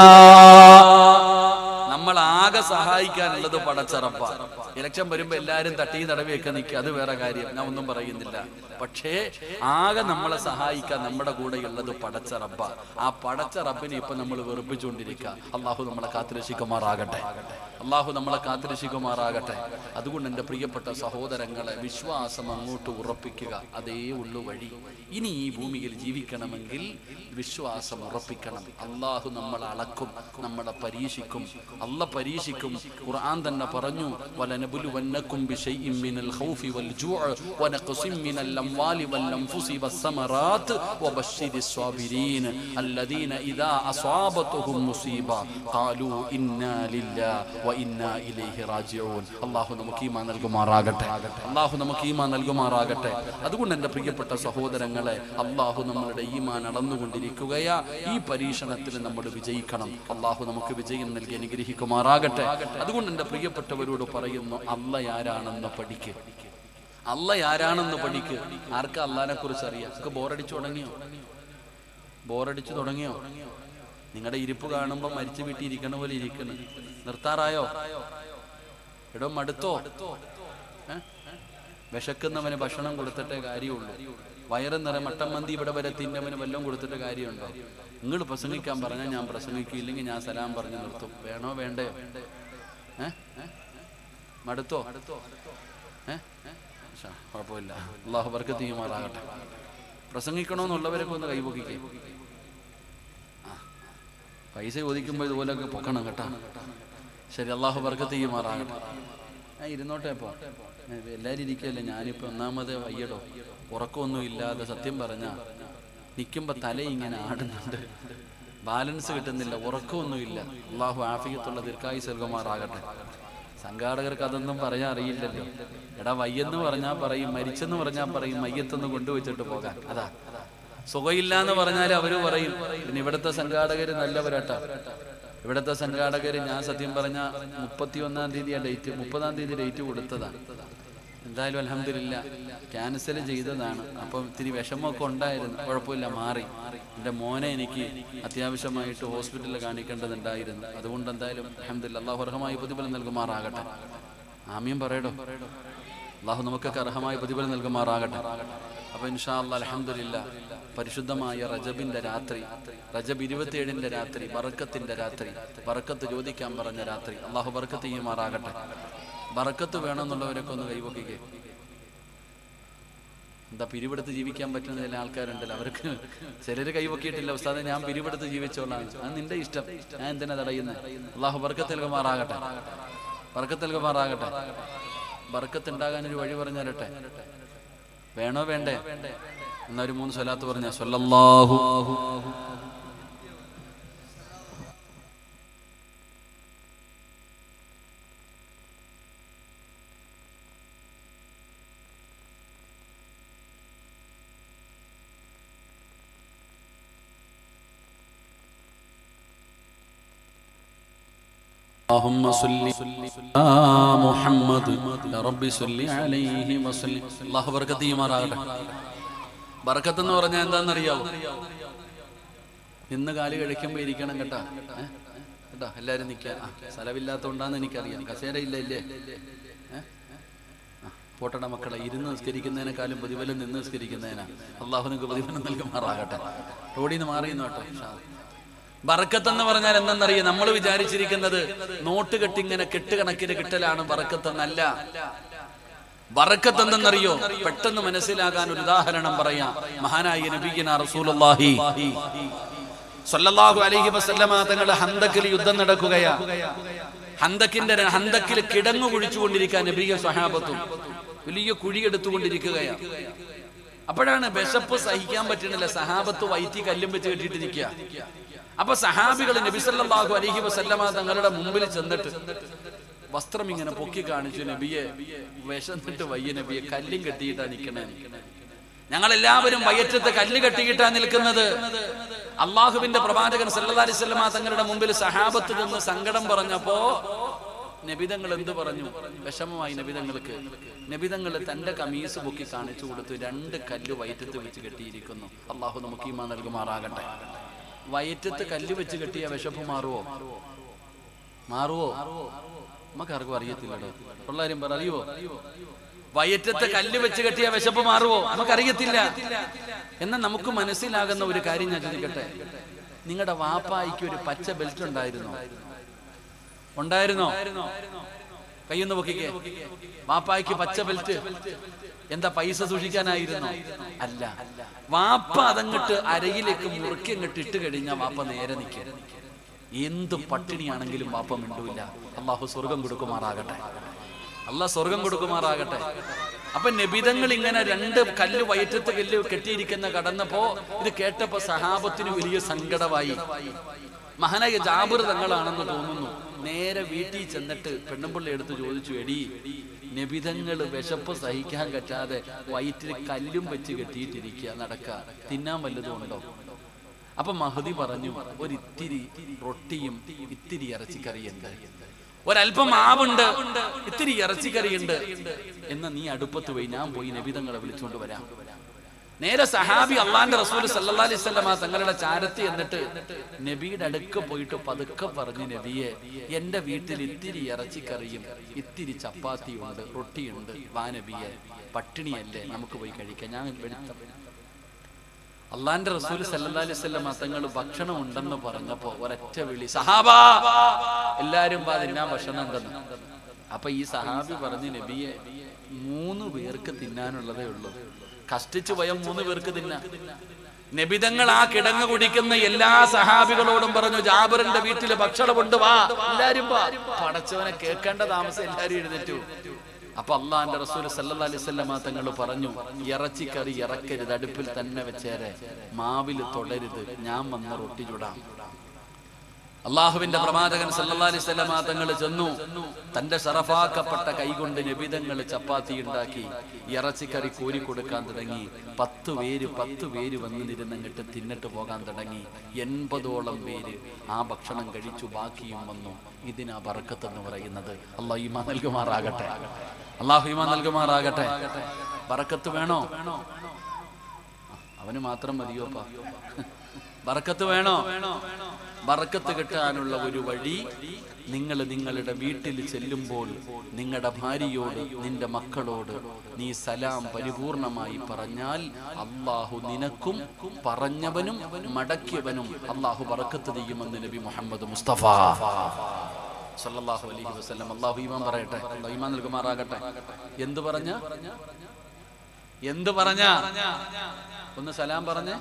[SPEAKER 1] നമ്മൾ ആകെ സഹായിക്കാനുള്ളത് പടച്ചറപ്പ ഇലക്ഷൻ വരുമ്പോ എല്ലാരും തട്ടി തടവിയൊക്കെ നിൽക്കുക അത് വേറെ കാര്യം ഞാൻ ഒന്നും പറയുന്നില്ല പക്ഷേ ആകെ നമ്മളെ സഹായിക്കാൻ നമ്മുടെ കൂടെ ഉള്ളത് പടച്ച റബ്ബ ആ പടച്ച റബ്ബിനെ ഇപ്പൊ നമ്മൾ വെറുപ്പിച്ചുകൊണ്ടിരിക്കുക അള്ളാഹു നമ്മളെ കാത്തുരക്ഷിക്കുമാറാകട്ടെ അള്ളാഹു നമ്മളെ കാത്തുരക്ഷിക്കുമാറാകട്ടെ അതുകൊണ്ട് എൻ്റെ പ്രിയപ്പെട്ട സഹോദരങ്ങളെ വിശ്വാസം അങ്ങോട്ട് ഉറപ്പിക്കുക അതേ ഉള്ളു വഴി ഇനി ഈ ഭൂമിയിൽ ജീവിക്കണമെങ്കിൽ വിശ്വാസം ഉറപ്പിക്കണം അള്ളാഹു നമ്മളെ അളക്കും നമ്മളെ പരീക്ഷിക്കും അല്ല പരീക്ഷിക്കും ഖുർആൻ തന്നെ പറഞ്ഞു വലനബുലുവന്നക്കും ബിശൈഇൻ മിനൽ ഖൗഫി വൽ ജൂഅ വനഖസിൻ മിനൽ അംവാലി വൽ അൻഫുസി വസ്സമറാത്ത് വബശ്ശിരിസ് സ്വാബിരീൻ الذين إذا أصابتهم مصيبة قالوا إنا لله وإنا إليه راجعون അള്ളാഹു നമുക്ക് ഈമാൻ നൽകുമാറാകട്ടെ അള്ളാഹു നമുക്ക് ഈമാൻ നൽകുമാറാകട്ടെ അതുകൊണ്ട് എൻ്റെ പ്രിയപ്പെട്ട സഹോദരങ്ങളെ അള്ളാഹു നമ്മളുടെ ഈമാൻ അളന്നുകൊണ്ടിരിക്കുകയാ ഈ പരീക്ഷണത്തിൽ നമ്മൾ വിജയിക്കണം അള്ളാഹു നമുക്ക് വിജയം നൽകി അനുഗ്രഹിക്കുമാറാകട്ടെ അതുകൊണ്ട് എൻ്റെ പ്രിയപ്പെട്ടവരോട് പറയുന്നു അല്ല ആരാണെന്ന് പഠിക്ക് അല്ല ആരാണെന്ന് പഠിക്ക് ആർക്കാ അള്ളാനെ കുറിച്ച് അറിയാം ഒക്കെ ബോറടിച്ചു തുടങ്ങിയോ ബോറടിച്ചു തുടങ്ങിയോ നിങ്ങളുടെ ഇരിപ്പ് കാണുമ്പോൾ മരിച്ചു വീട്ടിൽ ഇരിക്കണ പോലെ ഇരിക്കണ് നിർത്താറായോ എടോ മടുത്തോ ഏ? വിശക്കുന്നവന് ഭക്ഷണം കൊടുത്തിട്ടേ കാര്യമുള്ളൂ വയറ് നിറ മട്ടൻ മന്തി ഇവിടെ വരെ തിന്നവന് വല്ലതും കൊടുത്തിട്ട് കാര്യമുണ്ടോ നിങ്ങൾ പ്രസംഗിക്കാൻ പറഞ്ഞാൽ ഞാൻ പ്രസംഗിക്കില്ലെങ്കിൽ ഞാൻ സലാം പറഞ്ഞു നിർത്തും വേണോ വേണ്ടയോ ഏ ഏ? മടുത്തോ ഏ ശ്ശെ, കുഴപ്പമില്ല അള്ളാഹു ബർക്കത്ത് ചെയ്യുമാറാകട്ടെ പ്രസംഗിക്കണമെന്നുള്ളവരൊക്കെ ഒന്ന് കൈപൊക്കിക്കേ ആ. പൈസ ചോദിക്കുമ്പോൾ ഇതുപോലെയൊക്കെ പൊക്കണം കേട്ടാ ശരി അള്ളാഹു ബർക്കത്ത് ചെയ്യുമാറാകട്ടെ ആ ഇരുന്നോട്ടെ ഇപ്പോ എല്ലാരും ഇരിക്കല്ലേ ഞാനിപ്പോ ഒന്നാമത് വയ്യടോ ഉറക്കമൊന്നും ഇല്ലാതെ സത്യം പറഞ്ഞ നിൽക്കുമ്പോ തല ഇങ്ങനെ ആടുന്നുണ്ട് ബാലൻസ് കിട്ടുന്നില്ല ഉറക്കമൊന്നുമില്ല അള്ളാഹു ആഫിയത്തുള്ള ദീർഘായി സെൽകുമാറാകട്ടെ സംഘാടകർക്ക് അതൊന്നും പറയാൻ അറിയില്ലല്ലോ എടാ വയ്യെന്ന് പറഞ്ഞാൽ പറയും മരിച്ചെന്ന് പറഞ്ഞാൽ പറയും മയ്യത്തൊന്ന് കൊണ്ടുവച്ചിട്ട് പോകാൻ അതാ സുഖമില്ല എന്ന് പറഞ്ഞാൽ അവര് പറയും പിന്നെ ഇവിടുത്തെ സംഘാടകര് നല്ലവരാട്ടാ ഇവിടുത്തെ സംഘാടകര് ഞാൻ സത്യം പറഞ്ഞ മുപ്പത്തി ഒന്നാം തീയതി ഡേറ്റ് മുപ്പതാം തീയതി ഡേറ്റ് കൊടുത്തതാണ് എന്തായാലും അലഹമില്ല ക്യാൻസൽ ചെയ്തതാണ് അപ്പം ഇത്തിരി വിഷമമൊക്കെ ഉണ്ടായിരുന്നു കുഴപ്പമില്ല മാറി എൻ്റെ മോനെ എനിക്ക് അത്യാവശ്യമായിട്ട് ഹോസ്പിറ്റലിൽ കാണിക്കേണ്ടതുണ്ടായിരുന്നു അതുകൊണ്ട് എന്തായാലും അലഹമില്ല അള്ളാഹു അർഹമായി പ്രതിഫലം നൽകുമാറാകട്ടെ ആമീൻ പറയടോ അള്ളാഹു നമുക്കൊക്കെ അർഹമായ പ്രതിഫലം നൽകുമാറാകട്ടെ അപ്പൊ ഇൻഷാ അല്ലാ അലഹമില്ല പരിശുദ്ധമായ റജബിന്റെ രാത്രി റജബ് ഇരുപത്തിയേഴിന്റെ രാത്രി ബറക്കത്തിന്റെ രാത്രി ബറക്കത്ത് ചോദിക്കാൻ പറഞ്ഞ രാത്രി അള്ളാഹു ബറക്കത്ത് ചെയ്യുമാറാകട്ടെ ബറക്കത്ത് വേണമെന്നുള്ളവരൊക്കെ ഒന്ന് കൈവക്കിക്കേ എന്താ പിരിവെടുത്ത് ജീവിക്കാൻ പറ്റുന്ന ചില ആൾക്കാരുണ്ടല്ലോ അവർക്ക് ചിലര് കൈവക്കിയിട്ടില്ല ഉസ്താദെ ഞാൻ പിരിവെടുത്ത് ജീവിച്ചോളാം അത് നിന്റെ ഇഷ്ടം ഞാൻ എന്തിനാ തടയുന്നത് അള്ളാഹു ബർക്കത്ത് നൽകുമാറാകട്ടെ ബർക്കത്ത് നൽകുമാറാകട്ടെ ബർക്കത്ത് ഉണ്ടാകാൻ ഒരു വഴി പറഞ്ഞാലട്ടെ വേണോ വേണ്ടേ എന്നാ ഒരു മൂന്ന് സ്വലാത്ത് പറഞ്ഞ സ്വല്ലല്ലാഹു اللهم صل على محمد يا رب صل عليه وسلم الله ബർക്കത്ത് ചെയ്യുമാറാകട്ടെ ബർക്കത്ത് എന്ന് പറഞ്ഞാൽ എന്താണെന്നറിയാവോ ഇന്ന് കാല് കഴിക്കുമ്പോ ഇരിക്കണം കേട്ടാ ഏ? കേട്ടാ എല്ലാരും നിൽക്കാൻ സ്ഥലമില്ലാത്തോണ്ടാന്ന് എനിക്കറിയാം കസേര ഇല്ല ഇല്ലേ ഏ? ആ, പോട്ടട മക്കളെ ഇരുന്ന് നിസ്കരിക്കുന്നതിനേക്കാളും പ്രതിഫലം നിന്ന് നിസ്കരിക്കുന്നതിനാ അള്ളാഹു നിങ്ങൾക്ക് പ്രതിഫലം നൽകുമാറാകട്ടെ റോഡിൽ നിന്ന് മാറിയെന്ന് കേട്ടോ ഇൻഷാ അല്ലാ. ബറക്കത്ത് എന്ന് പറഞ്ഞാൽ എന്തെന്നറിയാം നമ്മൾ വിചാരിച്ചിരിക്കുന്നത് നോട്ട് കെട്ടി ഇങ്ങനെ കെട്ടുകണക്കിന് കിട്ടലാണ് ബറക്കത്ത് എന്നല്ല ബറക്കത്ത് എന്തെന്നറിയോ പെട്ടെന്ന് മനസ്സിലാകാൻ ഒരു ഉദാഹരണം പറയാം മഹാനായ നബീന റസൂലുള്ളാഹി സല്ലല്ലാഹു അലൈഹി വസല്ലമ തങ്ങൾ ഹന്തക്കിൽ യുദ്ധം നടക്കുകയാ ഹന്തക്കിന്റെ ഹന്തക്കിൽ കിടങ്ങു കുഴിച്ചുകൊണ്ടിരിക്കാൻ നബിയ സ്വഹാബത്തും വലിയ കുഴിയെടുത്തുകൊണ്ടിരിക്കുകയാ അപ്പോഴാണ് വിശപ്പ് സഹിക്കാൻ പറ്റുന്നില്ല സഹാബത്ത് വൈറ്റി കല്ലും വെച്ച് കെട്ടിയിട്ട് നിൽക്കുക അപ്പൊ സഹാബികൾ നബിസല്ലാഹു അലഹി വസല്ലമ തങ്ങളുടെ മുമ്പിൽ ചെന്നിട്ട് വസ്ത്രം ഇങ്ങനെ പൊക്കി കാണിച്ചു നബിയെ വിശന്നിട്ട് വയ്യ നബിയെ കല്ലും കെട്ടിയിട്ടാ നിൽക്കണേ ഞങ്ങൾ എല്ലാവരും വയറ്റത്ത് കല്ല് കെട്ടിയിട്ടാ നിൽക്കുന്നത് അള്ളാഹുവിന്റെ പ്രവാചകൻ സല്ലല്ലാഹു അലൈഹി വസല്ലമ തങ്ങളുടെ മുമ്പിൽ സഹാബത്ത് നിന്ന് സങ്കടം പറഞ്ഞപ്പോ നബിതങ്ങൾ എന്ത് പറഞ്ഞു വിഷമമായി നബിതങ്ങൾക്ക് നബിതങ്ങൾ തന്റെ കമീസ് പൊക്കി കാണിച്ചു കൊടുത്തു രണ്ട് കല്ല് വയറ്റത്ത് വെച്ച് കെട്ടിയിരിക്കുന്നു അള്ളാഹു നമുക്ക് ഈമാ നൽകുമാറാകട്ടെ വയറ്റത്ത് കല്ല് വെച്ച് കെട്ടിയ വിശപ്പ് മാറുവോ മാറുവോ നമുക്കാർക്കും അറിയത്തില്ലടോ പിള്ളേരും പറ അറിയുവോ വയറ്റത്തെ കല്ല് വെച്ച് കെട്ടിയ വിശപ്പ് മാറുവോ നമുക്കറിയത്തില്ല എന്നാൽ നമുക്ക് മനസ്സിലാകുന്ന ഒരു കാര്യം ഞാൻ ചോദിക്കട്ടെ നിങ്ങളുടെ വാപ്പായിക്ക് ഒരു പച്ച ബെൽറ്റ് ഉണ്ടായിരുന്നോ ഉണ്ടായിരുന്നോ കയ്യൊന്ന് പൊക്കിക്കേ വാപ്പായ്ക്ക് പച്ച ബെൽറ്റ് എന്താ പൈസ സൂക്ഷിക്കാനായിരുന്നോ അല്ല വാപ്പ അതങ്ങട്ട് അരയിലേക്ക് മുറുക്കി അങ്ങോട്ട് ഇട്ട് കഴിഞ്ഞാൽ വാപ്പ നേരെ നിൽക്കും എന്ത് പട്ടിണിയാണെങ്കിലും വാപ്പ മിണ്ടൂല അള്ളാഹു സ്വർഗം കൊടുക്കുമാറാകട്ടെ അള്ളാഹ് സ്വർഗം കൊടുക്കുമാറാകട്ടെ അപ്പൊ നബിതങ്ങൾ ഇങ്ങനെ രണ്ട് കല്ല് വയറ്റത്ത് കല്ല് കെട്ടിയിരിക്കുന്ന കടന്നപ്പോ ഇത് കേട്ടപ്പോ സഹാബത്തിന് വലിയ സങ്കടമായി മഹാനായ ജാബിർ തങ്ങളാണെന്ന് തോന്നുന്നു നേരെ വീട്ടിൽ ചെന്നിട്ട് പെണ്ണുമ്പിള്ളി എടുത്ത് ചോദിച്ചു എടി നബിതങ്ങൾ വിശപ്പ് സഹിക്കാൻ പറ്റാതെ വയറ്റിൽ കല്ലും വെച്ച് കെട്ടിയിട്ടിരിക്കുക നടക്കുക തിന്നാൻ വല്ലതും ഉണ്ടോ അപ്പൊ മഹദി പറഞ്ഞു ഒരിത്തിരി റൊട്ടിയും ഇത്തിരി ഇറച്ചിക്കറിയുണ്ട് ഒരല്പം മാവുണ്ട് ഇത്തിരി ഇറച്ചിക്കറിയുണ്ട് എന്ന് നീ അടുപ്പത്ത് പോയി ഞാൻ പോയി നബിതങ്ങളെ വിളിച്ചുകൊണ്ട് വരാം നേരെ സഹാബി അള്ളാന്റെ റസൂൽ സല്ലാ അലൈഹി സ്വലമ തങ്ങളുടെ ചാരത്തി എന്നിട്ട് നബിയുടെ അടുക്ക പോയിട്ട് പതുക്കെ പറഞ്ഞു നബിയെ എന്റെ വീട്ടിൽ ഇത്തിരി ഇറച്ചിക്കറിയും ഇത്തിരി ചപ്പാത്തിയുണ്ട് റൊട്ടിയുണ്ട് വാ നബിയെ പട്ടിണിയല്ലേ നമുക്ക് പോയി കഴിക്കാം ഞാൻ വെളുത്ത അള്ളാന്റെ റസൂൽ സല്ലാ അലൈഹി സ്വലമ തങ്ങൾ ഭക്ഷണം ഉണ്ടെന്ന് പറഞ്ഞപ്പോ ഒരൊറ്റ വിളി സഹാബാ എല്ലാരും വാ തിന്നാൻ ഭക്ഷണം തന്നു അപ്പൊ ഈ സഹാബി പറഞ്ഞു നബിയെ മൂന്ന് പേർക്ക് തിന്നാനുള്ളതേ ഉള്ളൂ കഷ്ടിച്ചു പോയ മൂന്ന് പേർക്ക് തിന്നാ നബിതങ്ങൾ ആ കിടങ്ങ് കുടിക്കുന്ന എല്ലാ സഹാബികളോടും പറഞ്ഞു ജാബറിന്റെ വീട്ടില് ഭക്ഷണമുണ്ട് വാ എല്ലാരും വാ പടച്ചവനെ കേൾക്കേണ്ട താമസം എല്ലാരും എഴുന്നേറ്റു അപ്പൊ അള്ളാന്റെ റസൂൽ സല്ലാ അലൈവല്ലമ തങ്ങൾ പറഞ്ഞു ഇറച്ചിക്കറി ഇറക്കരുത് അടുപ്പിൽ തന്നെ വെച്ചേരെ മാവിൽ തുടരുത് ഞാൻ വന്ന റൊട്ടി ചുടാം അള്ളാഹുവിന്റെ പ്രവാചകൻ സല്ലല്ലാഹു അലൈഹി വസല്ലമ തങ്ങൾ ചെന്നു തന്റെ ഷറഫാക്കപ്പെട്ട കൈകൊണ്ട് നബിതങ്ങൾ ചപ്പാത്തി ഉണ്ടാക്കി ഇറച്ചിക്കറി കോരി കൊടുക്കാൻ തുടങ്ങി പത്ത് പേര് പത്ത് പേര് വന്ന് നിരുന്നങ്ങിട്ട് തിന്നിട്ട് പോകാൻ തുടങ്ങി എൺപതോളം പേര് ആ ഭക്ഷണം കഴിച്ചു ബാക്കിയും വന്നു ഇതിനാ ബറക്കത്ത് എന്ന് പറയുന്നത് അള്ളാഹു ഈമാ നൽകുമാറാകട്ടെ അള്ളാഹു ഈമാ നൽകുമാറാകട്ടെ ബറക്കത്ത് വേണോ അവന് മാത്രം മതിയോപ്പാ ബറക്കത്ത് വേണോ ബറക്കത്ത് കിട്ടാനുള്ള ഒരു വഴി നിങ്ങൾ നിങ്ങളുടെ വീട്ടിൽ ചെല്ലുമ്പോൾ നിങ്ങളുടെ ഭാര്യയോട് നിന്റെ മക്കളോട് നീ സലാം പരിപൂർണമായി പറഞ്ഞാൽ അള്ളാഹു നിനക്കും പറഞ്ഞവനും മടക്കിയവനും അള്ളാഹു ബറക്കത്ത് ചെയ്യുമെന്ന് നബി മുഹമ്മദ് മുസ്തഫ സല്ലല്ലാഹു അലൈഹി വസല്ലം അള്ളാഹു ഈമാൻ പറയട്ടെ അള്ളാഹു ഈമാൻ നൽകുമാറാകട്ടെ എന്ത് പറഞ്ഞ എന്ത് പറഞ്ഞ ഒന്ന് സലാം പറഞ്ഞേ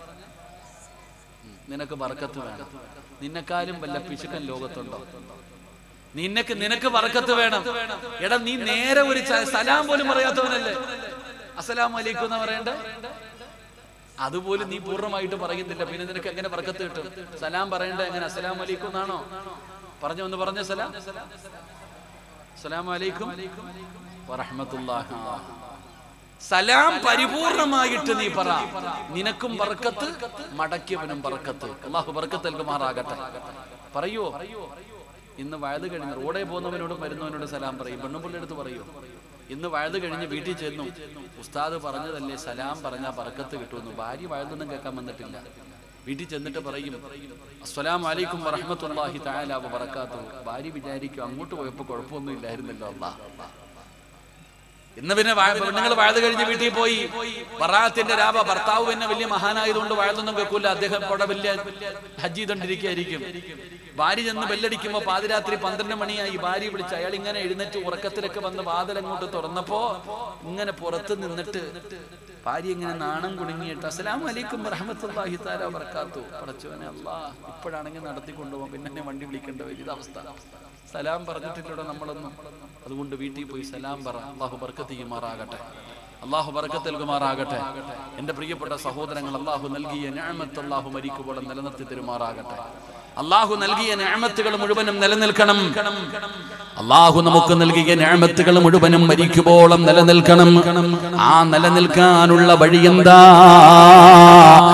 [SPEAKER 1] നിനക്ക് ബർക്കത്ത് വേണം നിന്നെക്കാളും വല്ല പിശുക്കൻ ലോകത്തുണ്ടോ നിനക്ക് നിനക്ക് ബർക്കത്ത് വേണം എടാ നീ നേരെ ഒരു ച- സലാം പോലും പറയാത്തവനല്ലേ അസ്സലാം അലൈക്കും എന്ന് പറയണ്ടേ അതുപോലും നീ പൂർണ്ണമായിട്ട് പറയുന്നില്ല പിന്നെ നിനക്ക് എങ്ങനെ ബർക്കത്ത് കിട്ടും സലാം പറയണ്ടേ എങ്ങനെ അസ്സലാം അലൈക്കും എന്നാണോ പറഞ്ഞു ഒന്ന് പറഞ്ഞ സലാം അസ്സലാം അലൈക്കും വറഹ്മത്തുള്ളാഹി സലാം പരിപൂർണമായിട്ട് നീ പറ നിനക്കും ബർക്കത്ത് മടക്കിയവനും ബർക്കത്ത് അള്ളാഹു ബർക്കത്ത് നൽകുമാറാകട്ടെ പറയോ ഇന്ന് വയത് കഴിഞ്ഞ് റോഡേ പോകുന്നവനോടും വരുന്നവനോട് സലാം പറയും പെണ്ണുപിള്ളി അടുത്ത് പറയൂ ഇന്ന് വയത് കഴിഞ്ഞ് വീട്ടിൽ ചെന്നു ഉസ്താദ് പറഞ്ഞതല്ലേ സലാം പറഞ്ഞാൽ ബർക്കത്ത് കിട്ടുമെന്ന് ഭാര്യ വഴുതൊന്നും കേൾക്കാൻ വന്നിട്ടില്ല വീട്ടിൽ ചെന്നിട്ട് പറയും അസ്സലാം വലൈക്കും വറഹമത്തുള്ളാഹി തആല വബറകാത്തു ഭാര്യ വിചാരിക്കും അങ്ങോട്ട് പോയപ്പോൾ കുഴപ്പമൊന്നും ഇല്ലായിരുന്നല്ലോ അള്ളാഹ് ഇന്ന് പിന്നെ നിങ്ങൾ വഴുത് കഴിഞ്ഞ് വീട്ടിൽ പോയി ബറാത്തിന്റെ രാവ ഭർത്താവ് പിന്നെ വലിയ മഹാനായതുകൊണ്ട് വഴുതൊന്നും കേൾക്കൂല അദ്ദേഹം ഇവിടെ വലിയ ഹജ്ജ് ചെയ്തോണ്ടിരിക്കുകയായിരിക്കും ഭാര്യ ചെന്ന് ബെല്ലടിക്കുമ്പോ പാതിരാത്രി പന്ത്രണ്ട് മണിയായി ഭാര്യ വിളിച്ച് അയാൾ ഇങ്ങനെ എഴുന്നേറ്റ് ഉറക്കത്തിലൊക്കെ വന്ന് വാതിൽ അങ്ങോട്ട് തുറന്നപ്പോ ഇങ്ങനെ പുറത്ത് നിന്നിട്ട് ഭാര്യ ഇങ്ങനെ നാണം കുടുങ്ങിയിട്ട് അസ്സലാം അലൈക്കും റഹമത്തുല്ലാഹി താല വർക്കാത്തു പടച്ചവനെ അല്ലാ ഇപ്പോഴാണെങ്കിൽ നടത്തി കൊണ്ടുപോകാം പിന്നെ എന്നെ വണ്ടി വിളിക്കേണ്ട വലിയ അവസ്ഥ സലാം പറഞ്ഞിട്ടില്ലൂടെ നമ്മളൊന്നും അതുകൊണ്ട് വീട്ടിൽ പോയി സലാം പറ അള്ളാഹു ബർക്കത്ത് ചെയ്യുമാറാകട്ടെ അള്ളാഹു ബർക്കത്ത് നൽകുമാറാകട്ടെ എന്റെ പ്രിയപ്പെട്ട സഹോദരങ്ങൾ അള്ളാഹു നൽകിയ ഞാമത്ത് അള്ളാഹു മരിക്കുമ്പോൾ നിലനിർത്തി തരുമാറാകട്ടെ അള്ളാഹു നൽകിയ ഞാമത്തുകൾ മുഴുവനും നിലനിൽക്കണം അള്ളാഹു നമുക്ക് നൽകിയ ഞാമത്തുകൾ മുഴുവനും മരിക്കുമ്പോളം നിലനിൽക്കണം ആ നിലനിൽക്കാനുള്ള വഴി എന്താ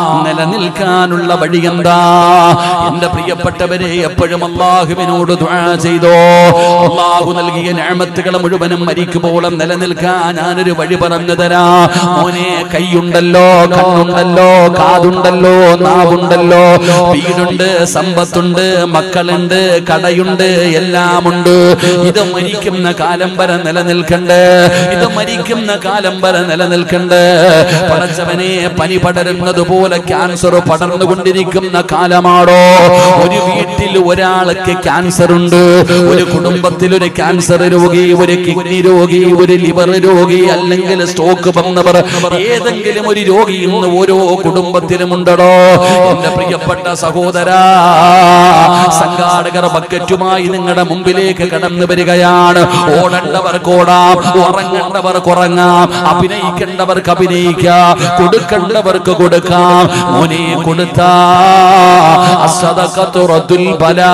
[SPEAKER 1] നിലനിൽക്കാനുള്ള വഴി എന്താ എന്റെ പ്രിയപ്പെട്ടവരെ എപ്പോഴും അള്ളാഹുവിനോട് ദുആ ചെയ്തോ അള്ളാഹു നൽകിയ ഞാമത്തുകൾ മുഴുവനും മരിക്കുമ്പോളും നിലനിൽക്കാൻ ഞാനൊരു വഴി പറഞ്ഞു തരാ മോനെ കൈയുണ്ടല്ലോ കണ്ണുണ്ടല്ലോ കാതുണ്ടല്ലോ നാവുണ്ടല്ലോ വീടുണ്ട് സമ്പത്തുണ്ട് മക്കളുണ്ട് കടയുണ്ട് എല്ലാമുണ്ട് ഇത് മരിക്കുന്ന കാലം വരെ നിലനിൽക്കണ്ട് ഇത് മരിക്കുന്ന കാലം വരെ നിലനിൽക്കണ്ട് പടച്ചവനെ പനി പടരുന്നത് പോലെ ക്യാൻസർ പടർന്നുകൊണ്ടിരിക്കുന്ന കാലമാണോ ഒരു വീട്ടിൽ ഒരാൾക്ക് ക്യാൻസർ ഉണ്ട് ഒരു കുടുംബത്തിൽ ഒരു ക്യാൻസർ രോഗി ഒരു കിഡ്നി രോഗി ഒരു ലിവർ രോഗി അല്ലെങ്കിൽ സ്റ്റോക്ക് വന്നവർ ഏതെങ്കിലും ഒരു രോഗി ഇന്ന് ഓരോ കുടുംബത്തിലും ഉണ്ടടോ എന്റെ പ്രിയപ്പെട്ട സഹോദരാ സംഘാടകർ ബക്കറ്റുമായി നിങ്ങളുടെ മുമ്പിലേക്ക് കടന്നു വരികയാണ് ഓടേണ്ടവർക്ക് ഓടാം ഉറങ്ങേണ്ടവർക്ക് ഉറങ്ങാം അഭിനയിക്കേണ്ടവർക്ക് അഭിനയിക്കാം കൊടുക്കേണ്ടവർക്ക് കൊടുക്കാം മോനെ കൊടുത്താ അസദഖത്തു റദ്ദുൽ ബലാ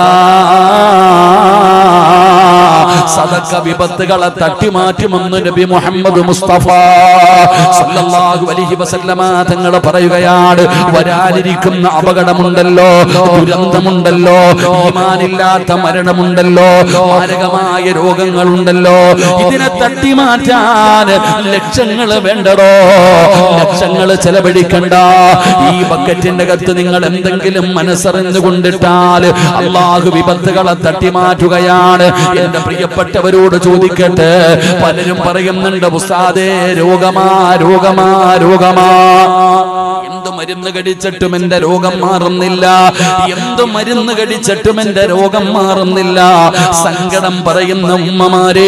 [SPEAKER 1] സദക്ക വിപത്തുകളെ തട്ടിമാറ്റുമെന്ന് നബി മുഹമ്മദ് മുസ്തഫ സല്ലല്ലാഹു അലൈഹി വസല്ലമ തങ്ങൾ പറയുകയാണ് വരാനിരിക്കുന്ന അപകടമുണ്ടല്ലോ ദുരന്തമുണ്ടല്ലോ ഈമാനില്ലാത്ത മരണമുണ്ടല്ലോ മാരകമായ രോഗങ്ങളുണ്ടല്ലോ ഇതിനെ തട്ടിമാറ്റാൻ ലക്ഷങ്ങൾ വേണ്ടടോ ലക്ഷങ്ങൾ ചെലവഴിക്കണ്ട ഈ ബക്കറ്റിന്റെ അകത്ത് നിങ്ങൾ എന്തെങ്കിലും മനസ്സറിഞ്ഞു കൊണ്ടിട്ടാൽ അള്ളാഹു വിപത്തുകളെ തട്ടിമാറ്റുകയാണ് എന്റെ പ്രിയപ്പെട്ടവരോട് ചോദിക്കട്ടെ പലരും പറയുന്നുണ്ട് ഉസ്താദേ രോഗമാ രോഗമാ രോഗമാ എന്ത് മരുന്ന് കടിച്ചിട്ടും എന്റെ രോഗം മാറുന്നില്ല എന്ത് മരുന്ന് കടിച്ചിട്ടും എന്റെ രോഗം മാറുന്നില്ല സങ്കടം പറയുന്ന ഉമ്മമാരേ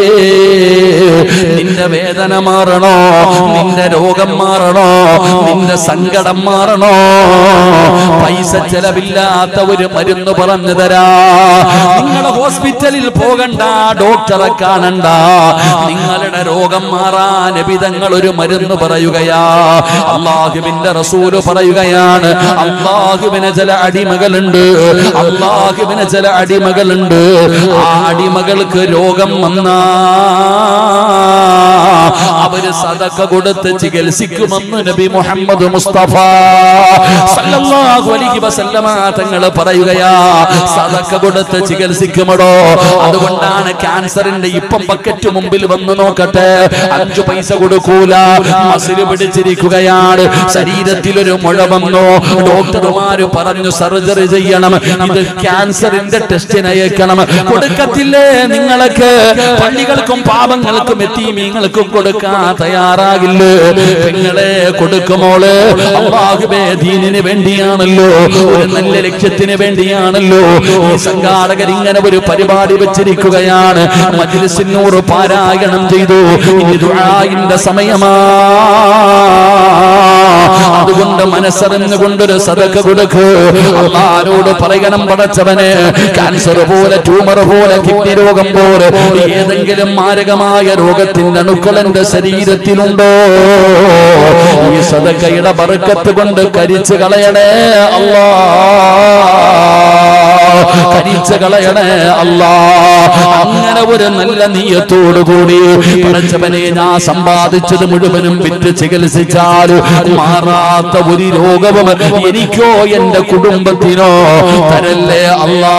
[SPEAKER 1] നിന്റെ വേദന മാറണോ നിന്റെ രോഗം മാറണോ നിന്റെ സങ്കടം മാറണോ പൈസ ചെലവില്ലാത്ത ഒരു മരുന്ന് പറഞ്ഞു തരാ നിങ്ങൾ ഹോസ്പിറ്റലിൽ പോകണ്ട ഡോക്ടറെ കാണണ്ട നിങ്ങളുടെ രോഗം മാറാൻ വിധങ്ങൾ ഒരു മരുന്ന് പറയുകയാ അള്ളാഹുവിന്റെ റസൂല് പറയുകയാണ് അള്ളാഹുവിന് ചില അടിമകളുണ്ട് അള്ളാഹുവിന് ചില അടിമകളുണ്ട് ആ അടിമകൾക്ക് രോഗം വന്നാ അവര് സദക്ക കൊടുത്ത് ചികിത്സിക്കുമെന്ന് നബി മുഹമ്മദ് മുസ്തഫ സല്ലല്ലാഹു അലൈഹി വസല്ലമ തങ്ങൾ പറയുകയാ സദക്ക കൊടുത്ത് ചികിത്സിക്കുമടോ അതുകൊണ്ടാണ് ക്യാൻസറിന്റെ ഇപ്പം ബക്കറ്റ് മുമ്പിൽ വന്ന് നോക്കട്ടെ അഞ്ചു പൈസ കൊടുക്കൂല മസില് പിടിച്ചിരിക്കുകയാണ് ശരീരത്തിൽ ഒരു മുഴ വന്നു ഡോക്ടർമാര് പറഞ്ഞു സർജറി ചെയ്യണം ഇത് ക്യാൻസറിന്റെ ടെസ്റ്റിന് അയക്കണം കൊടുക്കത്തില്ലേ നിങ്ങൾക്ക് പള്ളികൾക്കും പാപങ്ങൾക്കും എത്തീമീങ്ങൾക്കും കൊടുക്കാൻ തയ്യാറാകില്ലേ നിങ്ങളെ കൊടുക്കുമോള് അള്ളാഹുബേ ദീനിന് വേണ്ടിയാണല്ലോ ഒരു നല്ല ലക്ഷ്യത്തിന് വേണ്ടിയാണല്ലോ ഈ സംഘാടകർ ഇങ്ങനെ ഒരു പരിപാടി വെച്ചിരിക്കുകയാണ് മജ്ലിസിനൂറ് പാരായണം ചെയ്തു ഇനി ദുആഇന്റെ സമയമാ അതുകൊണ്ട് മനസ്സറിഞ്ഞുകൊണ്ടൊരു സദക്ക കൊടുക്ക് അള്ളാരോട് പറയണം പടച്ചവന് ക്യാൻസർ പോലെ ട്യൂമർ പോലെ കിഡ്നി രോഗം പോലെ ഏതെങ്കിലും മാരകമായ രോഗത്തിന്റെ അണുക്കൾ എന്റെ ശരീരത്തിലുണ്ടോ ഈ സദക്കയുടെ ബർക്കത്ത് കൊണ്ട് കരിച്ചു കളയണേ അല്ലാ കരിച്ചു കളയണേ അല്ലാ അങ്ങനെ ഒരു നല്ല നീയത്തോടു കൂടി പടച്ചവനെ ഞാൻ സമ്പാദിച്ചത് മുഴുവനും വിറ്റ് ചികിത്സിച്ചാൽ മാറാത്ത ഒരു രോഗവും എനിക്കോ എന്റെ കുടുംബത്തിനോ തരല്ലേ അല്ലാ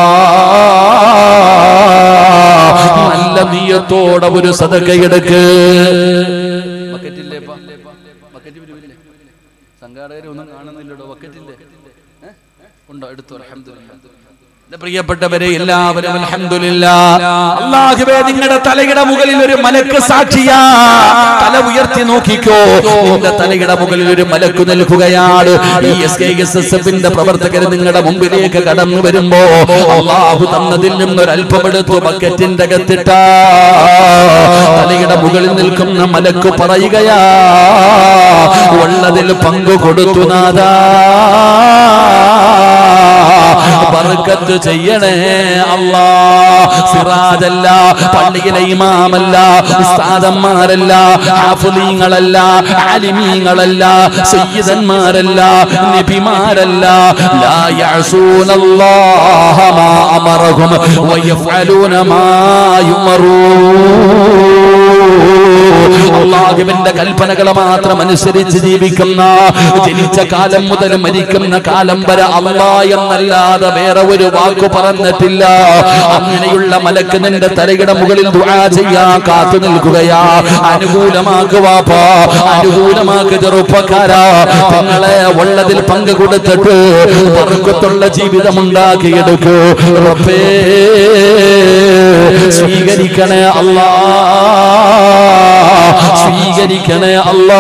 [SPEAKER 1] നല്ല നീയത്തോടെ ഒരു സദകയെടുക്ക് സംഘാടകരെ ഒന്നും കാണുന്നില്ലടോ ബക്കറ്റില്ലേ ഉണ്ടോ എടുത്തു അൽഹംദുലില്ലാ എന്റെ പ്രിയപ്പെട്ടവരെ എല്ലാവരും അൽഹംദുലില്ലാ അല്ലാഹുവേ നിങ്ങളുടെ തലയുടെ മുകളിൽ ഒരു മലക്ക് സാക്ഷിയാ തല ഉയർത്തി നോക്കിക്കോ നിന്റെ തലയുടെ മുകളിൽ ഒരു മലക്ക് നിൽക്കുകയാണ് ഈ എസ് കെ എസ് എസ് എഫിന്റെ പ്രവർത്തകർ നിങ്ങളുടെ മുമ്പിലേക്ക് കടന്നു വരുമ്പോ അള്ളാഹു തന്നതിൽ നിന്നൊരു അല്പമെടുത്തു ബക്കറ്റിന്റെ അകത്തിട്ട തലയുടെ മുകളിൽ നിൽക്കുന്ന മലക്ക് പറയുകയാ ഉള്ളതിൽ പങ്കു കൊടുത്തു നാദാ ബർക്കത്ത് ചെയ്യണേ അല്ലാ സിറാജല്ല പള്ളിയിലെ ഇമാമല്ല ഉസ്താദന്മാരല്ല ഹാഫുലീങ്ങളല്ല ആലിമീങ്ങളല്ല സയ്യിദന്മാരല്ല നബിമാരല്ല ലാ യഅസൂനല്ലാഹ മാ അമറഹും വയഫ്അലൂന മാ യുമറൂൻ അള്ളാഹുവിന്റെ കൽപ്പനകളെ മാത്രം അനുസരിച്ച് ജീവിക്കുന്ന ജനിച്ച കാലം മുതൽ മരിക്കുന്ന കാലം വരെ അള്ളാ എന്നല്ലാതെ വേറെ ഒരു വാക്ക് പറഞ്ഞിട്ടില്ല അങ്ങനെയുള്ള മലക്ക് നിന്റെ തലയുടെ മുകളിൽ ദുആ ചെയ്യാൻ കാത്തു നിൽക്കുകയാ അനുകൂലമാക്കുവാപ്പാ അനുകൂലമാക്ക് ചെറുപ്പക്കാരാ തങ്ങളെ ഉള്ളതിൽ പങ്ക് കൊടുത്തിട്ട് പറക്കത്തുള്ള ജീവിതം ഉണ്ടാക്കിയെടുക്കൂ റബ്ബേ സ്വീകരിക്കണേ അല്ലാ സ്വീകരിക്കണേ അല്ലാ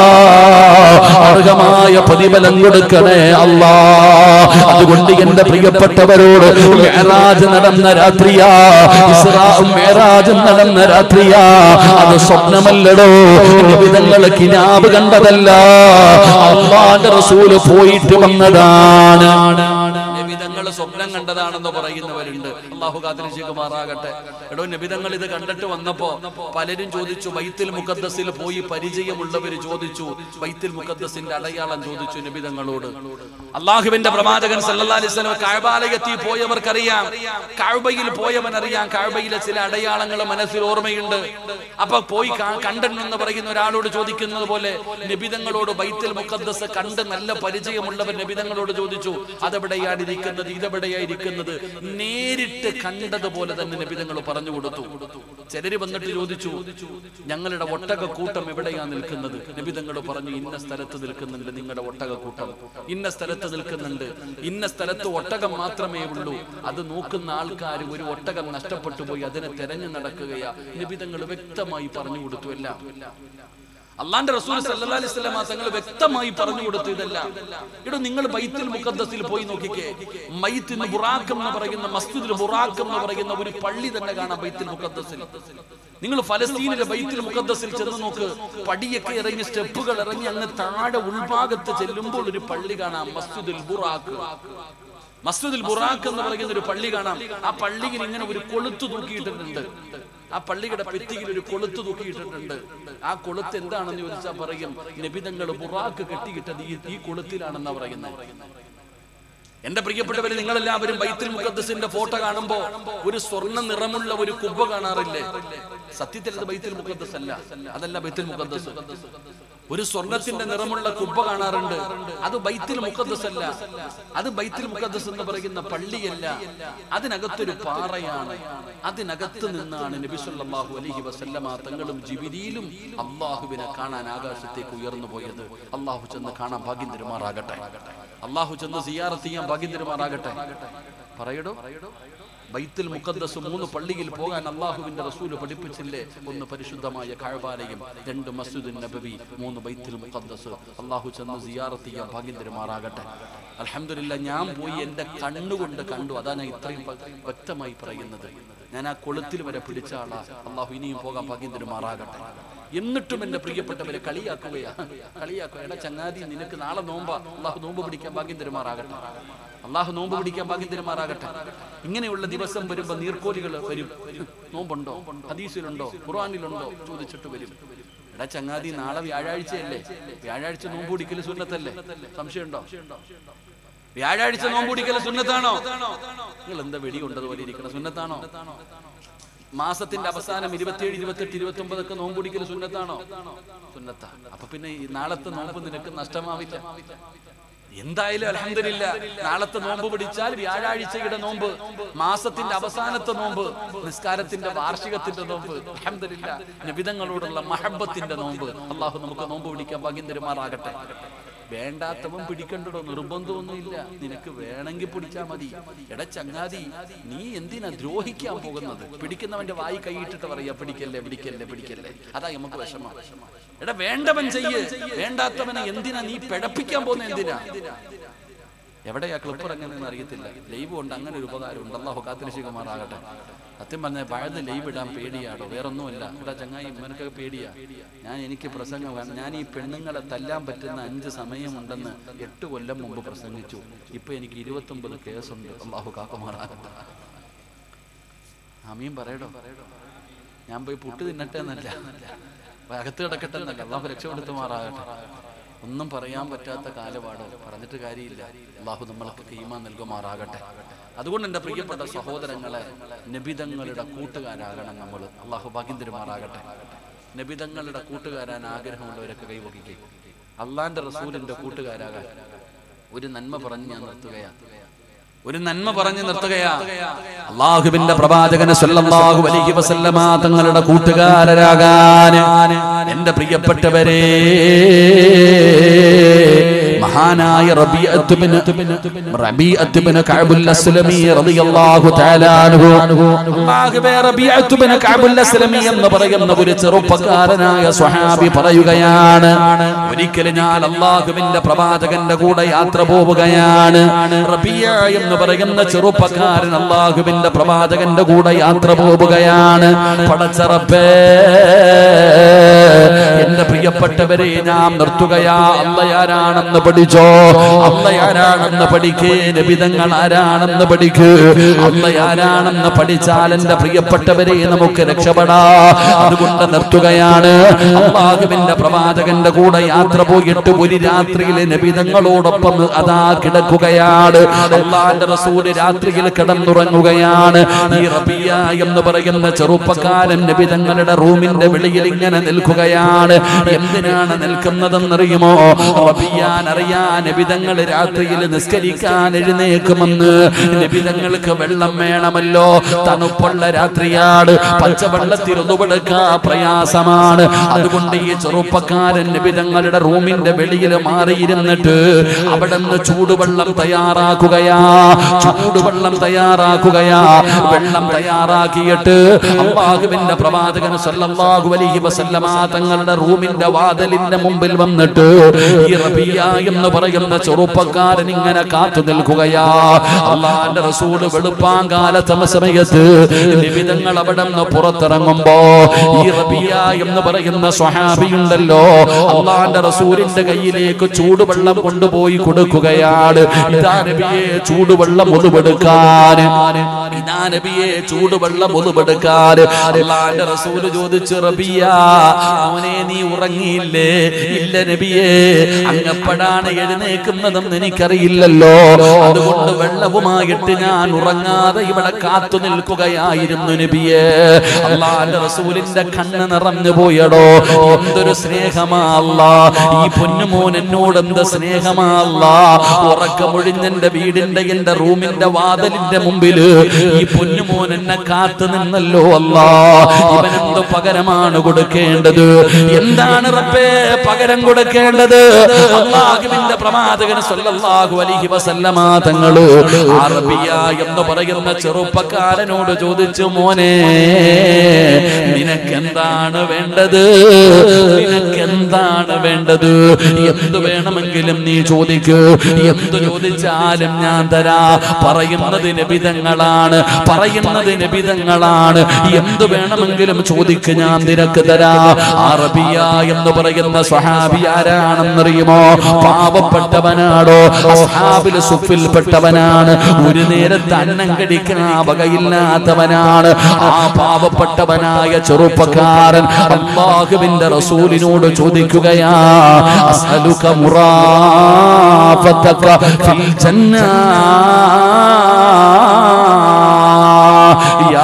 [SPEAKER 1] അർഹമായ പ്രതിഫലം കൊടുക്കണേ അല്ലാ അതുകൊണ്ട് എന്റെ പ്രിയപ്പെട്ടവരോട് മേറാജ് നടന്ന രാത്രിയാ ഇസ്രാവും മേറാജും നടന്ന രാത്രിയാ അത് സ്വപ്നമല്ലടോ വിധങ്ങള് കിനാബ് കണ്ടതല്ല അള്ളാന്റെ റസൂല് പോയിട്ട് വന്നതാണ് നബിതങ്ങൾ സ്വപ്നം കണ്ടതാണെന്ന് പറയുന്നവരുണ്ട് അള്ളാഹു കാത്തിരിക്കുമാറാകട്ടെ എടോ നബിതങ്ങൾ ഇത് കണ്ടിട്ട് വന്നപ്പോ പലരും ചോദിച്ചു ബൈത്തിൽ മുഖദ്ദസിൽ പോയി പരിചയമുള്ളവര് ചോദിച്ചു ബൈത്തിൽ മുഖദ്ദസിന്റെ അടയാളം ചോദിച്ചു നബിതങ്ങളോട് അള്ളാഹുവിന്റെ പ്രവാചകൻ സല്ലല്ലാഹു അലൈഹി വസല്ലം കഅബാലയത്തിൽ പോയവർക്കറിയാം കഅബയിൽ പോയവൻ അറിയാം കഅബയിലെ ചില അടയാളങ്ങൾ മനസ്സിൽ ഓർമ്മയുണ്ട് അപ്പൊ പോയി കാ- കണ്ടെന്ന് പറയുന്ന ഒരാളോട് ചോദിക്കുന്നത് പോലെ നബിതങ്ങളോട് ബൈത്തിൽ മുഖദ്ദസ് കണ്ട് നല്ല പരിചയമുള്ളവർ നബിതങ്ങളോട് ചോദിച്ചു അതെവിടെയാണ് ഇരിക്കുന്നത് ഇതെവിടെയാ ഇരിക്കുന്നത് നേരിട്ട് കണ്ടതുപോലെ തന്നെ നബിതങ്ങൾ പറഞ്ഞു കൊടുത്തു ചിലര് വന്നിട്ട് ചോദിച്ചു ഞങ്ങളുടെ ഒട്ടക കൂട്ടം എവിടെയാ നിൽക്കുന്നത് നബിതങ്ങൾ പറഞ്ഞു ഇന്ന സ്ഥലത്ത് നിൽക്കുന്നുണ്ട് നിങ്ങളുടെ ഒട്ടക കൂട്ടം ഇന്ന സ്ഥലത്ത് നിൽക്കുന്നുണ്ട് ഇന്ന സ്ഥലത്ത് ഒട്ടകം മാത്രമേ ഉള്ളൂ അത് നോക്കുന്ന ആൾക്കാർ ഒരു ഒട്ടകം നഷ്ടപ്പെട്ടു പോയി അതിനെ തെരഞ്ഞു നടക്കുകയാ നിബിതങ്ങൾ വ്യക്തമായി പറഞ്ഞു കൊടുത്തു എല്ലാം അള്ളാന്റെ റസൂൽ സല്ലല്ലാഹു അലൈഹി വസല്ലം തങ്ങൾ വ്യക്തമായി പറഞ്ഞു കൊടുത്തു ഇതെല്ലാം ഇവിടെ നിങ്ങൾ ബൈത്തുൽ മുഖദ്ദസിൽ പോയി നോക്കിക്കേ മൈത്തിന് ബുറാഖ് എന്ന് പറയുന്ന മസ്ജിദുൽ ബുറാഖ് എന്ന് പറയുന്ന ഒരു പള്ളി തന്നെ കാണാം ബൈത്തുൽ മുഖദ്ദസിൽ നിങ്ങൾ ഫലസ്തീനിലെ ബൈത്തുൽ മുഖദ്ദസിൽ ചെന്ന് നോക്ക് പടിയൊക്കെ ഇറങ്ങി സ്റ്റെപ്പുകൾ ഇറങ്ങി അങ്ങ് താഴെ ഉൾഭാഗത്ത് ചെല്ലുമ്പോൾ ഒരു പള്ളി കാണാം മസ്ജിദുൽ ബുറാഖ് മസ്ജിദുൽ ബുറാഖ് എന്ന് പറയുന്ന ഒരു പള്ളി കാണാം ആ പള്ളിയിൽ ഇങ്ങനെ ഒരു കൊളുത്ത് തൂക്കിയിട്ടിട്ടുണ്ട് ആ പള്ളിയുടെ പെറ്റിയിൽ ഒരു കൊളുത്ത് തൂക്കിയിട്ടിട്ടുണ്ട് ആ കൊളുത്ത് എന്താണെന്ന് ചോദിച്ചാൽ പറയും നബിതങ്ങൾ ബുറാഖ് കെട്ടിയിട്ടത് ഈ ഈ കൊളുത്തിലാണെന്നാ പറയുന്നത് എന്റെ പ്രിയപ്പെട്ടവര് നിങ്ങളെല്ലാവരും ബൈത്തുൽ മുഖദ്ദസിന്റെ ഫോട്ടോ കാണുമ്പോ ഒരു സ്വർണ്ണ നിറമുള്ള ഒരു കുബ്ബ കാണാറില്ലേ സത്യത്തിൽ അത് ബൈത്തുൽ മുഖദ്ദസ് അല്ല അതല്ല ബൈത്തുൽ മുഖദ്ദസ് ഒരു സ്വർണത്തിന്റെ നിറമുള്ള കുബ്ബ കാണാറുണ്ട് അത് ബൈത്തുൽ മുഖദ്ദസ് അല്ല അത് ബൈത്തുൽ മുഖദ്ദസ് എന്ന് പറയുന്ന പള്ളിയല്ല അതിനകത്തൊരു പാറയാണ് അതിനകത്ത് നിന്നാണ് നബി സല്ലല്ലാഹു അലൈഹി വസല്ലമ തങ്ങളും ജിബിരിയിലും അള്ളാഹുവിനെ കാണാൻ ആകാശത്തേക്ക് ഉയർന്നു പോയത് അള്ളാഹു ചെന്ന് കാണാൻ ഭാഗ്യം തരുമാറാകട്ടെ അള്ളാഹു ചെന്ന് സിയാറത്ത് ചെയ്യാൻ ഭാഗ്യം തരുമാറാകട്ടെ പറയടോ ബൈത്തുൽ മുഖദ്ദസ് മൂന്ന് പള്ളിയിൽ പോകാൻ അള്ളാഹുവിന്റെ റസൂല് പഠിപ്പിച്ചില്ലേ ഒന്ന് പരിശുദ്ധമായ കാഴ്വാലയം രണ്ട് മസ്ജിദുൻ നബവി മൂന്ന് ബൈത്തുൽ മുഖദ്ദസ് അള്ളാഹു ചെന്ന് സിയാറത്ത് ചെയ്യാൻ ഭാഗ്യം തരുമാറാകട്ടെ അൽഹംദുലില്ല ഞാൻ പോയി എന്റെ കണ്ണുകൊണ്ട് കണ്ടു അതാണ് ഞാൻ ഇത്രയും പ- വ്യക്തമായി പറയുന്നത് ഞാൻ ആ കൊളുത്തിൽ വരെ പിടിച്ച ആളാ അള്ളാഹു ഇനിയും പോകാൻ ഭാഗ്യം തരുമാറാകട്ടെ എന്നിട്ടും എന്റെ പ്രിയപ്പെട്ടവരെ കളിയാക്കുകയാ കളിയാക്കുക എടാ ചങ്ങാതി നിനക്ക് നാളെ നോമ്പ അള്ളാഹു നോമ്പ് പിടിക്കാൻ ഭാഗ്യം തരുമാറാകട്ടെ അള്ളാഹു നോമ്പ് പിടിക്കാൻ ഭാഗ്യം തരുമാറാകട്ടെ ഇങ്ങനെയുള്ള ദിവസം വരുമ്പോ നീർക്കോലികൾ വരും നോമ്പുണ്ടോ ഹദീസിലുണ്ടോ ഖുർആനിലുണ്ടോ ചോദിച്ചിട്ട് വരും എടാ ചങ്ങാതി നാളെ വ്യാഴാഴ്ചയല്ലേ വ്യാഴാഴ്ച നോമ്പ് പിടിക്കൽ സുന്നത്തല്ലേ സംശയമുണ്ടോ വ്യാഴാഴ്ച നോമ്പ് പിടിക്കൽ സുന്നത്താണോ നിങ്ങൾ എന്താ വെടി കൊണ്ടതുപോലെ ഇരിക്കണം സുന്നത്താണോ മാസത്തിന്റെ അവസാനം ഇരുപത്തിയേഴ് ഇരുപത്തെട്ട് ഇരുപത്തി ഒമ്പത് ഒക്കെ നോമ്പ് പിടിക്കൽ സുന്നത്താണോ സുന്നത്താ അപ്പൊ പിന്നെ ഈ നാളത്തെ നോമ്പ് നിനക്ക് നഷ്ടമാവില്ല എന്തായാലും അലഹമില്ല നാളത്തെ നോമ്പ് പിടിച്ചാൽ വ്യാഴാഴ്ചയുടെ നോമ്പ് മാസത്തിന്റെ അവസാനത്തെ നോമ്പ് നിസ്കാരത്തിന്റെ വാർഷികത്തിന്റെ നോമ്പ് അലഹമില്ല നബിതങ്ങളോടുള്ള മഹബത്തിന്റെ നോമ്പ് അള്ളാഹു നമുക്ക് നോമ്പ് പിടിക്കാൻ ഭാഗ്യം തരുമാറാകട്ടെ വേണ്ടാത്തവൻ പിടിക്കണ്ടോ നിർബന്ധമൊന്നുമില്ല നിനക്ക് വേണമെങ്കിൽ പിടിച്ചാ മതി എടാ ചങ്ങാതി നീ എന്തിനാ ദ്രോഹിക്കാൻ പോകുന്നത് പിടിക്കുന്നവന്റെ വായി കൈയിട്ടിട്ട് പറയാ പിടിക്കല്ലേ പിടിക്കല്ലേ പിടിക്കല്ലേ അതാ നമുക്ക് വിഷമം എടാ വേണ്ടവൻ ചെയ്യ് വേണ്ടാത്തവനെ എന്തിനാ നീ പിഴപ്പിക്കാൻ പോകുന്ന എന്തിനാ എവിടെയാ ക്ലിപ്പർ എങ്ങനെയെന്ന് അറിയത്തില്ല ലൈവ് കൊണ്ട് അങ്ങനെ ഒരു ഉപകാരം ഉണ്ട് അള്ളാഹു കാത്തിരശികുമാറാകട്ടെ സത്യം പറഞ്ഞ പഴയത് ലൈവ് ഇടാൻ പേടിയാടോ വേറൊന്നുമല്ല ഇവിടെ ചങ്ങായി ഇവനൊക്കെ പേടിയാ ഞാൻ എനിക്ക് പ്രസംഗം വേണം ഞാൻ ഈ പെണ്ണുങ്ങളെ തല്ലാൻ പറ്റുന്ന അഞ്ച് സമയമുണ്ടെന്ന് എട്ട് കൊല്ലം മുമ്പ് പ്രസംഗിച്ചു ഇപ്പൊ എനിക്ക് ഇരുപത്തൊമ്പത് കേസുണ്ട് അള്ളാഹു കാക്കുമാറാകട്ടെ ആമീൻ പറയടോ ഞാൻ പോയി പുട്ട് തിന്നട്ടെ എന്നല്ല അകത്ത് കിടക്കട്ടെ എന്നല്ല അള്ളാഹു രക്ഷപ്പെടുത്തുമാറാകട്ടെ ഒന്നും പറയാൻ പറ്റാത്ത കാലപാടോ പറഞ്ഞിട്ട് കാര്യമില്ല അള്ളാഹു നമ്മൾക്ക് കീമ നൽകുമാറാകട്ടെ അതുകൊണ്ട് എൻ്റെ പ്രിയപ്പെട്ട സഹോദരങ്ങളെ നബിതങ്ങളുടെ കൂട്ടുകാരാകണം നമ്മൾ അള്ളാഹു ഭാഗ്യം തരുമാറാകട്ടെ നബിതങ്ങളുടെ കൂട്ടുകാരാൻ ആഗ്രഹമുള്ളവരൊക്കെ കൈവഹിക്കും അള്ളാന്റെ റസൂലിന്റെ കൂട്ടുകാരാകാൻ ഒരു നന്മ പറഞ്ഞ് ഞാൻ നിർത്തുകയാണ് ഒരു നന്മ പറഞ്ഞു നിർത്തുകയാ
[SPEAKER 2] അള്ളാഹുവിന്റെ പ്രവാചകന് സല്ലല്ലാഹു അലൈഹി വസല്ലമ തങ്ങളുടെ കൂട്ടുകാരരാകാൻ എന്റെ പ്രിയപ്പെട്ടവരെ മഹാനായ റബീഅത്ത് ബിൻ റബീഅത്ത് ബിൻ കഅബുൽ അസ്ലമി റളിയല്ലാഹു തആല അൻഹു അല്ലാഹുവേ റബീഅത്ത് ബിൻ കഅബുൽ അസ്ലമി എന്ന് പറയുന്ന ഒരു ചെറുപ്പക്കാരനായ സ്വഹാബി പറയുകയാണ് ഒരിക്കൽ ഞാൻ അള്ളാഹുവിന്റെ പ്രവാചകന്റെ കൂടെ യാത്ര പോവുകയാണ് റബിയ എന്ന് പറയുന്ന ചെറുപ്പക്കാരൻ അള്ളാഹുവിന്റെ പ്രവാചകന്റെ കൂടെ യാത്ര പോവുകയാണ് പടച്ചറപ്പേ എന്റെ പ്രിയപ്പെട്ടവരെ ഞാൻ നിർത്തുകയാ അള്ളയാരാണെന്ന് പഠിച്ചോ അള്ളയാരാണെന്ന് പഠിക്കേ നബിതങ്ങൾ ആരാണെന്ന് പഠിക്കൂ അള്ളയാരാണെന്ന് പഠിച്ചാൽ എന്റെ പ്രിയപ്പെട്ടവരെ നമുക്ക് രക്ഷപ്പെടാ അതുകൊണ്ട് നിർത്തുകയാണ് അള്ളാഹുവിന്റെ പ്രവാചകന്റെ കൂടെ യാത്ര പോയിട്ട് ഒരു രാത്രിയിലെ നബിതങ്ങളോടൊപ്പം അതാ കിടക്കുകയാണ് അള്ളാന്റെ റസൂല് രാത്രിയിൽ കിടന്നുറങ്ങുകയാണ് ഈ റബിയ എന്ന് പറയുന്ന ചെറുപ്പക്കാരൻ നബിതങ്ങളുടെ റൂമിന്റെ വെളിയിൽ ഇങ്ങനെ നിൽക്കുകയാണ് എന്തിനാണ് നിൽക്കുന്നതെന്നറിയുമോ റബിയാൻ അറിയാൻ നബിതങ്ങൾ രാത്രിയിൽ നിസ്കരിക്കാൻ എഴുന്നേക്കുമെന്ന് നബിതങ്ങൾക്ക് വെള്ളം വേണമല്ലോ തണുപ്പുള്ള രാത്രിയാണ് പച്ചവെള്ളത്തിൽ ഒന്നുപെടുക്കാൻ പ്രയാസമാണ് അതുകൊണ്ട് ഈ ചെറുപ്പക്കാരൻ നബിതങ്ങളുടെ റൂമിന്റെ വെളിയിൽ മാറിയിരുന്നിട്ട് അവിടെ നിന്ന് ചൂടുവെള്ളം തയ്യാറാക്കുകയാ ചൂടുവെള്ളം തയ്യാറാക്കുകയാ വെള്ളം തയ്യാറാക്കിയിട്ട് അള്ളാഹുവിന്റെ പ്രവാചകൻ സല്ലല്ലാഹു അലൈഹി വസല്ലമ തങ്ങളുടെ റൂമിന്റെ വാതിലിന്റെ മുമ്പിൽ വന്നിട്ട് ഈ റബിയ എന്ന് പറയുന്ന ചെറുപ്പക്കാരൻ ഇങ്ങനെ കാത്തു നിൽക്കുകയാ അള്ളാന്റെ റസൂല് വെളുപ്പാങ്കാല സമയത്ത് നിബിതങ്ങൾ അവിടെ നിന്ന് പുറത്തിറങ്ങുമ്പോ ഈ റബിയ എന്ന് പറയുന്ന സ്വഹാബിയുണ്ടല്ലോ അള്ളാന്റെ റസൂലിന്റെ കയ്യിലേക്ക് ചൂടുവെള്ളം കൊണ്ടുപോയി കൊടുക്കുകയാണ് ഇതാ നബിയെ ചൂടുവെള്ളം ഒതുവെടുക്കാൻ ഇതാ നബിയെ ചൂടുവെള്ളം ഒതുവെടുക്കാൻ അള്ളാന്റെ റസൂല് ചോദിച്ചു റബിയ മോനെ നീ ഉറങ്ങിയില്ലേ ഇല്ല നബിയെ അങ്ങപ്പടാണ് എഴുന്നേക്കുന്നതെന്ന് എനിക്കറിയില്ലല്ലോ അതുകൊണ്ട് വെള്ളവുമായിട്ട് ഞാൻ ഉറങ്ങാതെ ഇവിടെ കാത്തു നിൽക്കുകയായിരുന്നു നബിയെ അള്ളാന്റെ റസൂലിന്റെ കണ്ണ് നിറഞ്ഞു പോയടോ എന്തൊരു സ്നേഹമാ അല്ലാ ഈ പൊന്നുമോൻ എന്നോട് എന്ത് സ്നേഹമാ അല്ലാ ഉറക്കമൊഴിഞ്ഞെന്റെ വീടിന്റെ എന്റെ റൂമിന്റെ വാതിലിന്റെ മുമ്പില് ഈ പൊന്നുമോൻ എന്നെ കാത്തു നിന്നല്ലോ അല്ലാ ഇവനെന്ത് പകരമാണ് കൊടുക്കേണ്ടത് എന്താണ് റബ്ബേ പകരം കൊടുക്കേണ്ടത് അള്ളാഹുവിന്റെ പ്രവാചകൻ സല്ലല്ലാഹു അലൈഹി വസല്ലമ തങ്ങള് അറബിയ എന്ന് പറയുന്ന ചെറുപ്പക്കാരനോട് ചോദിച്ചു മോനെ നിനക്കെന്താണ് വേണ്ടത് നിനക്കെന്താണ് വേണ്ടത് എന്ത് വേണമെങ്കിലും നീ ചോദിക്കൂ എന്ത് ചോദിച്ചാലും ഞാൻ തരാ പറയുന്നത് നബിതങ്ങളാണ് പറയുന്നത് നബിതങ്ങളാണ് എന്ത് വേണമെങ്കിലും ചോദിക്ക് ഞാൻ നിനക്ക് തരാ അറബിയ എന്ന് പറയുന്ന സ്വഹാബി ആരാണെന്നറിയുമോ പാവപ്പെട്ടവനാടോ അസ്ഹാബിൽ സുഫിൽപ്പെട്ടവനാണ് ഒരു നേരത്തെ അന്നം കടിക്കാൻ വകയില്ലാത്തവനാണ് ആ പാവപ്പെട്ടവനായ ചെറുപ്പക്കാരൻ അള്ളാഹുവിന്റെ റസൂലിനോട് ചോദിക്കുകയാ അസ്അലുക മുറാഫതക ഫിൽ ജന്ന യാ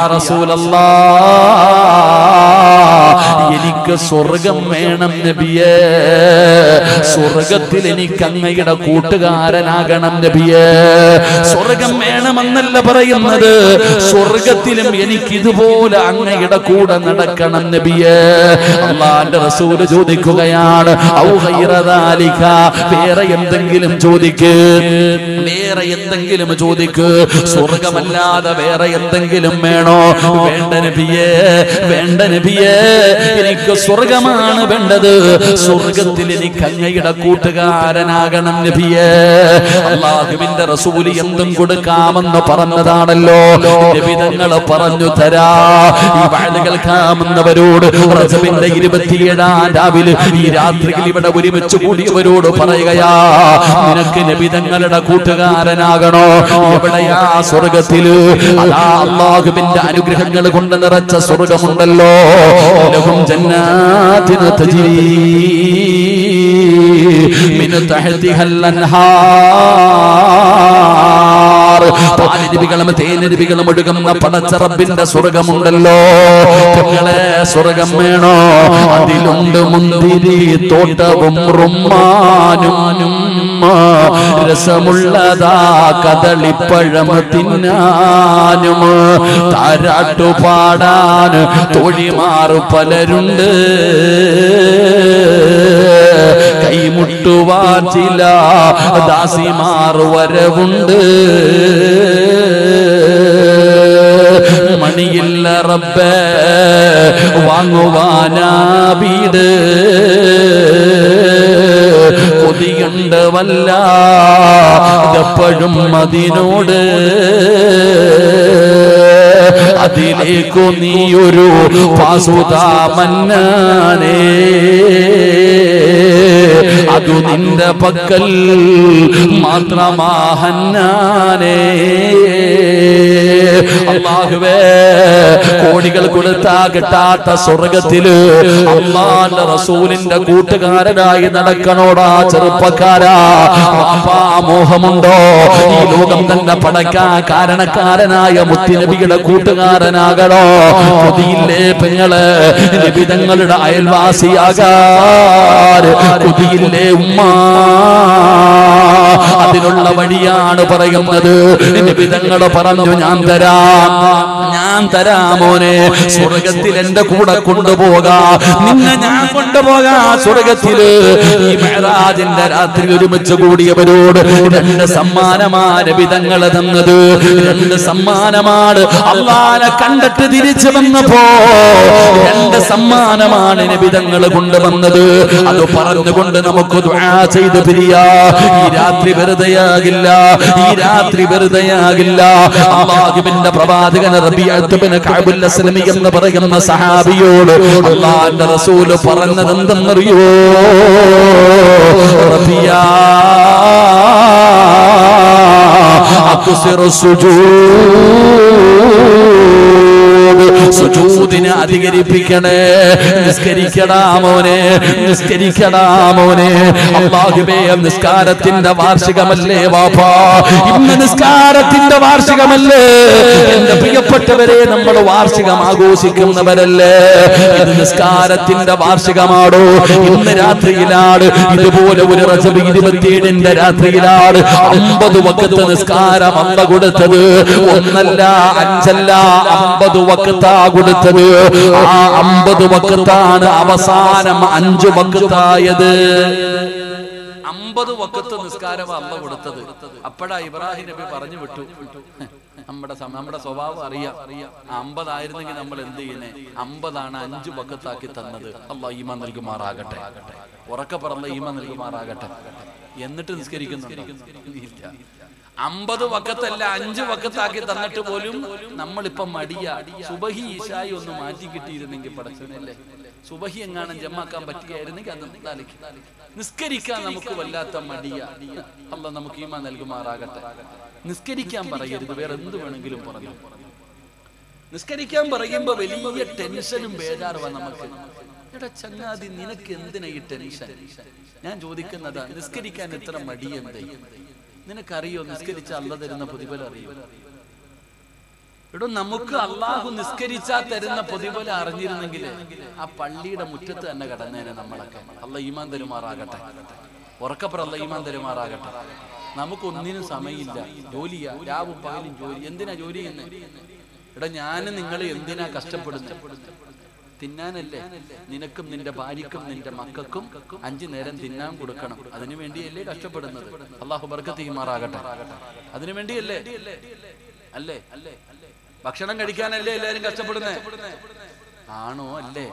[SPEAKER 2] റസൂലല്ലാഹ് എനിക്ക് സ്വർഗം വേണം നബിയേ സ്വർഗത്തിൽ എനിക്ക് അങ്ങയുടെ കൂട്ടുകാരനാകണം നബിയേ സ്വർഗം വേണമെന്നല്ല പറയുന്നത് സ്വർഗത്തിലും എനിക്ക് ഇതുപോലെ അങ്ങയുടെ കൂടെ നടക്കണം നബിയേ അള്ളാന്റെ റസൂല് ചോദിക്കുകയാണ് ഔ ഖൈറദാലിക വേറെ എന്തെങ്കിലും ചോദിക്ക് വേറെ എന്തെങ്കിലും ചോദിക്ക് സ്വർഗമല്ലാതെ വേറെ എന്തെങ്കിലും വേണോ വേണ്ട നബിയേ വേണ്ട നബിയേ എനിക്ക് സ്വർഗമാണ് വേണ്ടത് സ്വർഗത്തിൽ എനിക്ക് അങ്ങയുടെ കൂട്ടുകാരനാകണം നബിയേ അള്ളാഹുവിന്റെ റസൂല് എന്തും കൊടുക്കാമെന്ന് പറഞ്ഞതാണല്ലോ നബിതങ്ങൾ പറഞ്ഞു തരാ ഈ വാഴ കേൾക്കാമെന്നവരോട് റജബിന്റെ ഇരുപത്തിയേഴാം രാവിലെ ഈ രാത്രിയിൽ ഇവിടെ ഒരുമിച്ച് കൂടിയവരോട് പറയുകയാ നിനക്ക് നബിതങ്ങളുടെ കൂട്ടുകാരനാകണോ എവിടെയാ സ്വർഗത്തില് അതാ അള്ളാഹുവിന്റെ അനുഗ്രഹങ്ങൾ കൊണ്ട് നിറച്ച സ്വർഗമുണ്ടല്ലോ ലഹും ജന്നാത്തിന തജ്രി മിൻ തഹ്തിഹൽ അൻഹാർ പാലിരുവികളും തേനിരുവികളും ഒഴുകുന്ന പടച്ചറബിന്റെ സ്വർഗമുണ്ടല്ലോ നിങ്ങളെ സ്വർഗം വേണോ അതിലുണ്ട് മുന്തിരി തോട്ടവും റുമ്മാനും രസമുള്ളതാ കദളിപ്പഴം തിന്നാനും താരാട്ടു പാടാൻ തൊഴിമാറു പലരുണ്ട് കൈമുട്ടുവാൻ ചില ദാസിമാർ വരവുണ്ട് മണിയില്ല റബ്ബേ വാങ്ങുവാനാ വീട് കൊതിയുണ്ട് വല്ല എപ്പോഴും അതിനോട് അതിലേക്കു നീയൊരു പാസുതാ മന്നാനേ അതു നിന്റെ പക്കൽ മാത്രമാഹന്നാനേ അള്ളാഹുവേ കോടികൾ കൊടുത്താ കിട്ടാത്ത സ്വർഗത്തില് അള്ളാന്റെ റസൂലിന്റെ കൂട്ടുകാരനായി നടക്കണോടാ ചെറുപ്പക്കാരാ പാപ്പാ മോഹമുണ്ടോ ഈ ലോകം തന്നെ പടക്കാ കാരണക്കാരനായ മുത്തിനബിയുടെ കൂട്ടുകാരനാകണോ കൊതിയില്ലേ പെങ്ങള് നിബിതങ്ങളുടെ അയൽവാസിയാകാർ കൊതിയില്ലേ ഉമ്മ അതിനുള്ള വഴിയാണ് പറയുന്നത് നിബിതങ്ങൾ പറഞ്ഞു ഞാൻ തരാം ഞാൻ തരാം മോനെ സ്വർഗത്തിൽ എന്റെ കൂടെ കൊണ്ടുപോകാ നിന്നെ ഞാൻ കൊണ്ടുപോകാ സ്വർഗത്തില് ഈ മെഹറാജിന്റെ രാത്രി ഒരുമിച്ച് കൂടിയവരോട് രണ്ട് സമ്മാനമാണ് വിധങ്ങൾ തന്നത് രണ്ട് സമ്മാനമാണ് അള്ളാനെ കണ്ടിട്ട് തിരിച്ചു വന്നപ്പോ രണ്ട് സമ്മാനമാണ് നിബിധങ്ങൾ കൊണ്ടുവന്നത് അത് പറഞ്ഞുകൊണ്ട് നമുക്ക് ദുആ ചെയ്ത് പിരിയാ ഈ രാത്രി വെറുതെയാകില്ല ഈ രാത്രി വെറുതെയാകില്ല അള്ളാഹുവിന്റെ പ്രവാചകൻ റബീഅത്ത് ബിൻ കഅബുൽ അസ്ലമി എന്ന് പറയുന്ന സഹാബിയോട് അള്ളാഹിന്റെ റസൂല് പറഞ്ഞത് എന്തെന്നറിയോ റബിയാ അക്സിറു സുജൂദ് സുജൂദിനെ അധികരിപ്പിക്കണേ നിസ്കരിക്കടാ മോനെ നിസ്കരിക്കടാ മോനെ അള്ളാഹുബേ നിസ്കാരത്തിന്റെ വാർഷികമല്ലേ വാപ്പാ ഇന്ന് നിസ്കാരത്തിന്റെ വാർഷികമല്ലേ എന്റെ പ്രിയപ്പെട്ടവരെ നമ്മൾ വാർഷികം ആഘോഷിക്കുന്നവരല്ലേ ഇത് നിസ്കാരത്തിന്റെ വാർഷികമാണോ ഇന്ന് രാത്രിയിലാണ് ഇതുപോലെ ഒരു റജബ് ഇരുപത്തിയേഴിന്റെ രാത്രിയിലാണ് അമ്പത് വക്കത്ത് നിസ്കാരം അമ്മ കൊടുത്തത് ഒന്നല്ല അഞ്ചല്ല അമ്പത് വക്കത്താ കൊടുത്തത് ആ അമ്പത് വക്കത്താണ് അവസാനം അഞ്ചു വക്കത്തായത് അമ്പത് വക്കത്ത് നിസ്കാരം അമ്മ കൊടുത്തത് അപ്പഴാ ഇബ്രാഹിം നബി പറഞ്ഞു വിട്ടു നമ്മുടെ സമ- നമ്മുടെ സ്വഭാവം അറിയാം ആ അമ്പതായിരുന്നെങ്കിൽ നമ്മൾ എന്ത് ചെയ്യുന്നേ അമ്പതാണ് അഞ്ചു വക്കത്താക്കി തന്നത് അല്ല ഈമ നൽകുമാറാകട്ടെ ഉറക്കെ പറഞ്ഞ ഈമ നൽകുമാറാകട്ടെ എന്നിട്ട് നിസ്കരിക്കുന്നുണ്ടോ ഇല്ല അമ്പത് വക്കത്തല്ല അഞ്ച് വക്കത്താക്കി തന്നിട്ട് പോലും നമ്മളിപ്പം മടിയ സുബഹി ഈശായി ഒന്ന് മാറ്റി കിട്ടിയിരുന്നെങ്കിൽ പടച്ചനല്ലേ സുബഹി എങ്ങാനും ജമാക്കാൻ പറ്റുകയായിരുന്നെങ്കിൽ അത് നാലിക്ക് നിസ്കരിക്കാൻ നമുക്ക് വല്ലാത്ത മടിയ അല്ല നമുക്ക് ഈമ നൽകുമാറാകട്ടെ നിസ്കരിക്കാൻ പറയരുത് വേറെ എന്ത് വേണമെങ്കിലും പറഞ്ഞു നിസ്കരിക്കാൻ പറയുമ്പോ വലിയ ടെൻഷനും ബേജാറുവാ നമുക്ക് എടാ ചങ്ങാതി നിനക്ക് എന്തിനാ ഈ ടെൻഷൻ ഞാൻ ചോദിക്കുന്നതാ നിസ്കരിക്കാൻ എത്ര മടിയെന്തേ നിനക്കറിയോ നിസ്കരിച്ച അല്ല തരുന്ന പ്രതിഫലം അറിയോ എടോ നമുക്ക് അള്ളാഹു നിസ്കരിച്ചാ തരുന്ന പ്രതിഫലം അറിഞ്ഞിരുന്നെങ്കിൽ ആ പള്ളിയുടെ മുറ്റത്ത് തന്നെ കടന്നേനെ നമ്മളൊക്കെ അല്ല ഈമാൻ തരുമാറാകട്ടെ ഉറക്കപ്പുറ അല്ല ഈമാൻ തരുമാറാകട്ടെ നമുക്കൊന്നിനും സമയമില്ല ജോലിയാ രാവും പകലും ജോലി എന്തിനാ ജോലി ചെയ്യുന്നത് എടാ ഞാനും നിങ്ങൾ എന്തിനാ കഷ്ടപ്പെടുന്നത് തിന്നാനല്ലേ നിനക്കും നിന്റെ ഭാര്യക്കും നിന്റെ മക്കൾക്കും അഞ്ചു നേരം തിന്നാൻ കൊടുക്കണം അതിനു വേണ്ടിയല്ലേ കഷ്ടപ്പെടുന്നത് അള്ളാഹു ബർക്കത്ത് ചെയ്യുമാറാകട്ടെ അതിനു വേണ്ടിയല്ലേ അല്ലേ അല്ലേ ഭക്ഷണം കഴിക്കാനല്ലേ എല്ലാരും കഷ്ടപ്പെടുന്നേ ആണോ അല്ലേ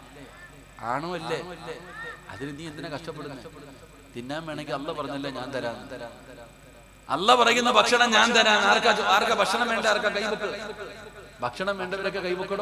[SPEAKER 2] ആണോ അല്ലേ അതിന് നീ എന്തിനാ കഷ്ടപ്പെടുന്നത് തിന്നാൻ വേണമെങ്കിൽ അല്ല പറഞ്ഞല്ലേ ഞാൻ തരാം അല്ല പറയുന്ന ഭക്ഷണം ഞാൻ തരാൻ ആർക്കാ ആർക്കാ ഭക്ഷണം വേണ്ട ആർക്കാ കൈവെക്ക് ഭക്ഷണം വേണ്ടവരൊക്കെ കൈവെക്കടോ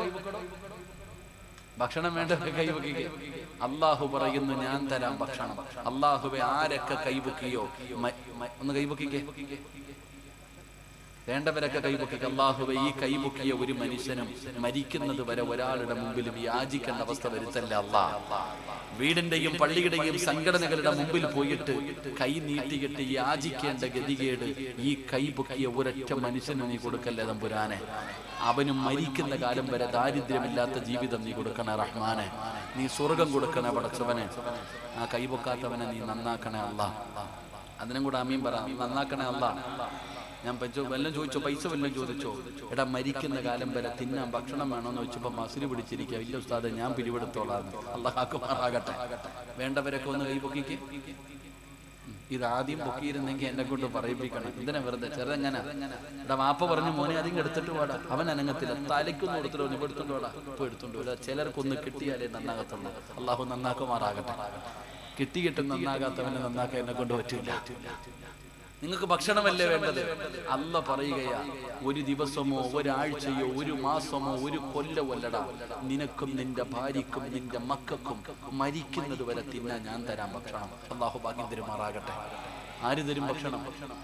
[SPEAKER 2] ഭക്ഷണം വേണ്ടവരെ കൈവെക്കുക അള്ളാഹു പറയുന്നു ഞാൻ തരാം ഭക്ഷണം അള്ളാഹുവെ ആരൊക്കെ കൈവെക്കുകയോ മ- മ- ഒന്ന് കൈവെക്കിക്കേ
[SPEAKER 1] വേണ്ടവരൊക്കെ കൈപൊക്കി അള്ളാഹുവെ ഈ കൈപൊക്കിയ ഒരു മനുഷ്യനും മരിക്കുന്നത് വരെ ഒരാളുടെ മുമ്പിൽ യാചിക്കേണ്ട അവസ്ഥ വരുത്തല്ല അല്ലാ വീടിന്റെയും പള്ളിയുടെയും സംഘടനകളുടെ മുമ്പിൽ പോയിട്ട് കൈ നീട്ടിയിട്ട് യാചിക്കേണ്ട ഗതികേട് ഈ കൈ പൊക്കിയ ഒരൊറ്റ മനുഷ്യന് നീ കൊടുക്കല്ലേ തമ്പുരാനെ അവനും മരിക്കുന്ന കാലം വരെ ദാരിദ്ര്യമില്ലാത്ത ജീവിതം നീ കൊടുക്കണേ റഹ്മാനെ നീ സ്വർഗം കൊടുക്കണേ പടച്ചവനെ ആ കൈ പൊക്കാത്തവനെ നീ നന്നാക്കണേ അല്ല അതിനും കൂടെ അമീൻ പറ നന്നാക്കണേ അല്ല ഞാൻ പൈസ വല്ലതും ചോദിച്ചോ പൈസ വല്ലതും ചോദിച്ചോ എടാ മരിക്കുന്ന കാലം വരെ തിന്നാൻ ഭക്ഷണം വേണമെന്ന് വെച്ചപ്പോ മസിന് പിടിച്ചിരിക്കുക ഇല്ല ഉസ്താദ് ഞാൻ പിടിപെടുത്തോളാം അള്ളാഹാക്കുമാറാകട്ടെ വേണ്ടവരൊക്കെ ഒന്ന് കൈ പൊക്കിക്ക് ഇത് ആദ്യം പൊക്കിയിരുന്നെങ്കിൽ എന്നെ കൊണ്ട് പറയിപ്പിക്കണം എന്തിനാ വെറുതെ ചെറുതെങ്ങനെ എടാ വാപ്പ പറഞ്ഞു മോനെ അധികം എടുത്തിട്ട് പോടാ അവൻ അനങ്ങത്തില്ല തലയ്ക്കൊന്നും എടുത്തിട്ട് ഇപ്പൊ എടുത്തോണ്ട് പോടാ ഇപ്പൊ എടുത്തോണ്ട് പോടാ ചിലർക്കൊന്ന് കിട്ടിയാലേ നന്നാകത്തുള്ളൂ അള്ളാഹു നന്നാക്കുമാറാകട്ടെ കിട്ടി കിട്ടും നന്നാകാത്തവനെ നന്നാക്കാൻ എന്നെ കൊണ്ട് പറ്റില്ല നിങ്ങൾക്ക് ഭക്ഷണമല്ലേ വേണ്ടത് അല്ല പറയുകയാ ഒരു ദിവസമോ ഒരാഴ്ചയോ ഒരു മാസമോ ഒരു കൊല്ലമല്ലടാ നിനക്കും നിന്റെ ഭാര്യക്കും നിന്റെ മക്കൾക്കും മരിക്കുന്നത് വരെ തിന്നാൻ ഞാൻ തരാം ഭക്ഷണം അള്ളാഹു ഭാഗ്യം തരുമാറാകട്ടെ ആര് തരും ഭക്ഷണം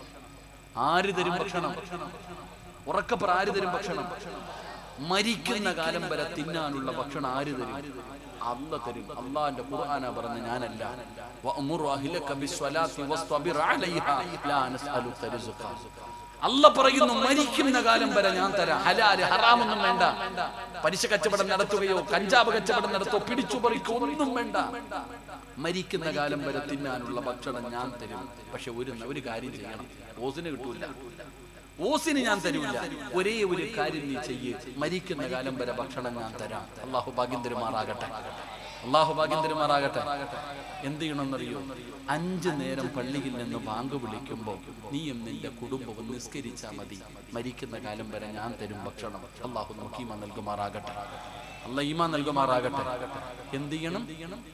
[SPEAKER 1] ആര് തരും ഭക്ഷണം ഉറക്കപ്പറ ആര് തരും ഭക്ഷണം മരിക്കുന്ന കാലം വരെ തിന്നാനുള്ള ഭക്ഷണം ആര് തരും അല്ല തരും അള്ളാന്റെ ഖുർആന പറഞ്ഞ ഞാനല്ല വഅ്മുറു അഹ്ലക ബിസ്വലാത്തി വസ്തബിർ അലൈഹാ ലാ നസ്അലുക റിസ്ഖ അല്ല പറയുന്നു മരിക്കുന്ന കാലം വരെ ഞാൻ തരാം ഹലാല് ഹറാമൊന്നും വേണ്ട പലിശ കച്ചവടം നടത്തുകയോ കഞ്ചാവ് കച്ചവടം നടത്തോ പിടിച്ചു പറിക്കോ ഒന്നും വേണ്ട മരിക്കുന്ന കാലം വരെ തിന്നാനുള്ള ഭക്ഷണം ഞാൻ തരും പക്ഷെ ഒരു ഒരു കാര്യം ചെയ്യണം ഓസിന് കിട്ടൂല ഓസിന് ഞാൻ തരൂല ഒരേ ഒരു കാര്യം നീ ചെയ്യ് മരിക്കുന്ന കാലം വരെ ഭക്ഷണം ഞാൻ തരാം അള്ളാഹു ഭാഗ്യം തരുമാറാകട്ടെ അള്ളാഹു ഭാഗ്യം തരുമാറാകട്ടെ എന്ത് ചെയ്യണമെന്നറിയോ അഞ്ചു നേരം പള്ളിയിൽ നിന്ന് ബാങ്ക് വിളിക്കുമ്പോൾ നീയും നിന്റെ കുടുംബവും നിസ്കരിച്ചാൽ മതി മരിക്കുന്ന കാലം വരെ ഞാൻ തരും ഭക്ഷണം അള്ളാഹു നോക്കീമ നൽകുമാറാകട്ടെ അല്ല ഈമ നൽകുമാറാകട്ടെ എന്ത് ചെയ്യണം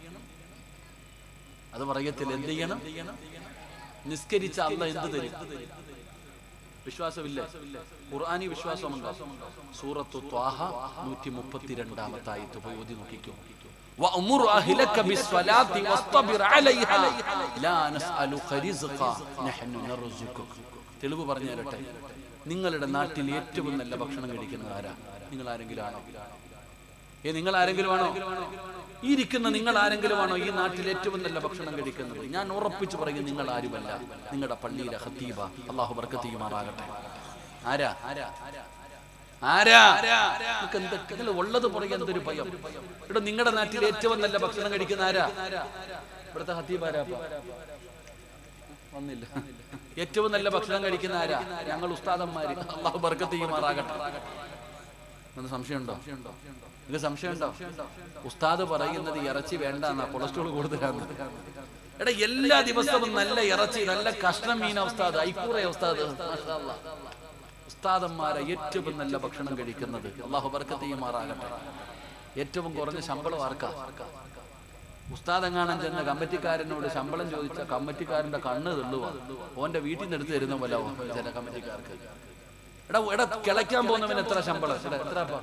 [SPEAKER 1] അത് പറയത്തില്ല എന്ത് ചെയ്യണം നിസ്കരിച്ച അല്ല എന്ത് തരും വിശ്വാസമില്ല ഖുർആാനി വിശ്വാസമുണ്ടോ സൂറത്തു ത്വാഹ നൂറ്റി മുപ്പത്തിരണ്ടാമത്തെ ആയത്ത് പോയി ഓതി നോക്കിക്കോ وأمر أهلك بالصلاة واصطبر عليها لا نسألك رزقا نحن نرزقك തെളിവ് പറഞ്ഞു തരട്ടെ നിങ്ങളുടെ നാട്ടിൽ ഏറ്റവും നല്ല ഭക്ഷണം കഴിക്കുന്നത് ആരാ നിങ്ങൾ ആരെങ്കിലും ആണോ ഏ നിങ്ങൾ ആരെങ്കിലും ആണോ ഈ ഇരിക്കുന്ന നിങ്ങൾ ആരെങ്കിലും ആണോ ഈ നാട്ടിൽ ഏറ്റവും നല്ല ഭക്ഷണം കഴിക്കുന്നത് ഞാൻ ഉറപ്പിച്ചു പറയും നിങ്ങൾ ആരുമല്ല നിങ്ങളുടെ പള്ളിയിലെ ഹത്തീബ അള്ളാഹു ബർക്കത്തീമാറാകട്ടെ ആരാ ആരാ ആരാ നിങ്ങൾക്ക് എന്തൊക്കെ നിങ്ങൾ ഉള്ളത് പുറകെ എന്തൊരു ഭയം ഇവിടെ നിങ്ങളുടെ നാട്ടിൽ ഏറ്റവും നല്ല ഭക്ഷണം കഴിക്കുന്ന ആരാ ഇവിടുത്തെ ഹത്തീബ് ആരാ വന്നില്ല ഏറ്റവും നല്ല ഭക്ഷണം കഴിക്കുന്ന ആരാ ഞങ്ങൾ ഉസ്താദന്മാര് അള്ളാഹു ബർക്കത്തീമാറാകട്ടെ എന്ന് സംശയമുണ്ടോ ഇത് സംശയമുണ്ടോ ഉസ്താദ് പറയുന്നത് ഇറച്ചി വേണ്ടെന്നാ കൊളസ്ട്രോൾ കൂടുതലാണ് എടാ എല്ലാ ദിവസവും നല്ല ഇറച്ചി നല്ല കഷ്ണം മീന ഉസ്താദ് ഐക്കൂറ ഉസ്താദ് മാഷാ അല്ലാ. ഉസ്താദന്മാരെ ഏറ്റവും നല്ല ഭക്ഷണം കഴിക്കുന്നത് അള്ളാഹു ബർക്കത്തീമാറാകട്ടെ ഏറ്റവും കുറഞ്ഞ ശമ്പളം ആർക്കാ ഉസ്താദ് എങ്ങാനും ചെന്ന കമ്മിറ്റിക്കാരനോട് ശമ്പളം ചോദിച്ച കമ്മിറ്റിക്കാരന്റെ കണ്ണ് തെള്ളുവാ ഓന്റെ വീട്ടിൽ നിന്ന് എടുത്ത് തരുന്ന പോലെ ആവും ചില കമ്മിറ്റിക്കാർക്ക് എടാ എടാ കിളയ്ക്കാൻ പോകുന്നവൻ എത്ര ശമ്പളം എടാ, എത്ര പ-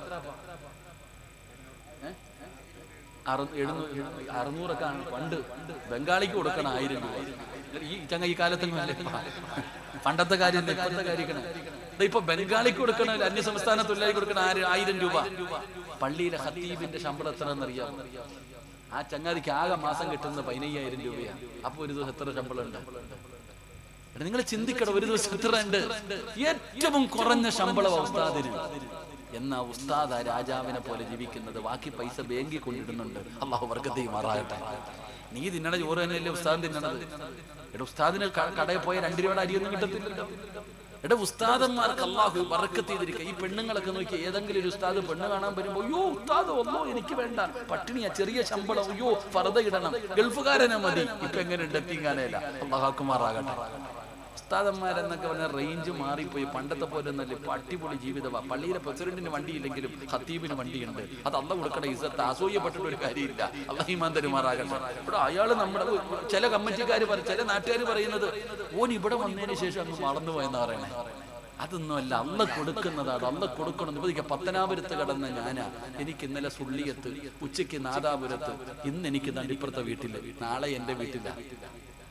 [SPEAKER 1] ഏ? അറു- എഴുന്നൂ- എഴു- അറുന്നൂറൊക്കെ ആണ് പണ്ട് ബംഗാളിക്ക് കൊടുക്കണം ആയിരം രൂപ ഈ ചങ്ങ ഈ കാലത്തൊന്നും അല്ലേ പണ്ടത്തെ കാര്യം അല്ല, ഇപ്പോഴത്തെ കാര്യമാണ് ദാ ഇപ്പൊ ബംഗാളിക്ക് കൊടുക്കണ അന്യ സംസ്ഥാന തൊഴിലാളി കൊടുക്കണ ആര്- ആയിരം രൂപ പള്ളിയിലെ ഹത്തീബിന്റെ ശമ്പളം എത്ര എന്നറിയാം ആ ചങ്ങാതിക്ക് ആകെ മാസം കിട്ടുന്നത് പതിനയ്യായിരം രൂപയാണ് അപ്പൊ ഒരു ദിവസം എത്ര ശമ്പളം ഉണ്ട് നിങ്ങൾ ചിന്തിക്കണം ഒരു ദിവസം എത്ര ഉണ്ട് ഏറ്റവും കുറഞ്ഞ ശമ്പളം ഉസ്താദിന് എന്നാ ഉസ്താദ് ആ രാജാവിനെ പോലെ ജീവിക്കുന്നത് ബാക്കി പൈസ ബാങ്കിൽ കൊണ്ടിടുന്നുണ്ട് അള്ളാഹു വർഗത്തെയും മാറാകട്ടെ നീ തിന്നണ ചോറ് തന്നെയല്ലേ ഉസ്താദ് തിന്നണത് എടാ ഉസ്താദിന് ക- കടയിൽ പോയ രണ്ട് രൂപയുടെ അരിയൊന്നും കിട്ടത്തില്ലല്ലോ എടാ ഉസ്താദന്മാർക്ക് അള്ളാഹു വറക്കത്ത് ചെയ്തിരിക്കുക ഈ പെണ്ണുങ്ങളൊക്കെ നോക്കി ഏതെങ്കിലും ഒരു ഉസ്താദ് പെണ്ണ് കാണാൻ വരുമ്പോ അയ്യോ ഉസ്താദ് ഒന്നോ എനിക്ക് വേണ്ട പട്ടിണിയാ ചെറിയ ശമ്പളം അയ്യോ ഫറത ഇടണം ഗൾഫുകാരനെ മതി ഇപ്പൊ എങ്ങനെയുണ്ട് എത്തിക്കാനേല അള്ളാഹാക്കുമാറാകട്ടെ ഉസ്താദന്മാരെന്നൊക്കെ പറഞ്ഞ റേഞ്ച് മാറിപ്പോയി പണ്ടത്തെ പോലെ ഒന്നല്ല ഇപ്പൊ അടിപൊളി ജീവിതമാ പള്ളിയിലെ പ്രസിഡന്റിന് വണ്ടിയില്ലെങ്കിലും ഹത്തീബിന് വണ്ടിയുണ്ട് അത് അല്ല കൊടുക്കണ ഇസത്ത് അസൂയപ്പെട്ടിട്ട് ഒരു കാര്യമില്ല അള്ളഹിമാൻ തരുമാറാകട്ടെ ഇവിടെ അയാള് നമ്മുടെ ചില കമ്മിറ്റിക്കാർ ചില നാട്ടുകാർ പറയുന്നത് ഓൻ ഇവിടെ വന്നതിന് ശേഷം അങ്ങ് വളർന്നു പോയെന്ന് പറയണേ അതൊന്നുമല്ല അല്ല കൊടുക്കുന്നതാണ് അല്ല കൊടുക്കണം ഇപ്പൊ പത്തനാപുരത്ത് കടന്ന ഞാനാ എനിക്ക് ഇന്നലെ സുള്ളിയത്ത് ഉച്ചയ്ക്ക് നാദാപുരത്ത് ഇന്ന് എനിക്ക് നടിപ്പുറത്തെ വീട്ടില് നാളെ എന്റെ വീട്ടില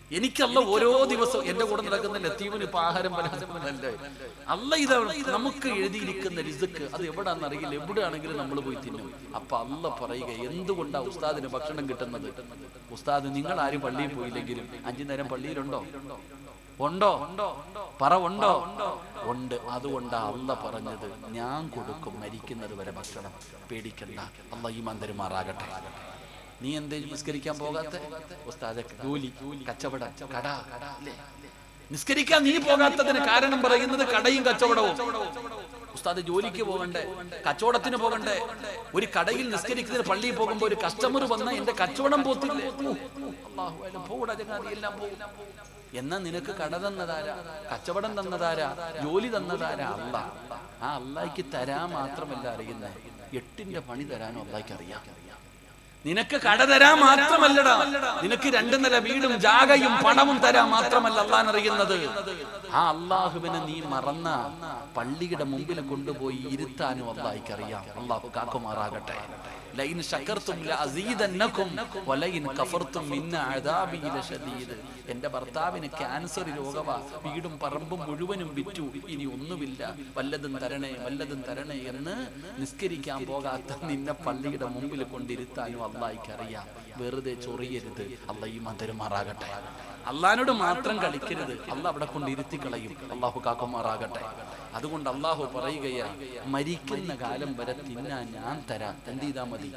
[SPEAKER 1] എനിക്കല്ല ഓരോ ദിവസവും എന്റെ കൂടെ നടക്കുന്ന ലത്തീവിന് ഇപ്പൊ ആഹാരം പലഹാരമല്ലേ അല്ല ഇത് നമുക്ക് എഴുതിയിരിക്കുന്ന രിസുക്ക് അത് എവിടാന്ന് അറിയില്ല എവിടെയാണെങ്കിലും നമ്മൾ പോയി തിന്നും അപ്പൊ അല്ല പറയുക എന്തുകൊണ്ടാ ഉസ്താദിന് ഭക്ഷണം കിട്ടുന്നത് ഉസ്താദ് നിങ്ങൾ ആരും പള്ളിയിൽ പോയില്ലെങ്കിലും അഞ്ചു നേരം പള്ളിയിലുണ്ടോ ഉണ്ടോ പറ ഉണ്ടോ ഉണ്ട് അതുകൊണ്ടാ അല്ല പറഞ്ഞത് ഞാൻ കൊടുക്കും മരിക്കുന്നത് വരെ ഭക്ഷണം പേടിക്കണ്ട അല്ല ഈ മന്ദിരമാറാകട്ടെ നീ എന്തേ നിസ്കരിക്കാൻ പോകാത്ത ഉസ്താദെ ജോലി കച്ചവടം കട അല്ലേ നിസ്കരിക്കാൻ നീ പോകാത്തതിന് കാരണം പറയുന്നത് കടയും കച്ചവടവും ഉസ്താദ് ജോലിക്ക് പോകണ്ടേ കച്ചവടത്തിന് പോകണ്ടേ ഒരു കടയിൽ നിസ്കരിക്കുന്നതിന് പള്ളിയിൽ പോകുമ്പോ ഒരു കസ്റ്റമർ വന്ന എന്റെ കച്ചവടം പോത്തില്ലേ അല്ലാഹു അലം, പോടാ ചങ്ങാതി, എല്ലാം പോകും എന്നാ നിനക്ക് കട തന്നതാരാ കച്ചവടം തന്നതാരാ ജോലി തന്നതാരാ അല്ല ആ അള്ളാഹിക്ക് തരാൻ മാത്രമല്ല അറിയുന്നേ എട്ടിന്റെ പണി തരാനും അള്ളാഹിക്ക് അറിയാം നിനക്ക് കട തരാൻ മാത്രമല്ലടാ നിനക്ക് രണ്ടു നില വീടും ജാഗയും പണവും തരാൻ മാത്രമല്ല അള്ളാൻ അറിയുന്നത് ആ അള്ളാഹുവിനെ നീ മറന്ന പള്ളിയുടെ മുമ്പിൽ കൊണ്ടുപോയി ഇരുത്താനും അള്ളാഹിക്ക് അറിയാം അള്ളാഹു കാക്കുമാറാകട്ടെ ലൈൻ ശകർത്തും ലഅസീദന്നകും വലൈൻ കഫർത്തും ഇന്ന അദാബി ലശദീദ് എന്റെ ഭർത്താവിന് ക്യാൻസർ രോഗമാ വീടും പറമ്പും മുഴുവനും വിറ്റു ഇനി ഒന്നുമില്ല വല്ലതും തരണേ വല്ലതും തരണേ എന്ന് നിസ്കരിക്കാൻ പോകാത്ത നിന്നെ പള്ളിയുടെ മുമ്പിൽ കൊണ്ടിരുത്താനും അള്ളാഹിക്ക് അറിയാം വെറുതെ ചൊറിയരുത് അല്ല ഈ മന്ദിരമാറാകട്ടെ അള്ളഹാനോട് മാത്രം കളിക്കരുത് അല്ല അവിടെ കൊണ്ട് ഇരുത്തി കളയും അള്ളാഹു കാക്കുമാറാകട്ടെ അതുകൊണ്ട് അള്ളാഹു പറയുകയാ മരിക്കുന്ന കാലം വരെ തിന്നാൻ ഞാൻ തരാം എന്ത് ചെയ്താ മതി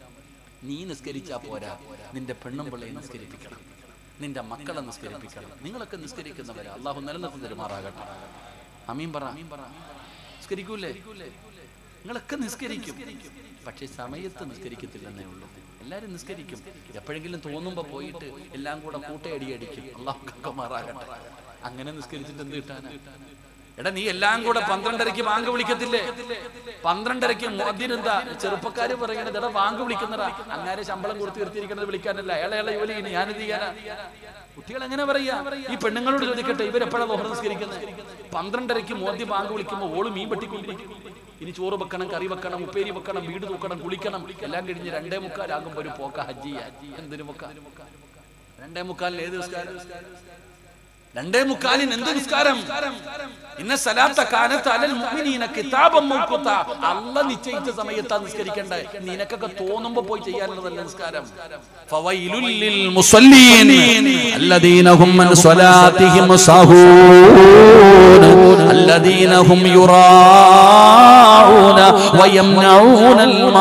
[SPEAKER 1] നീ നിസ്കരിച്ചാ പോരാ നിന്റെ പെണ്ണും പിള്ളയെ നിസ്കരിപ്പിക്കണം നിന്റെ മക്കളെ നിസ്കരിപ്പിക്കണം നിങ്ങളൊക്കെ നിസ്കരിക്കുന്നവരാ അള്ളാഹു നിലനിർത്തി തരുമാറാകട്ടെ അമീൻ പറ നിസ്കരിക്കൂലേ നിങ്ങളൊക്കെ നിസ്കരിക്കും പക്ഷെ സമയത്ത് നിസ്കരിക്കത്തില്ലെന്നേ ഉള്ളൂ എല്ലാരും നിസ്കരിക്കും എപ്പോഴെങ്കിലും തോന്നുമ്പോ പോയിട്ട് എല്ലാം കൂടെ കൂട്ടയടി അടിക്കും അള്ളാഹു മാറാകട്ടെ അങ്ങനെ നിസ്കരിച്ചിട്ട് എന്ത് കിട്ടാനാ എടാ നീ എല്ലാം കൂടെ പന്ത്രണ്ടരയ്ക്ക് വാങ്ക് വിളിക്കത്തില്ലേ പന്ത്രണ്ടരയ്ക്ക് മോദിനെന്താ ചെറുപ്പക്കാര് പറയണത് എടാ വാങ്ക് വിളിക്കുന്നതാ അങ്ങാരെ ശമ്പളം കൊടുത്ത് നിർത്തിയിരിക്കുന്നത് വിളിക്കാനല്ല അയാളെ അയാളെ ജോലി ഇനി ഞാനെന്ത് ചെയ്യാനാ കുട്ടികൾ എങ്ങനെ പറയാ ഈ പെണ്ണുങ്ങളോട് ചോദിക്കട്ടെ ഇവരെപ്പോഴാ ലോഹർ നിസ്കരിക്കുന്നത് പന്ത്രണ്ടരയ്ക്ക് മോദി ബാങ്ക് വിളിക്കുമ്പോൾ ഓള് മീൻ വെട്ടിക്കൊണ്ടിരിക്കും ഇനി ചോറ് വെക്കണം കറി വെക്കണം ഉപ്പേരി വെക്കണം വീട് തൂക്കണം കുളിക്കണം എല്ലാം കഴിഞ്ഞ് രണ്ടേ മുക്കാലാകുമ്പോ ഒരു പോക്ക ഹജ്ജ് ചെയ്യാൻ എന്തിനു മുക്കാൽ രണ്ടേ മുക്കാലിന് ഏത് നിസ്കാരം രണ്ടേ മുക്കാലിന് എന്ത് നിസ്കാരം ഇന്ന സലാത്ത കാലത്ത് അലൽ മുഅ്മിനീന കിതാബം മൗഖൂത്ത അല്ല നിശ്ചയിച്ച സമയത്താ നിസ്കരിക്കണ്ടേ നിനക്കൊക്കെ തോന്നുമ്പോ പോയി ചെയ്യാനുള്ളതല്ല നിസ്കാരം ഫവൈലുൽ ലിൽ
[SPEAKER 2] المصلين الذين هم من صلاتهم ساهون الذين هم يراعون ويمنعون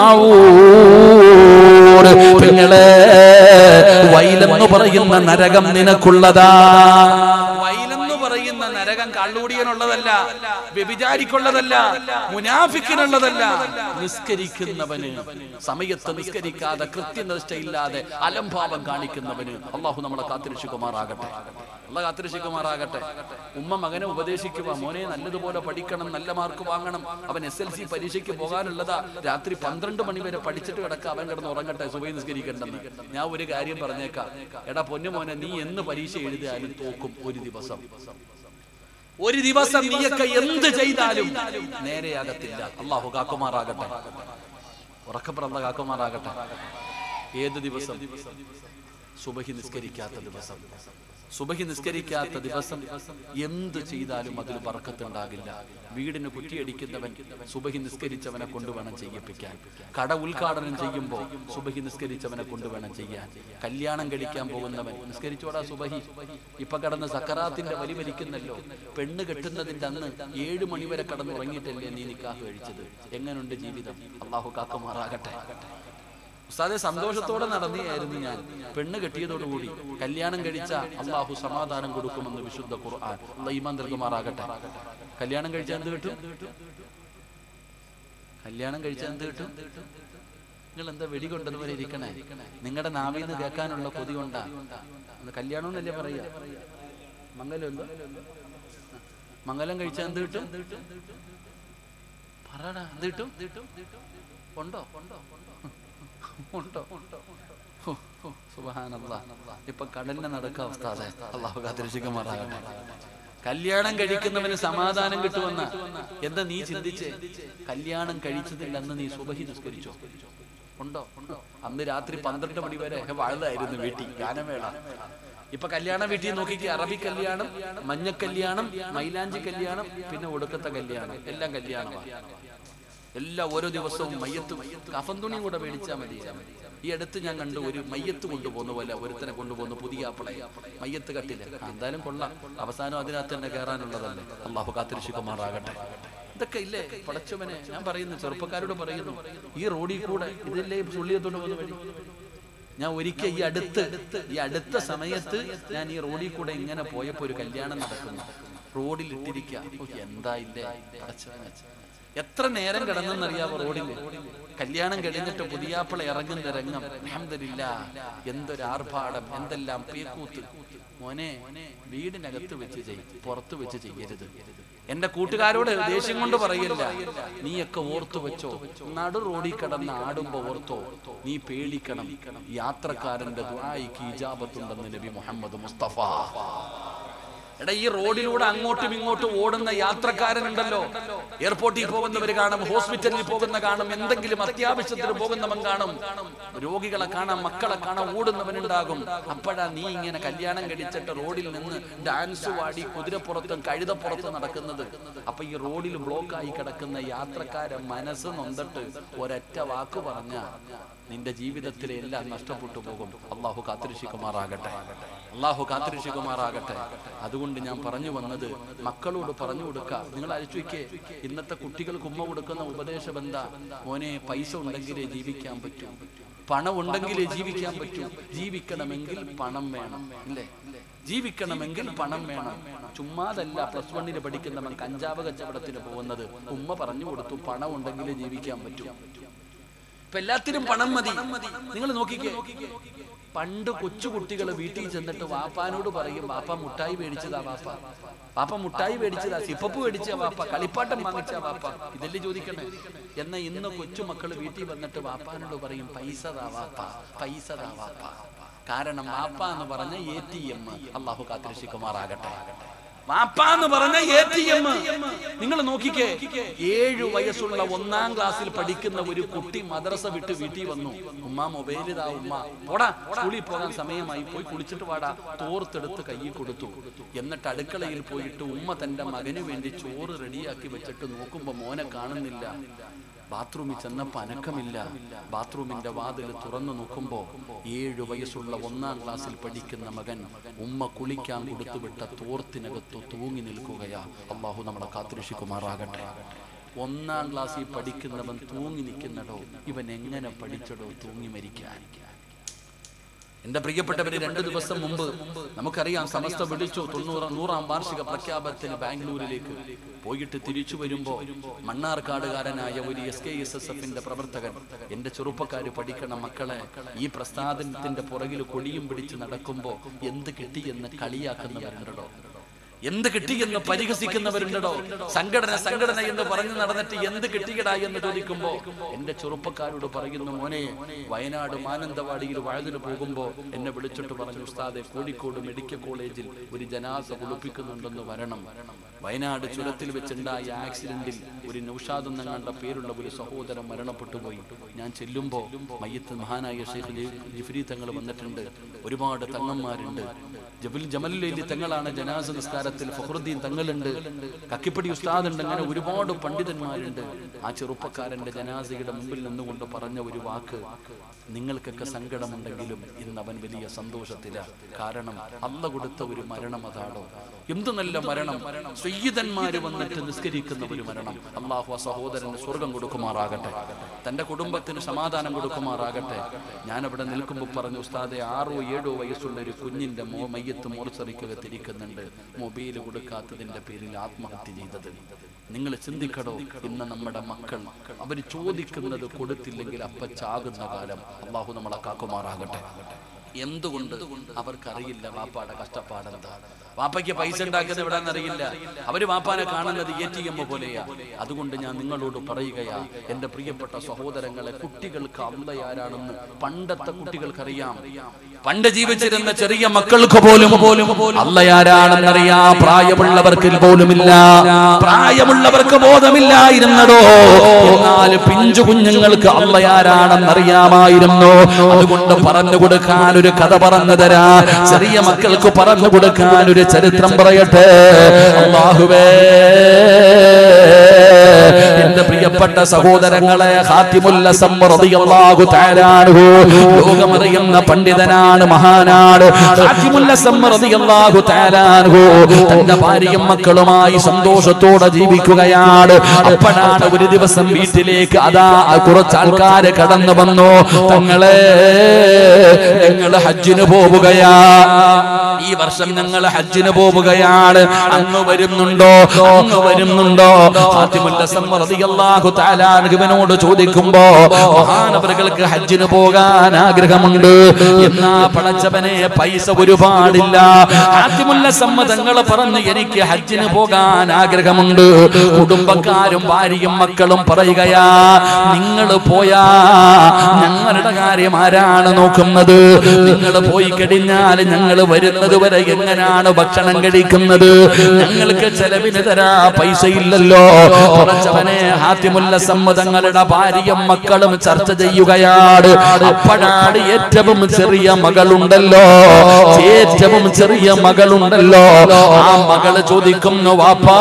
[SPEAKER 2] المعون പെങ്ങളെ വൈലെന്ന് പറയുന്ന നരകം നിനക്കുള്ളതാ
[SPEAKER 1] വൈലെന്ന് പറയുന്ന നരകം കള്ളൂടിയനുള്ളതല്ല വ്യഭിചാരിക്കുള്ളതല്ല മുനാഫിക്കിനുള്ളതല്ല നിസ്കരിക്കുന്നവന് സമയത്ത് നിസ്കരിക്കാതെ കൃത്യനിഷ്ഠയില്ലാതെ അലംഭാവം കാണിക്കുന്നവന് അള്ളാഹു നമ്മളെ കാത്തിരക്ഷിക്കുമാറാകട്ടെ അള്ള കാത്തിരക്ഷിക്കുമാറാകട്ടെ ഉമ്മ മകനെ ഉപദേശിക്കുക മോനെ നല്ലതുപോലെ പഠിക്കണം നല്ല മാർക്ക് വാങ്ങണം അവൻ എസ് എൽ സി പരീക്ഷയ്ക്ക് പോകാനുള്ളതാ രാത്രി പന്ത്രണ്ട് മണി വരെ പഠിച്ചിട്ട് കിടക്കുക അവൻ കിടന്ന് ഉറങ്ങട്ടെ സുബൈ നിസ്കരിക്കണ്ടെന്ന് ഞാൻ ഒരു കാര്യം പറഞ്ഞേക്കാം എടാ പൊന്നു മോനെ നീ എന്ന് പരീക്ഷ എഴുതിയാലും തോക്കും ഒരു ദിവസം ഒരു ദിവസം നീയൊക്കെ എന്ത് ചെയ്താലും നേരെയാകത്തില്ല അള്ളാഹു കാക്കുമാറാകട്ടെ ഉറക്കപ്പുറന്ന കാക്കുമാറാകട്ടെ ഏത് ദിവസം സുബഹി നിസ്കരിക്കാത്ത ദിവസം സുബഹി നിസ്കരിക്കാത്ത ദിവസം എന്ത് ചെയ്താലും അതിൽ പറക്കത്തുണ്ടാകില്ല വീടിന് കുറ്റിയടിക്കുന്നവൻ സുബഹി നിസ്കരിച്ചവനെ കൊണ്ടുവേണം ചെയ്യിപ്പിക്കാൻ കട ഉദ്ഘാടനം ചെയ്യുമ്പോൾ സുബഹി നിസ്കരിച്ചവനെ കൊണ്ടുവേണം ചെയ്യാൻ കല്യാണം കഴിക്കാൻ പോകുന്നവൻ നിസ്കരിച്ചോടാ സുബഹി ഇപ്പൊ കടന്ന് സക്കറാത്തിന്റെ വലി വലിക്കുന്നല്ലോ പെണ്ണ് കെട്ടുന്നതിന്റെ അന്ന് ഏഴ് മണിവരെ കടന്നുറങ്ങിയിട്ടല്ലേ നീ നിക്കാഹ് കഴിച്ചത് എങ്ങനുണ്ട് ജീവിതം അള്ളാഹു കാക്കുമാറാകട്ടെ ഉസ്താദെ സന്തോഷത്തോടെ നടന്നെയായിരുന്നു ഞാൻ പെണ്ണ് കെട്ടിയതോടുകൂടി കല്യാണം കഴിച്ച അള്ളാഹു സമാധാനം കൊടുക്കുമെന്ന് വിശുദ്ധ ഖുർആൻ അള്ളാഹ് ഈമാൻ നൽകുമാറാകട്ടെ കല്യാണം കഴിച്ചാൽ എന്ത് കിട്ടും കല്യാണം കഴിച്ചാൽ എന്ത് കിട്ടും നിങ്ങൾ എന്താ വെടികൊണ്ടതുപോലെ ഇരിക്കണേ നിങ്ങളുടെ നാവിൽ നിന്ന് കേൾക്കാനുള്ള കൊതി കൊണ്ടാ അത് കല്യാണം എന്നല്ലേ പറയാ മംഗലമല്ലോ മംഗലം കഴിച്ചാൽ എന്ത് കിട്ടും പറടാ എന്ത് കിട്ടും ഉണ്ടോ ഉണ്ടോ ഉണ്ടോ ഹോ, ഹോ, സുബ്ഹാനല്ലാ. ഇപ്പൊ കടലിനെ നടക്കുക അവസ്ഥാതെ അള്ളാഹു കാത്തിരക്ഷിക്കുമാറാകട്ടെ കല്യാണം കഴിക്കുന്നവന് സമാധാനം കിട്ടുമെന്ന എന്താ നീ ചിന്തിച്ചേ കല്യാണം കഴിച്ചതിൽ അന്ന് നീ സുബഹി നിസ്കരിച്ചോ ഉണ്ടോ ഉണ്ടോ അന്ന് രാത്രി പന്ത്രണ്ട് മണി വരെ വാഴതായിരുന്നു വീട്ടിൽ ഗാനമേള
[SPEAKER 2] ഇപ്പൊ കല്യാണ വീട്ടിൽ നോക്കിക്ക് അറബി കല്യാണം മഞ്ഞ കല്യാണം മൈലാഞ്ചി കല്യാണം പിന്നെ ഒടുക്കത്തെ കല്യാണം എല്ലാം കല്യാണമാണ് എല്ലാ ഓരോ ദിവസവും മയ്യത്ത് കഫൻ തുണിയും കൂടെ മേടിച്ചാൽ മതി ഈ അടുത്ത് ഞാൻ കണ്ടു ഒരു മയ്യത്ത് കൊണ്ടുപോകുന്ന പോലെ ഒരുത്തനെ കൊണ്ടുപോകുന്ന പുതിയ ആപ്പിളെ മയ്യത്ത് കട്ടില്ല ആ, എന്തായാലും കൊള്ളാം അവസാനം അതിനകത്ത് തന്നെ കയറാനുള്ളതല്ലേ അള്ളാഹു കാത്തിരിശുക്കുമാറാകട്ടെ ഇതൊക്കെ ഇല്ലേ പടച്ചവനെ ഞാൻ പറയുന്നു ചെറുപ്പക്കാരോട് പറയുന്നു ഈ റോഡിൽ കൂടെ ഇതില്ലേ ചുള്ളിയത്തോണ്ട് പോകുന്ന വഴി ഞാൻ ഒരിക്കൽ ഈ അടുത്ത് ഈ അടുത്ത സമയത്ത് ഞാൻ ഈ റോഡിൽ കൂടെ ഇങ്ങനെ പോയപ്പോ ഒരു കല്യാണം നടക്കുന്നു റോഡിൽ ഇട്ടിരിക്കുക ഓ, എന്താ ഇല്ലേ പടച്ചവനെ. എത്ര നേരം കിടന്നെന്നറിയാവോ റോഡിൽ കല്യാണം കഴിഞ്ഞിട്ട് പുതിയാപ്പിള ഇറങ്ങുന്ന രംഗം അഹമ്മദില്ല എന്തൊരു ആർഭാടം എന്തെല്ലാം പേക്കൂത്ത് മോനെ വീടിനകത്ത് വെച്ച് ചെയ്യും പുറത്ത് വെച്ച് ചെയ്യരുത് എന്റെ കൂട്ടുകാരോട് ദേഷ്യം കൊണ്ട് പറയില്ല നീയൊക്കെ ഓർത്തു വെച്ചോ നടു റോഡിൽ കിടന്ന് ആടുമ്പോ ഓർത്തോ നീ പേടിക്കണം യാത്രക്കാരന്റെ ദുആയിക്ക് ഇജാബത്തുണ്ടെന്ന് നബി മുഹമ്മദ് മുസ്തഫ എടാ ഈ റോഡിലൂടെ അങ്ങോട്ടും ഇങ്ങോട്ടും ഓടുന്ന യാത്രക്കാരനുണ്ടല്ലോ എയർപോർട്ടിൽ പോകുന്നവർ കാണും ഹോസ്പിറ്റലിൽ പോകുന്ന കാണും എന്തെങ്കിലും അത്യാവശ്യത്തിന് പോകുന്നവൻ കാണും രോഗികളെ കാണാം മക്കളെ കാണാൻ ഓടുന്നവനുണ്ടാകും അപ്പോഴാ നീ ഇങ്ങനെ കല്യാണം കഴിച്ചിട്ട് റോഡിൽ നിന്ന് ഡാൻസ് പാടി കുതിരപ്പുറത്തും കഴുതപ്പുറത്തും നടക്കുന്നത് അപ്പൊ ഈ റോഡിൽ ബ്ലോക്കായി കിടക്കുന്ന യാത്രക്കാരെ മനസ്സ് നൊന്നിട്ട് ഒരൊറ്റ വാക്ക് പറഞ്ഞ നിന്റെ ജീവിതത്തിലെ എല്ലാം നഷ്ടപ്പെട്ടു പോകും അള്ളാഹു കാത്തിരിശിക്കുമാറാകട്ടെ അള്ളാഹു കാത്തിരിശിക്കുമാറാകട്ടെ അതുകൊണ്ട് ഞാൻ പറഞ്ഞു വന്നത് മക്കളോട് പറഞ്ഞു കൊടുക്ക നിങ്ങൾ അഴിച്ചുവയ്ക്കേ ഇന്നത്തെ കുട്ടികൾക്ക് ഉമ്മ കൊടുക്കുന്ന ഉപദേശം എന്താ മോനെ പൈസ ഉണ്ടെങ്കിലേ ജീവിക്കാൻ പറ്റൂ പണം ഉണ്ടെങ്കിലേ ജീവിക്കാൻ പറ്റൂ ജീവിക്കണമെങ്കിൽ പണം വേണം അല്ലേ ജീവിക്കണമെങ്കിൽ പണം വേണം ചുമ്മാതല്ല പ്ലസ് വണ്ണിന് പഠിക്കുന്നവൻ കഞ്ചാവ് കച്ചവടത്തിന് പോകുന്നത് ഉമ്മ പറഞ്ഞു കൊടുത്തു പണം ഉണ്ടെങ്കിലേ ജീവിക്കാൻ പറ്റൂ ഇപ്പൊ എല്ലാത്തിനും പണം മതി നിങ്ങൾ നോക്കിക്കേ പണ്ട് കൊച്ചു കുട്ടികൾ വീട്ടിൽ ചെന്നിട്ട് വാപ്പാനോട് പറയും വാപ്പ മുട്ടായി മേടിച്ചതാ വാപ്പ വാപ്പ മുട്ടായി മേടിച്ചതാ സിപ്പപ്പ് മേടിച്ച വാപ്പ കളിപ്പാട്ടം വാങ്ങിച്ച വാപ്പ ഇതല്ലേ ചോദിക്കണേ എന്നാ ഇന്ന് കൊച്ചുമക്കൾ വീട്ടിൽ വന്നിട്ട് വാപ്പാനോട് പറയും പൈസ താ വാപ്പ പൈസ താ വാപ്പ കാരണം വാപ്പ എന്ന് പറഞ്ഞ എ ടി എം അള്ളാഹു കാത്തിരക്ഷിക്കുമാറാകട്ടെ വാപ്പ എന്ന് പറഞ്ഞ എ ടി എം നിങ്ങൾ നോക്കിക്കേ ഏഴു വയസ്സുള്ള ഒന്നാം ക്ലാസ്സിൽ പഠിക്കുന്ന ഒരു കുട്ടി മദ്രസ വിട്ട് വീട്ടിൽ വന്നു ഉമ്മ മൊബൈൽ ഇതാ ഉമ്മ പോടാ സ്കൂളിൽ പോകാൻ സമയമായി പോയി കുളിച്ചിട്ട് വാടാ തോർത്തെടുത്ത് കയ്യിൽ കൊടുത്തു എന്നിട്ട് അടുക്കളയിൽ പോയിട്ട് ഉമ്മ തന്റെ മകന് വേണ്ടി ചോറ് റെഡിയാക്കി വെച്ചിട്ട് നോക്കുമ്പോ മോനെ കാണുന്നില്ല ബാത്റൂമിൽ ചെന്നപ്പോ അനക്കമില്ല ബാത്റൂമിന്റെ വാതിൽ തുറന്നു നോക്കുമ്പോ ഏഴു വയസ്സുള്ള ഒന്നാം ക്ലാസ്സിൽ പഠിക്കുന്ന മകൻ ഉമ്മ കുളിക്കാൻ കൊടുത്തുവിട്ട തോർത്തിനകത്ത് തൂങ്ങി നിൽക്കുകയാ അള്ളാഹു നമ്മളെ കാത്തിരക്ഷിക്കുമാറാകട്ടെ ഒന്നാം ക്ലാസ്സിൽ പഠിക്കുന്നവൻ തൂങ്ങി നിൽക്കുന്നടോ ഇവൻ എങ്ങനെ പഠിച്ചടോ തൂങ്ങി മരിക്കാൻ എന്റെ പ്രിയപ്പെട്ടവര് രണ്ടു ദിവസം മുമ്പ് നമുക്കറിയാം സമസ്ത വിളിച്ചു തൊണ്ണൂറ് നൂറാം വാർഷിക പ്രഖ്യാപനത്തിന് ബാംഗ്ലൂരിലേക്ക് പോയിട്ട് തിരിച്ചു വരുമ്പോ മണ്ണാർക്കാടുകാരനായ ഒരു എസ് കെ എസ് എസ് എഫിന്റെ പ്രവർത്തകൻ എന്റെ ചെറുപ്പക്കാര് പഠിക്കണം മക്കളെ ഈ പ്രസ്ഥാനത്തിന്റെ പുറകിൽ കൊടിയും പിടിച്ച് നടക്കുമ്പോ എന്ത് കിട്ടിയെന്ന് കളിയാക്കുന്നവരുണ്ടോ എന്ത് കിട്ടിയെന്ന് പരിഹസിക്കുന്നവരുണ്ടോ സംഘടന സംഘടന എന്ന് പറഞ്ഞു നടന്നിട്ട് എന്ത് കിട്ടിയടാ എന്ന് ചോദിക്കുമ്പോ എന്റെ ചെറുപ്പക്കാരോട് പറയുന്നു മോനെ വയനാട് മാനന്തവാടിയിൽ വഴുതിന് പോകുമ്പോ എന്നെ വിളിച്ചിട്ട് പറഞ്ഞു ഉസ്താദെ കോഴിക്കോട് മെഡിക്കൽ കോളേജിൽ ഒരു ജനാസ കുളിപ്പിക്കുന്നുണ്ടെന്ന് വരണം വയനാട് ചുരത്തിൽ വെച്ചുണ്ടായ ആക്സിഡന്റിൽ ഒരു നൌഷാദ് എന്നങ്ങാണ്ട പേരുള്ള ഒരു സഹോദരൻ മരണപ്പെട്ടു പോയി ഞാൻ ചെല്ലുമ്പോ മയ്യത്ത് മഹാനായ ഷെയ്ഖ് ജിഫ്രി തങ്ങൾ വന്നിട്ടുണ്ട് ഒരുപാട് തങ്ങന്മാരുണ്ട് ജബിൽ ജമലുലി തങ്ങളാണ് ജനാസ നിസ്കാരത്തിൽ ഫഖറുദ്ദീൻ തങ്ങളുണ്ട് കക്കിപ്പടി ഉസ്താദ് ഉണ്ട് അങ്ങനെ ഒരുപാട് പണ്ഡിതന്മാരുണ്ട് ആ ചെറുപ്പക്കാരന്റെ ജനാസയുടെ മുമ്പിൽ നിന്നുകൊണ്ട് പറഞ്ഞ ഒരു വാക്ക് നിങ്ങൾക്കൊക്കെ സങ്കടമുണ്ടെങ്കിലും ഇന്ന് അവൻ വലിയ സന്തോഷത്തില കാരണം അല്ല കൊടുത്ത ഒരു മരണം അതാണോ എന്ത് നല്ല മരണം സയ്യിദന്മാര് വന്നിട്ട് നിസ്കരിക്കുന്ന ഒരു മരണം അള്ളാഹു ആ സഹോദരന് സ്വർഗം കൊടുക്കുമാറാകട്ടെ തന്റെ കുടുംബത്തിന് സമാധാനം കൊടുക്കുമാറാകട്ടെ ഞാൻ അവിടെ നിൽക്കുമ്പോൾ പറഞ്ഞു ഉസ്താദെ ആറോ ഏഴോ വയസ്സുള്ള ഒരു കുഞ്ഞിന്റെ മോ മയ്യത്ത് മോർച്ചറിക്കകത്തിരിക്കുന്നുണ്ട് മൊബൈൽ കൊടുക്കാത്തതിന്റെ പേരിൽ ആത്മഹത്യ ചെയ്തത് നിങ്ങൾ ചിന്തിക്കടോ ഇന്ന് നമ്മുടെ മക്കൾ അവർ ചോദിക്കുന്നത് കൊടുത്തില്ലെങ്കിൽ അപ്പ ചാകുന്ന കാലം അള്ളാഹു നമ്മളെ കാക്കുമാറാകട്ടെ എന്തുകൊണ്ട് അവർക്കറിയില്ല വാപ്പാടെ കഷ്ടപ്പാടെന്താ വാപ്പയ്ക്ക് പൈസ ഉണ്ടാക്കുന്നത് എവിടാന്നറിയില്ല അവര് വാപ്പാനെ കാണുന്നത് എ ടി എം പോലെയാ അതുകൊണ്ട് ഞാൻ നിങ്ങളോട് പറയുകയാ എന്റെ പ്രിയപ്പെട്ട സഹോദരങ്ങളെ കുട്ടികൾക്ക് അള്ളയാരാണെന്ന് പണ്ടത്തെ കുട്ടികൾക്കറിയാം പണ്ട് ജീവിച്ചിരുന്ന ചെറിയ മക്കൾക്ക് പോലും പോലും അള്ളയാരാണെന്നറിയാം പ്രായമുള്ളവർക്ക് പോലുമില്ല പ്രായമുള്ളവർക്ക് ബോധമില്ലായിരുന്നതോ എന്നാൽ പിഞ്ചു കുഞ്ഞുങ്ങൾക്ക് അള്ളയാരാണെന്നറിയാമായിരുന്നു അതുകൊണ്ട് പറഞ്ഞു കൊടുക്കാൻ ഒരു കഥ പറഞ്ഞു തരാ ചെറിയ മക്കൾക്ക് പറഞ്ഞു കൊടുക്കാൻ ഒരു ചരിത്രം പറയട്ടെ അള്ളാഹുവേ എന്റെ പ്രിയപ്പെട്ട സഹോദരങ്ങളെ ഹാത്തിമുല്ല റളിയല്ലാഹു തആല അൻഹു ലോകമറിയുന്ന പണ്ഡിതനാണ് മഹാനാണ് ഹാത്തിമുല്ല റളിയല്ലാഹു തആല അൻഹു തന്റെ ഭാര്യയും മക്കളുമായി സന്തോഷത്തോടെ ജീവിക്കുകയാണ് അപ്പോഴാണ് ഒരു ദിവസം വീട്ടിലേക്ക് അതാ കുറച്ച് ആൾക്കാര് കടന്നു വന്നു തങ്ങളെ ഞങ്ങൾ ഹജ്ജിന് പോവുകയാ ഈ വർഷം ഞങ്ങൾ ഹജ്ജിന് പോവുകയാണ് അങ്ങ് വരുന്നുണ്ടോ അങ്ങ് വരുന്നുണ്ടോ ാഹുവിനോട് ചോദിക്കുമ്പോ മഹാനവറുകൾക്ക് ഹജ്ജിന് പോകാൻ ആഗ്രഹമുണ്ട് എന്നാ പടച്ചവനെ പൈസ ഒരുപാടില്ല ആദ്യമുള്ള സമ്മതങ്ങൾ പറഞ്ഞ് എനിക്ക് ഹജ്ജിന് പോകാൻ ആഗ്രഹമുണ്ട് കുടുംബക്കാരും ഭാര്യയും മക്കളും പറയുകയാ നിങ്ങൾ പോയാ ഞങ്ങളുടെ കാര്യം ആരാണ് നോക്കുന്നത് നിങ്ങൾ പോയി കഴിഞ്ഞാൽ ഞങ്ങൾ വരുന്നത് വരെ എങ്ങനെയാണ് ഭക്ഷണം കഴിക്കുന്നത് ഞങ്ങൾക്ക് ചെലവിന് തരാ പൈസ ഇല്ലല്ലോ കുറച്ചവനെ ഹാത്തിമുല്ല സമ്മതങ്ങളുടെ ഭാര്യയും മക്കളും ചർച്ച ചെയ്യുകയാണ് അപ്പോഴാണ് ഏറ്റവും ചെറിയ മകളുണ്ടല്ലോ ഏറ്റവും ചെറിയ മകളുണ്ടല്ലോ ആ മകള് ചോദിക്കുന്നു വാപ്പാ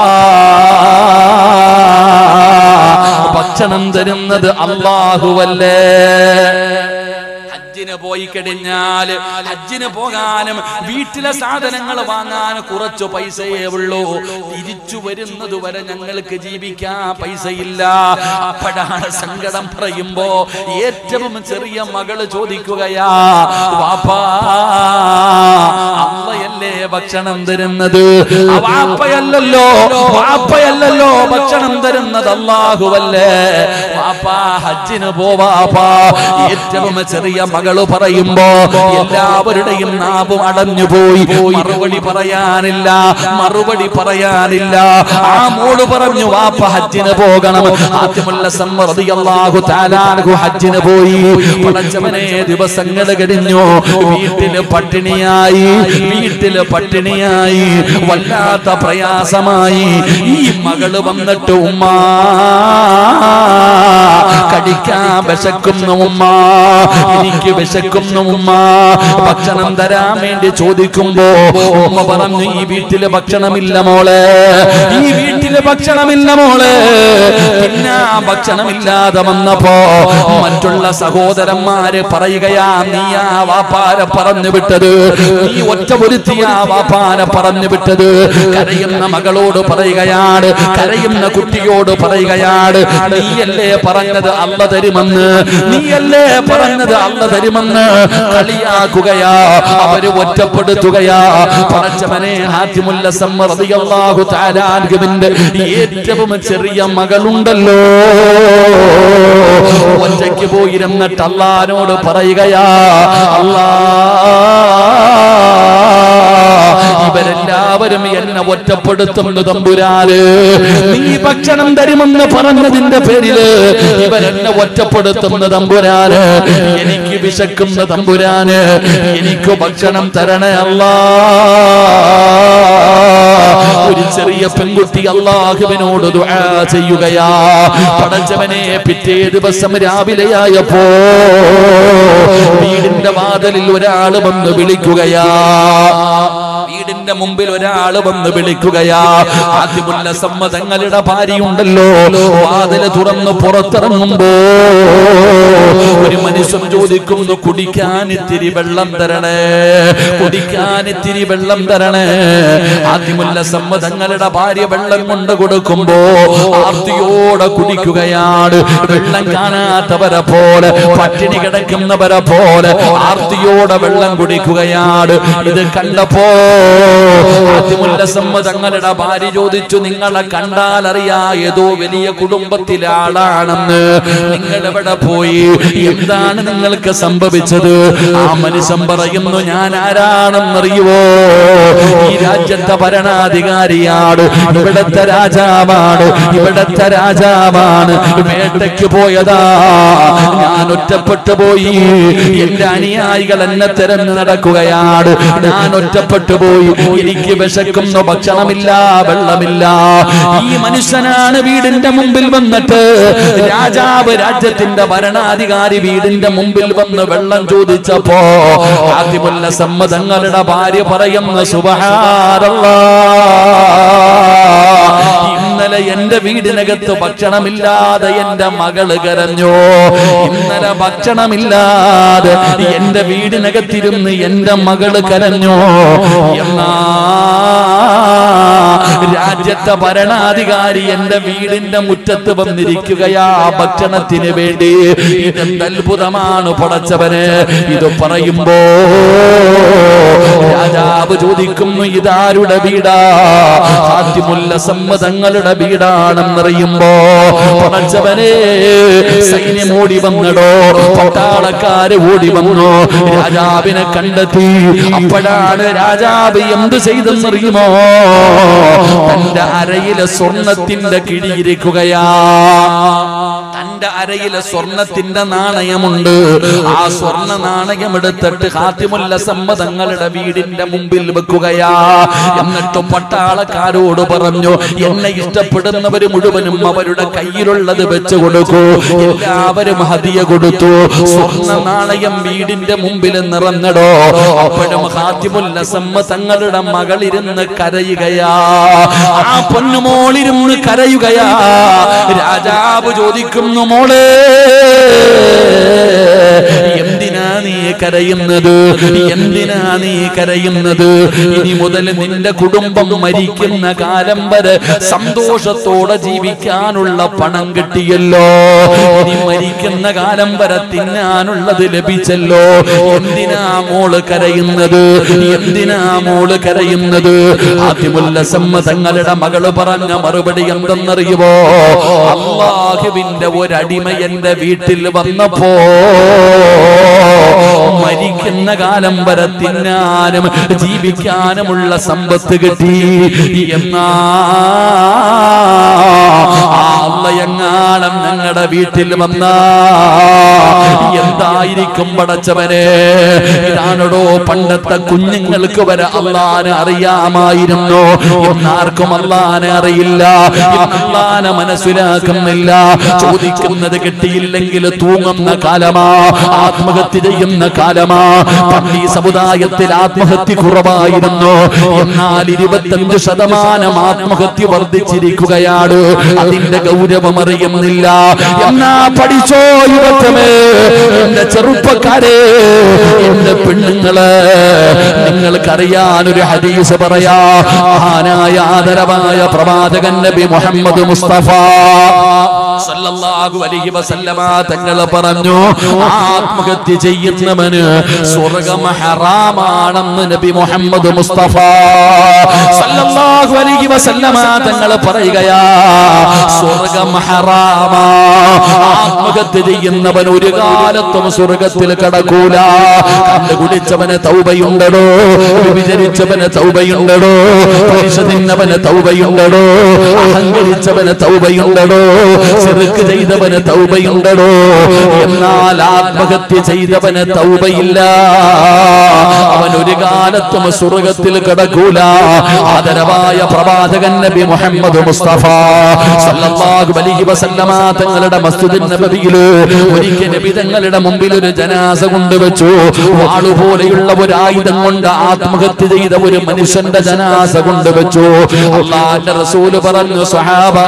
[SPEAKER 2] ഭക്ഷണം തരുന്നത് അള്ളാഹുവല്ലേ ഹജ്ജിന് പോയി കഴിഞ്ഞാൽ ഹജ്ജിന് പോകാനും വീട്ടിലെ സാധനങ്ങൾ വാങ്ങാൻ കുറച്ചു പൈസയേ ഉള്ളൂ തിരിച്ചു വരുന്നത് വരെ ഞങ്ങൾക്ക് ജീവിക്കാൻ പൈസയില്ല അപ്പോഴാണ് സങ്കടം പറയുമ്പോ ഏറ്റവും ചെറിയ മകള് ചോദിക്കുകയാ വാപ്പാ അമ്മയല്ലേ ഭക്ഷണം തരുന്നത് ആ വാപ്പയല്ലല്ലോ വാപ്പയല്ലല്ലോ ഭക്ഷണം തരുന്നത് അള്ളാഹുവല്ലേ വാപ്പാ ഹജ്ജിന് പോവാപ്പാ ഏറ്റവും ചെറിയ മകള് പറയുമ്പോ എല്ലാവരുടെയും നാവും അടഞ്ഞുപോയി മറുപടി പറയാനില്ല മറുപടി പറയാനില്ല ആ മോള് പറഞ്ഞു വാപ്പ ഹജ്ജിന് പോകണം ആദ്യമുള്ള സമ്മർദ്ദി അള്ളാഹു താലാൻഹു ഹജ്ജിന് പോയി പടച്ചവനെ ദിവസങ്ങൾ കഴിഞ്ഞു വീട്ടില് പട്ടിണിയായി വീട്ടില് പട്ടിണിയായി വല്ലാത്ത പ്രയാസമായി ഈ മകള് വന്നിട്ട് ഉമ്മ കടിക്കാൻ വിശക്കുന്നു ഉമ്മ എനിക്ക് വിശക്കുന്നു ഉമ്മ ഭക്ഷണം തരാൻ വേണ്ടി ചോദിക്കുമ്പോ ഉമ്മ പറഞ്ഞു ഈ വീട്ടില് ഭക്ഷണമില്ല മോളെ ഈ വീട്ടില് ഭക്ഷണമില്ല മോളെ പിന്നെ ആ ഭക്ഷണമില്ലാതെ വന്നപ്പോ മറ്റുള്ള സഹോദരന്മാര് പറയുകയാ നീ ആ വാപ്പാരെ പറഞ്ഞു വിട്ടത് നീ ഒറ്റ ഒരുത്തിയ വാപ്പാനെ പറഞ്ഞു വിട്ടത് കരയുന്ന മകളോട് പറയുകയാണ് കരയുന്ന കുട്ടിയോട് പറയുകയാണ് നീയല്ലേ പറഞ്ഞത് അല്ല തരുമെന്ന് നീയല്ലേ പറഞ്ഞത് അല്ല തരുമെന്ന് കളിയാക്കുകയാ അവര് ഒറ്റപ്പെടുത്തുകയാ പടച്ചവനെ ഹാത്തിമുല്ല സമ്മറിയാഹു താലാൻഗുവിന്റെ ഏറ്റവും ചെറിയ മകളുണ്ടല്ലോ ഒറ്റയ്ക്ക് പോയിരുന്നിട്ട് അള്ളഹാനോട് പറയുകയാ അല്ലാ ഇവരെല്ലാവരും എന്നെ ഒറ്റപ്പെടുത്തുന്നു തമ്പുരാന് നീ ഭക്ഷണം തരുമെന്ന് പറഞ്ഞതിന്റെ പേരില് ഇവരെന്നെ ഒറ്റപ്പെടുത്തുന്ന തമ്പുരാന് എനിക്ക് വിശക്കുന്ന തമ്പുരാന് എനിക്ക് ഭക്ഷണം തരണേ അല്ലാ ഒരു ചെറിയ പെൺകുട്ടി അള്ളാഹുവിനോട് ദുആ ചെയ്യുകയാ പടച്ചവനെ പിറ്റേ ദിവസം രാവിലെയായപ്പോ വീടിന്റെ വാതിലിൽ ഒരാൾ വന്ന് വിളിക്കുകയാ വീടിന്റെ മുമ്പിൽ ഒരാൾ വന്ന് വിളിക്കുകയാ ആദ്യമുള്ള സമ്മതങ്ങളുടെ ഭാര്യയുണ്ടല്ലോ വാതില് തുറന്ന് പുറത്തിറങ്ങുമ്പോ ഒരു മനുഷ്യൻ ചോദിക്കുന്നു കുടിക്കാൻ ഇത്തിരി വെള്ളം തരണേ കുടിക്കാൻ ഇത്തിരി വെള്ളം തരണേ ആദ്യമുള്ള സമ്മതങ്ങളുടെ ഭാര്യ വെള്ളം കൊണ്ട് കൊടുക്കുമ്പോ ആർത്തിയോടെ കുടിക്കുകയാണ് വെള്ളം കാണാത്തവരെ പോലെ പട്ടിണി കിടക്കുന്നവരെ പോലെ ആർത്തിയോടെ വെള്ളം കുടിക്കുകയാണ് ഇത് കണ്ടപ്പോ ആദ്യമുല്ല സമ്മതങ്ങളുടെ ഭാര്യ ചോദിച്ചു നിങ്ങളെ കണ്ടാൽ അറിയാ ഏതോ വലിയ കുടുംബത്തിലെ ആളാണെന്ന് നിങ്ങൾ എവിടെ പോയി എന്താണ് നിങ്ങൾക്ക് സംഭവിച്ചത് ആ മനുഷ്യൻ പറയുന്നു ഞാൻ ആരാണെന്നറിയുവോ ഈ രാജ്യത്തെ ഭരണാധികാരിയാണ് ഇവിടത്തെ രാജാവാണ് ഇവിടത്തെ രാജാവാണ് വേട്ടയ്ക്ക് പോയതാ ഞാൻ ഒറ്റപ്പെട്ടു പോയി എന്റെ അനുയായികൾ എന്നെ തിരഞ്ഞു നടക്കുകയാണ് ഞാൻ ഒറ്റപ്പെട്ടു പോയി എനിക്ക് വിശക്കുന്നു ഭക്ഷണമില്ല വെള്ളമില്ല ഈ മനുഷ്യനാണ് വീടിന്റെ മുമ്പിൽ വന്നിട്ട് രാജാവ് രാജ്യത്തിന്റെ ഭരണാധികാരി വീടിന്റെ മുമ്പിൽ വന്ന് വെള്ളം ചോദിച്ചപ്പോ ആദ്യമുള്ള സമ്മതങ്ങളുടെ ഭാര്യ പറയുന്ന സുബഹാരല്ലാ ഇന്നലെ എന്റെ വീടിനകത്ത് ഭക്ഷണമില്ലാതെ എന്റെ മകള് കരഞ്ഞു ഇന്നലെ ഭക്ഷണമില്ലാതെ എന്റെ വീടിനകത്തിരുന്ന് എന്റെ മകള് കരഞ്ഞു എന്നാ രാജ്യത്തെ ഭരണാധികാരി എന്റെ വീടിന്റെ മുറ്റത്ത് വന്നിരിക്കുകയാ ഭക്ഷണത്തിന് വേണ്ടി ഇതെന്ത് അത്ഭുതമാണ് പടച്ചവന് ഇത് പറയുമ്പോ രാജാവ് ചോദിക്കുന്നു ഇതാരുടെ വീടാ ആദ്യമുല്ല സമ്മതങ്ങളുടെ വീടാണെന്നറിയുമ്പോ പടച്ചവനെ സൈന്യം ഓടി വന്നടോ പട്ടാളക്കാര് ഓടി വന്നു രാജാവിനെ കണ്ടെത്തി അപ്പോഴാണ് രാജാവ് എന്ത് ചെയ്തെന്നറിയുമോ തന്റെ അരയിലെ സ്വർണത്തിന്റെ കിഴിയിരിക്കുകയാ തന്റെ അരയിലെ സ്വർണത്തിന്റെ നാണയമുണ്ട് ആ സ്വർണ നാണയം എടുത്തിട്ട് ഹാത്തിമുല്ല സമ്മതങ്ങളുടെ വീടിന്റെ മുമ്പിൽ വെക്കുകയാ എന്നിട്ട് പട്ടാളക്കാരോട് പറഞ്ഞു എന്നെ ഇഷ്ടപ്പെടുന്നവര് മുഴുവനും അവരുടെ കയ്യിലുള്ളത് വെച്ച് കൊടുക്കൂ എല്ലാവരും ഹതിയ കൊടുത്തു സ്വർണ്ണ നാണയം വീടിന്റെ മുമ്പിൽ നിറഞ്ഞടോ അപ്പോഴും ഹാത്തിമുല്ല സമ്മതങ്ങളുടെ മകളിരുന്ന് കരയുകയാ ആ പൊന്നുമോളിരുന്ന് കരയുകയാ രാജാവ് ചോദിക്കുന്നു മോളെ എന്തിനാ നീ കരയുന്നത് എന്തിനാ നീ കരയുന്നത് ഇനി മുതൽ നിന്റെ കുടുംബം മരിക്കുന്ന കാലം വരെ സന്തോഷത്തോടെ ജീവിക്കാനുള്ള പണം കിട്ടിയല്ലോ ഇനി മരിക്കുന്ന കാലം വരെ തിന്നാനുള്ളത് ലഭിച്ചല്ലോ എന്തിനാ മോള് കരയുന്നത് എന്തിനാ മോള് കരയുന്നത് ആദ്യമുല്ല സമ്മതങ്ങളുടെ മകള് പറഞ്ഞ മറുപടി എന്തെന്നറിയുമോ അള്ളാഹുവിന്റെ ഒരടിമ എന്റെ വീട്ടിൽ വന്നപ്പോ മരിക്കുന്ന കാലം വരെ തിന്നാനും ജീവിക്കാനുമുള്ള സമ്പത്ത് കിട്ടി എന്നാ അള്ളയങ്ങാളം ഞങ്ങളുടെ വീട്ടിൽ വന്ന എന്തായിരിക്കും പടച്ചവനെ ഇതാണോടോ പണ്ടത്തെ കുഞ്ഞുങ്ങൾക്ക് വരെ അള്ളാനെ അറിയാമായിരുന്നു ഇന്നാർക്കും അള്ളാനെ അറിയില്ല അള്ളാനെ മനസ്സിലാക്കുന്നില്ല ചോദിക്കുന്നത് കിട്ടിയില്ലെങ്കിൽ തൂങ്ങുന്ന കാലമാ ആത്മഹത്യ ചെയ്യുന്ന കാലമാ പണ്ട് ഈ സമുദായത്തിൽ ആത്മഹത്യ കുറവായിരുന്നു എന്നാൽ ഇരുപത്തഞ്ച് ശതമാനം ആത്മഹത്യ വർദ്ധിച്ചിരിക്കുകയാണ് അതിന്റെ ഗൗരവം അറിയുന്നില്ല എന്നാ പഠിച്ചോ യുവത്വമേ എന്റെ ചെറുപ്പക്കാരെ എന്റെ പെണ്ണുങ്ങള് നിങ്ങൾക്കറിയാൻ ഒരു ഹദീസ് പറയാ മഹാനായ ആദരവായ പ്രവാചകൻ നബി മുഹമ്മദ് മുസ്തഫ സല്ലല്ലാഹു അലൈഹി വസല്ലമ തങ്ങൾ പറഞ്ഞു ആത്മഹത്യ ചെയ്യുന്നവന് സ്വർഗം ഹറാമാണെന്ന് നബി മുഹമ്മദ് മുസ്തഫ സല്ലല്ലാഹു അലൈഹി വസല്ലമ തങ്ങൾ പറയുകയാ സ്വർഗം ഹറാമാ ആത്മഹത്യ ചെയ്യുന്നവൻ ഒരു കാലത്തും സ്വർഗത്തിൽ കടക്കൂല കണ്ടു കുടിച്ചവന് തൗബയുണ്ടടോ വിചരിച്ചവന് തൗബയുണ്ടടോ പലിശ തിന്നവന് തൗബയുണ്ടടോ അഹങ്കരിച്ചവന് തൗബയുണ്ടടോ ചെറുക്ക് ചെയ്തവന് തൗബയുണ്ടടോ എന്നാൽ ആത്മഹത്യ ചെയ്തവന് തൗബയില്ല അവൻ ഒരു കാലത്തും സ്വർഗത്തിൽ കിടക്കൂല ആദരവായ പ്രവാചകൻ നബി മുഹമ്മദ് മുസ്തഫ സല്ലല്ലാഹു അലൈഹി വസല്ലമ തങ്ങളുടെ മസ്ജിദ് നബവിയിൽ ഒരിക്കൽ നബി തങ്ങളുടെ മുമ്പിൽ ഒരു ജനാസ കൊണ്ടുവച്ചു വാളുപോലെയുള്ള ഒരു ആയുധം കൊണ്ട് ആത്മഹത്യ ചെയ്ത ഒരു മനുഷ്യന്റെ ജനാസ കൊണ്ടുവച്ചു അള്ളാന്റെ റസൂല് പറഞ്ഞു സഹാബാ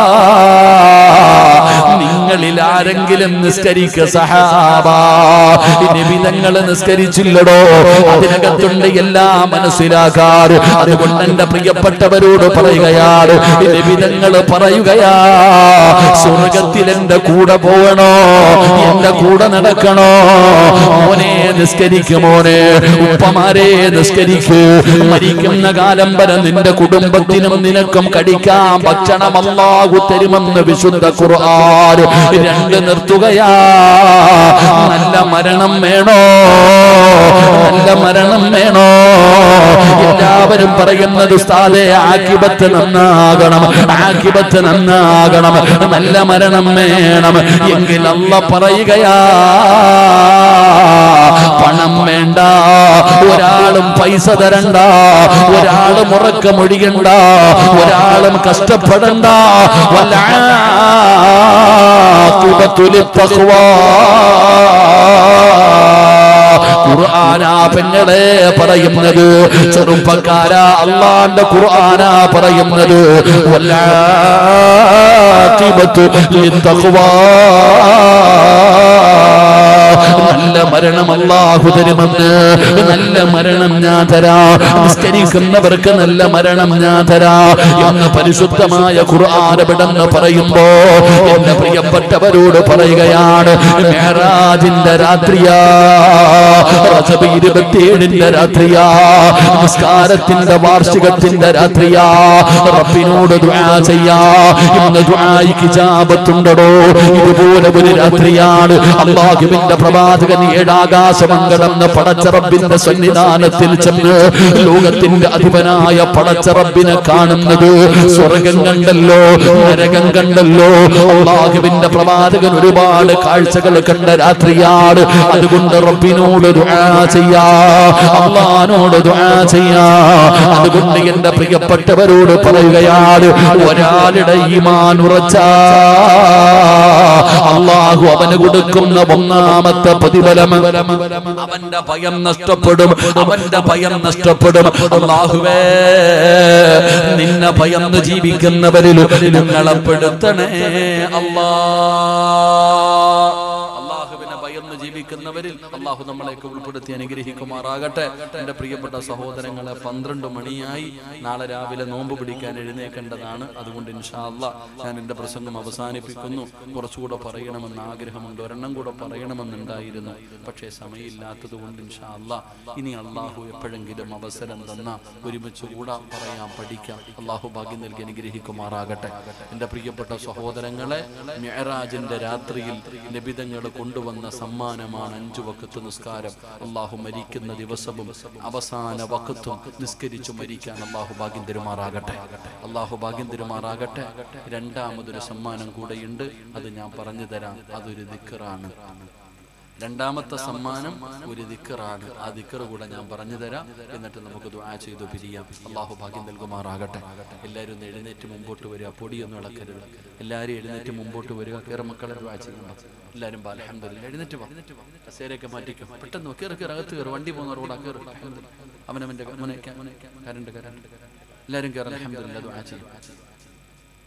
[SPEAKER 2] നിങ്ങളിൽ ആരെങ്കിലും നിസ്കരിക്ക സഹാബ നിബിതങ്ങൾ നിസ്കരിച്ചില്ലടോ അതിനകത്തുണ്ട് എല്ലാം മനസ്സിലാക്കാറ് അതുകൊണ്ട് എന്റെ പ്രിയപ്പെട്ടവരോട് പറയുകയാണ് നിബിതങ്ങൾ പറയുകയാ സ്വർഗത്തിൽ എന്റെ കൂടെ പോകണോ എന്റെ കൂടെ നടക്കണോ മോനെ നിസ്കരിക്കും മോനെ ഉപ്പമാരെ നിസ്കരിക്കൂ മരിക്കുന്ന കാലം വരെ നിന്റെ കുടുംബത്തിനും നിനക്കും കടിക്കാൻ ഭക്ഷണം അല്ലാഹു തരുമെന്ന് വിശുദ്ധ ഖുർആൻ രണ്ട് നിർത്തുകയാ നല്ല മരണം വേണോ നല്ല മരണം വേണോ എല്ലാവരും പറയുന്നത് ഉസ്താദെ ആക്കിബത്ത് നന്നാകണം ആക്കിബത്ത് നന്നാകണം നല്ല മരണം വേണം എങ്കിൽ അല്ല പറയുകയാ പണം വേണ്ട ഒരാളും പൈസ തരണ്ട ഒരാളും ഉറക്കമൊഴിയണ്ട ഒരാളും കഷ്ടപ്പെടണ്ട ഖുർആനാ പെങ്ങളെ പറയുന്നത് ചെറുപ്പക്കാരാ അള്ളാന്റെ ഖുർആനാ പറയുന്നത് വല്ലാത്തിബത്തു ലിത്തഖ്വാ നല്ല മരണം അല്ലാഹു തരുമെന്ന് നല്ല മരണം ഞാൻ തരാ നിസ്കരിക്കുന്നവർക്ക് നല്ല മരണം ഞാൻ തരാ എന്ന് പരിശുദ്ധമായ ഖുർആാനവിടെന്ന് പറയുമ്പോ എന്റെ പ്രിയപ്പെട്ടവരോട് പറയുകയാണ് മേറാജിന്റെ രാത്രിയാ റജബ് ഇരുപത്തിയേഴിന്റെ രാത്രിയാ നമസ്കാരത്തിന്റെ വാർഷികത്തിന്റെ രാത്രിയാ റബ്ബിനോട് ദുആ ചെയ്യാ ഇന്ന് ദുആയിക്ക് ജാബത്തുണ്ടോ ഇതുപോലെ ഒരു രാത്രിയാണ് അള്ളാഹുവിന്റെ പ്രവാചകൻ ഏഴാകാശം കടന്ന് പടച്ച റബ്ബിന്റെ സന്നിധാനത്തിൽ ചെന്ന് ലോകത്തിന്റെ അധിപനായ പടച്ച റബ്ബിനെ കാണുന്നത് സ്വർഗം കണ്ടല്ലോ നരകം കണ്ടല്ലോ അള്ളാഹുവിന്റെ പ്രവാചകൻ ഒരുപാട് കാഴ്ചകൾ കണ്ട രാത്രിയാണ് അതുകൊണ്ട് റബ്ബിനോട് ദുആ ചെയ്യാ അള്ളഹാനോട് ദുആ ചെയ്യാ അതുകൊണ്ട് എന്റെ പ്രിയപ്പെട്ടവരോട് പറയുകയാണ് ഒരാളുടെ ഈമാൻ ഉറച്ചാ അള്ളാഹു അവന് കൊടുക്കുന്ന ഒന്നാമത്തെ പ്രതിഫലം അവന്റെ ഭയം നഷ്ടപ്പെടും അവന്റെ ഭയം നഷ്ടപ്പെടും അള്ളാഹുവേ നിന്നെ ഭയന്ന് ജീവിക്കുന്നവരിൽ നിങ്ങളെ പെടുത്തണേ അല്ലാ അള്ളാഹുവിനെ ഭയന്ന് ജീവിക്കുന്നവരിൽ അള്ളാഹു നമ്മളെയൊക്കെ ഉൾപ്പെടുത്തി അനുഗ്രഹിക്കുമാറാകട്ടെ എന്റെ പ്രിയപ്പെട്ട സഹോദരങ്ങളെ പന്ത്രണ്ട് മണിയായി നാളെ രാവിലെ നോമ്പ് പിടിക്കാൻ എഴുന്നേക്കേണ്ടതാണ് അതുകൊണ്ട് ഇൻഷാ അല്ലാ ഞാൻ എന്റെ പ്രസംഗം അവസാനിപ്പിക്കുന്നു കുറച്ചുകൂടെ പറയണമെന്ന് ആഗ്രഹമുണ്ട് ഒരെണ്ണം കൂടെ പറയണമെന്നുണ്ടായിരുന്നു പക്ഷേ സമയമില്ലാത്തത് കൊണ്ട് ഇൻഷാ അല്ലാ ഇനി അള്ളാഹു എപ്പോഴെങ്കിലും അവസരം തന്ന ഒരുമിച്ച് കൂടാ പറയാം പഠിക്കാം അള്ളാഹു ഭാഗ്യം നൽകി അനുഗ്രഹിക്കുമാറാകട്ടെ എന്റെ പ്രിയപ്പെട്ട സഹോദരങ്ങളെ മെഹറാജിന്റെ രാത്രിയിൽ ലഭിതങ്ങൾ കൊണ്ടുവന്ന സമ്മാനമാണ് അഞ്ചു വക്കത്ത് നിസ്കാരം അള്ളാഹു മരിക്കുന്ന ദിവസവും അവസാന വക്കത്തും നിസ്കരിച്ചു മരിക്കാൻ അള്ളാഹു ഭാഗ്യം തരുമാറാകട്ടെ അള്ളാഹു ഭാഗ്യം തരുമാറാകട്ടെ രണ്ടാമതൊരു സമ്മാനം കൂടെയുണ്ട് അത് ഞാൻ പറഞ്ഞു തരാം അതൊരു ദിക്കറാണ് രണ്ടാമത്തെ സമ്മാനം ഒരു ദിക്കറാണ് ആ ദിക്കർ കൂടെ ഞാൻ പറഞ്ഞു തരാം എന്നിട്ട് നമുക്ക് ദുആ ചെയ്തു പിരിയാം അള്ളാഹു ഭാഗ്യം നൽകുമാറാകട്ടെ എല്ലാവരും ഒന്ന് എഴുന്നേറ്റ് മുമ്പോട്ട് വരിക പൊടിയൊന്നും ഇളക്കരുത് എല്ലാവരും എഴുന്നേറ്റ് മുമ്പോട്ട് വരിക കയറി മക്കളെ ദുആ ചെയ്യണം എല്ലാവരും ബാ അൽഹംദുലില്ലാ എഴുന്നേറ്റ് വാ കസേരയൊക്കെ മാറ്റിക്കും പെട്ടെന്ന് വാ. കയറി കയറി അകത്ത് കയറി വണ്ടി പോകുന്ന റോഡാ കയറി അൽഹംദുലില്ലാ. അവനവന്റെ മുനയ്ക്ക കരണ്ട് കരണ്ട് എല്ലാവരും കയറി അൽഹംദുലില്ലാ ദുആ ചെയ്യും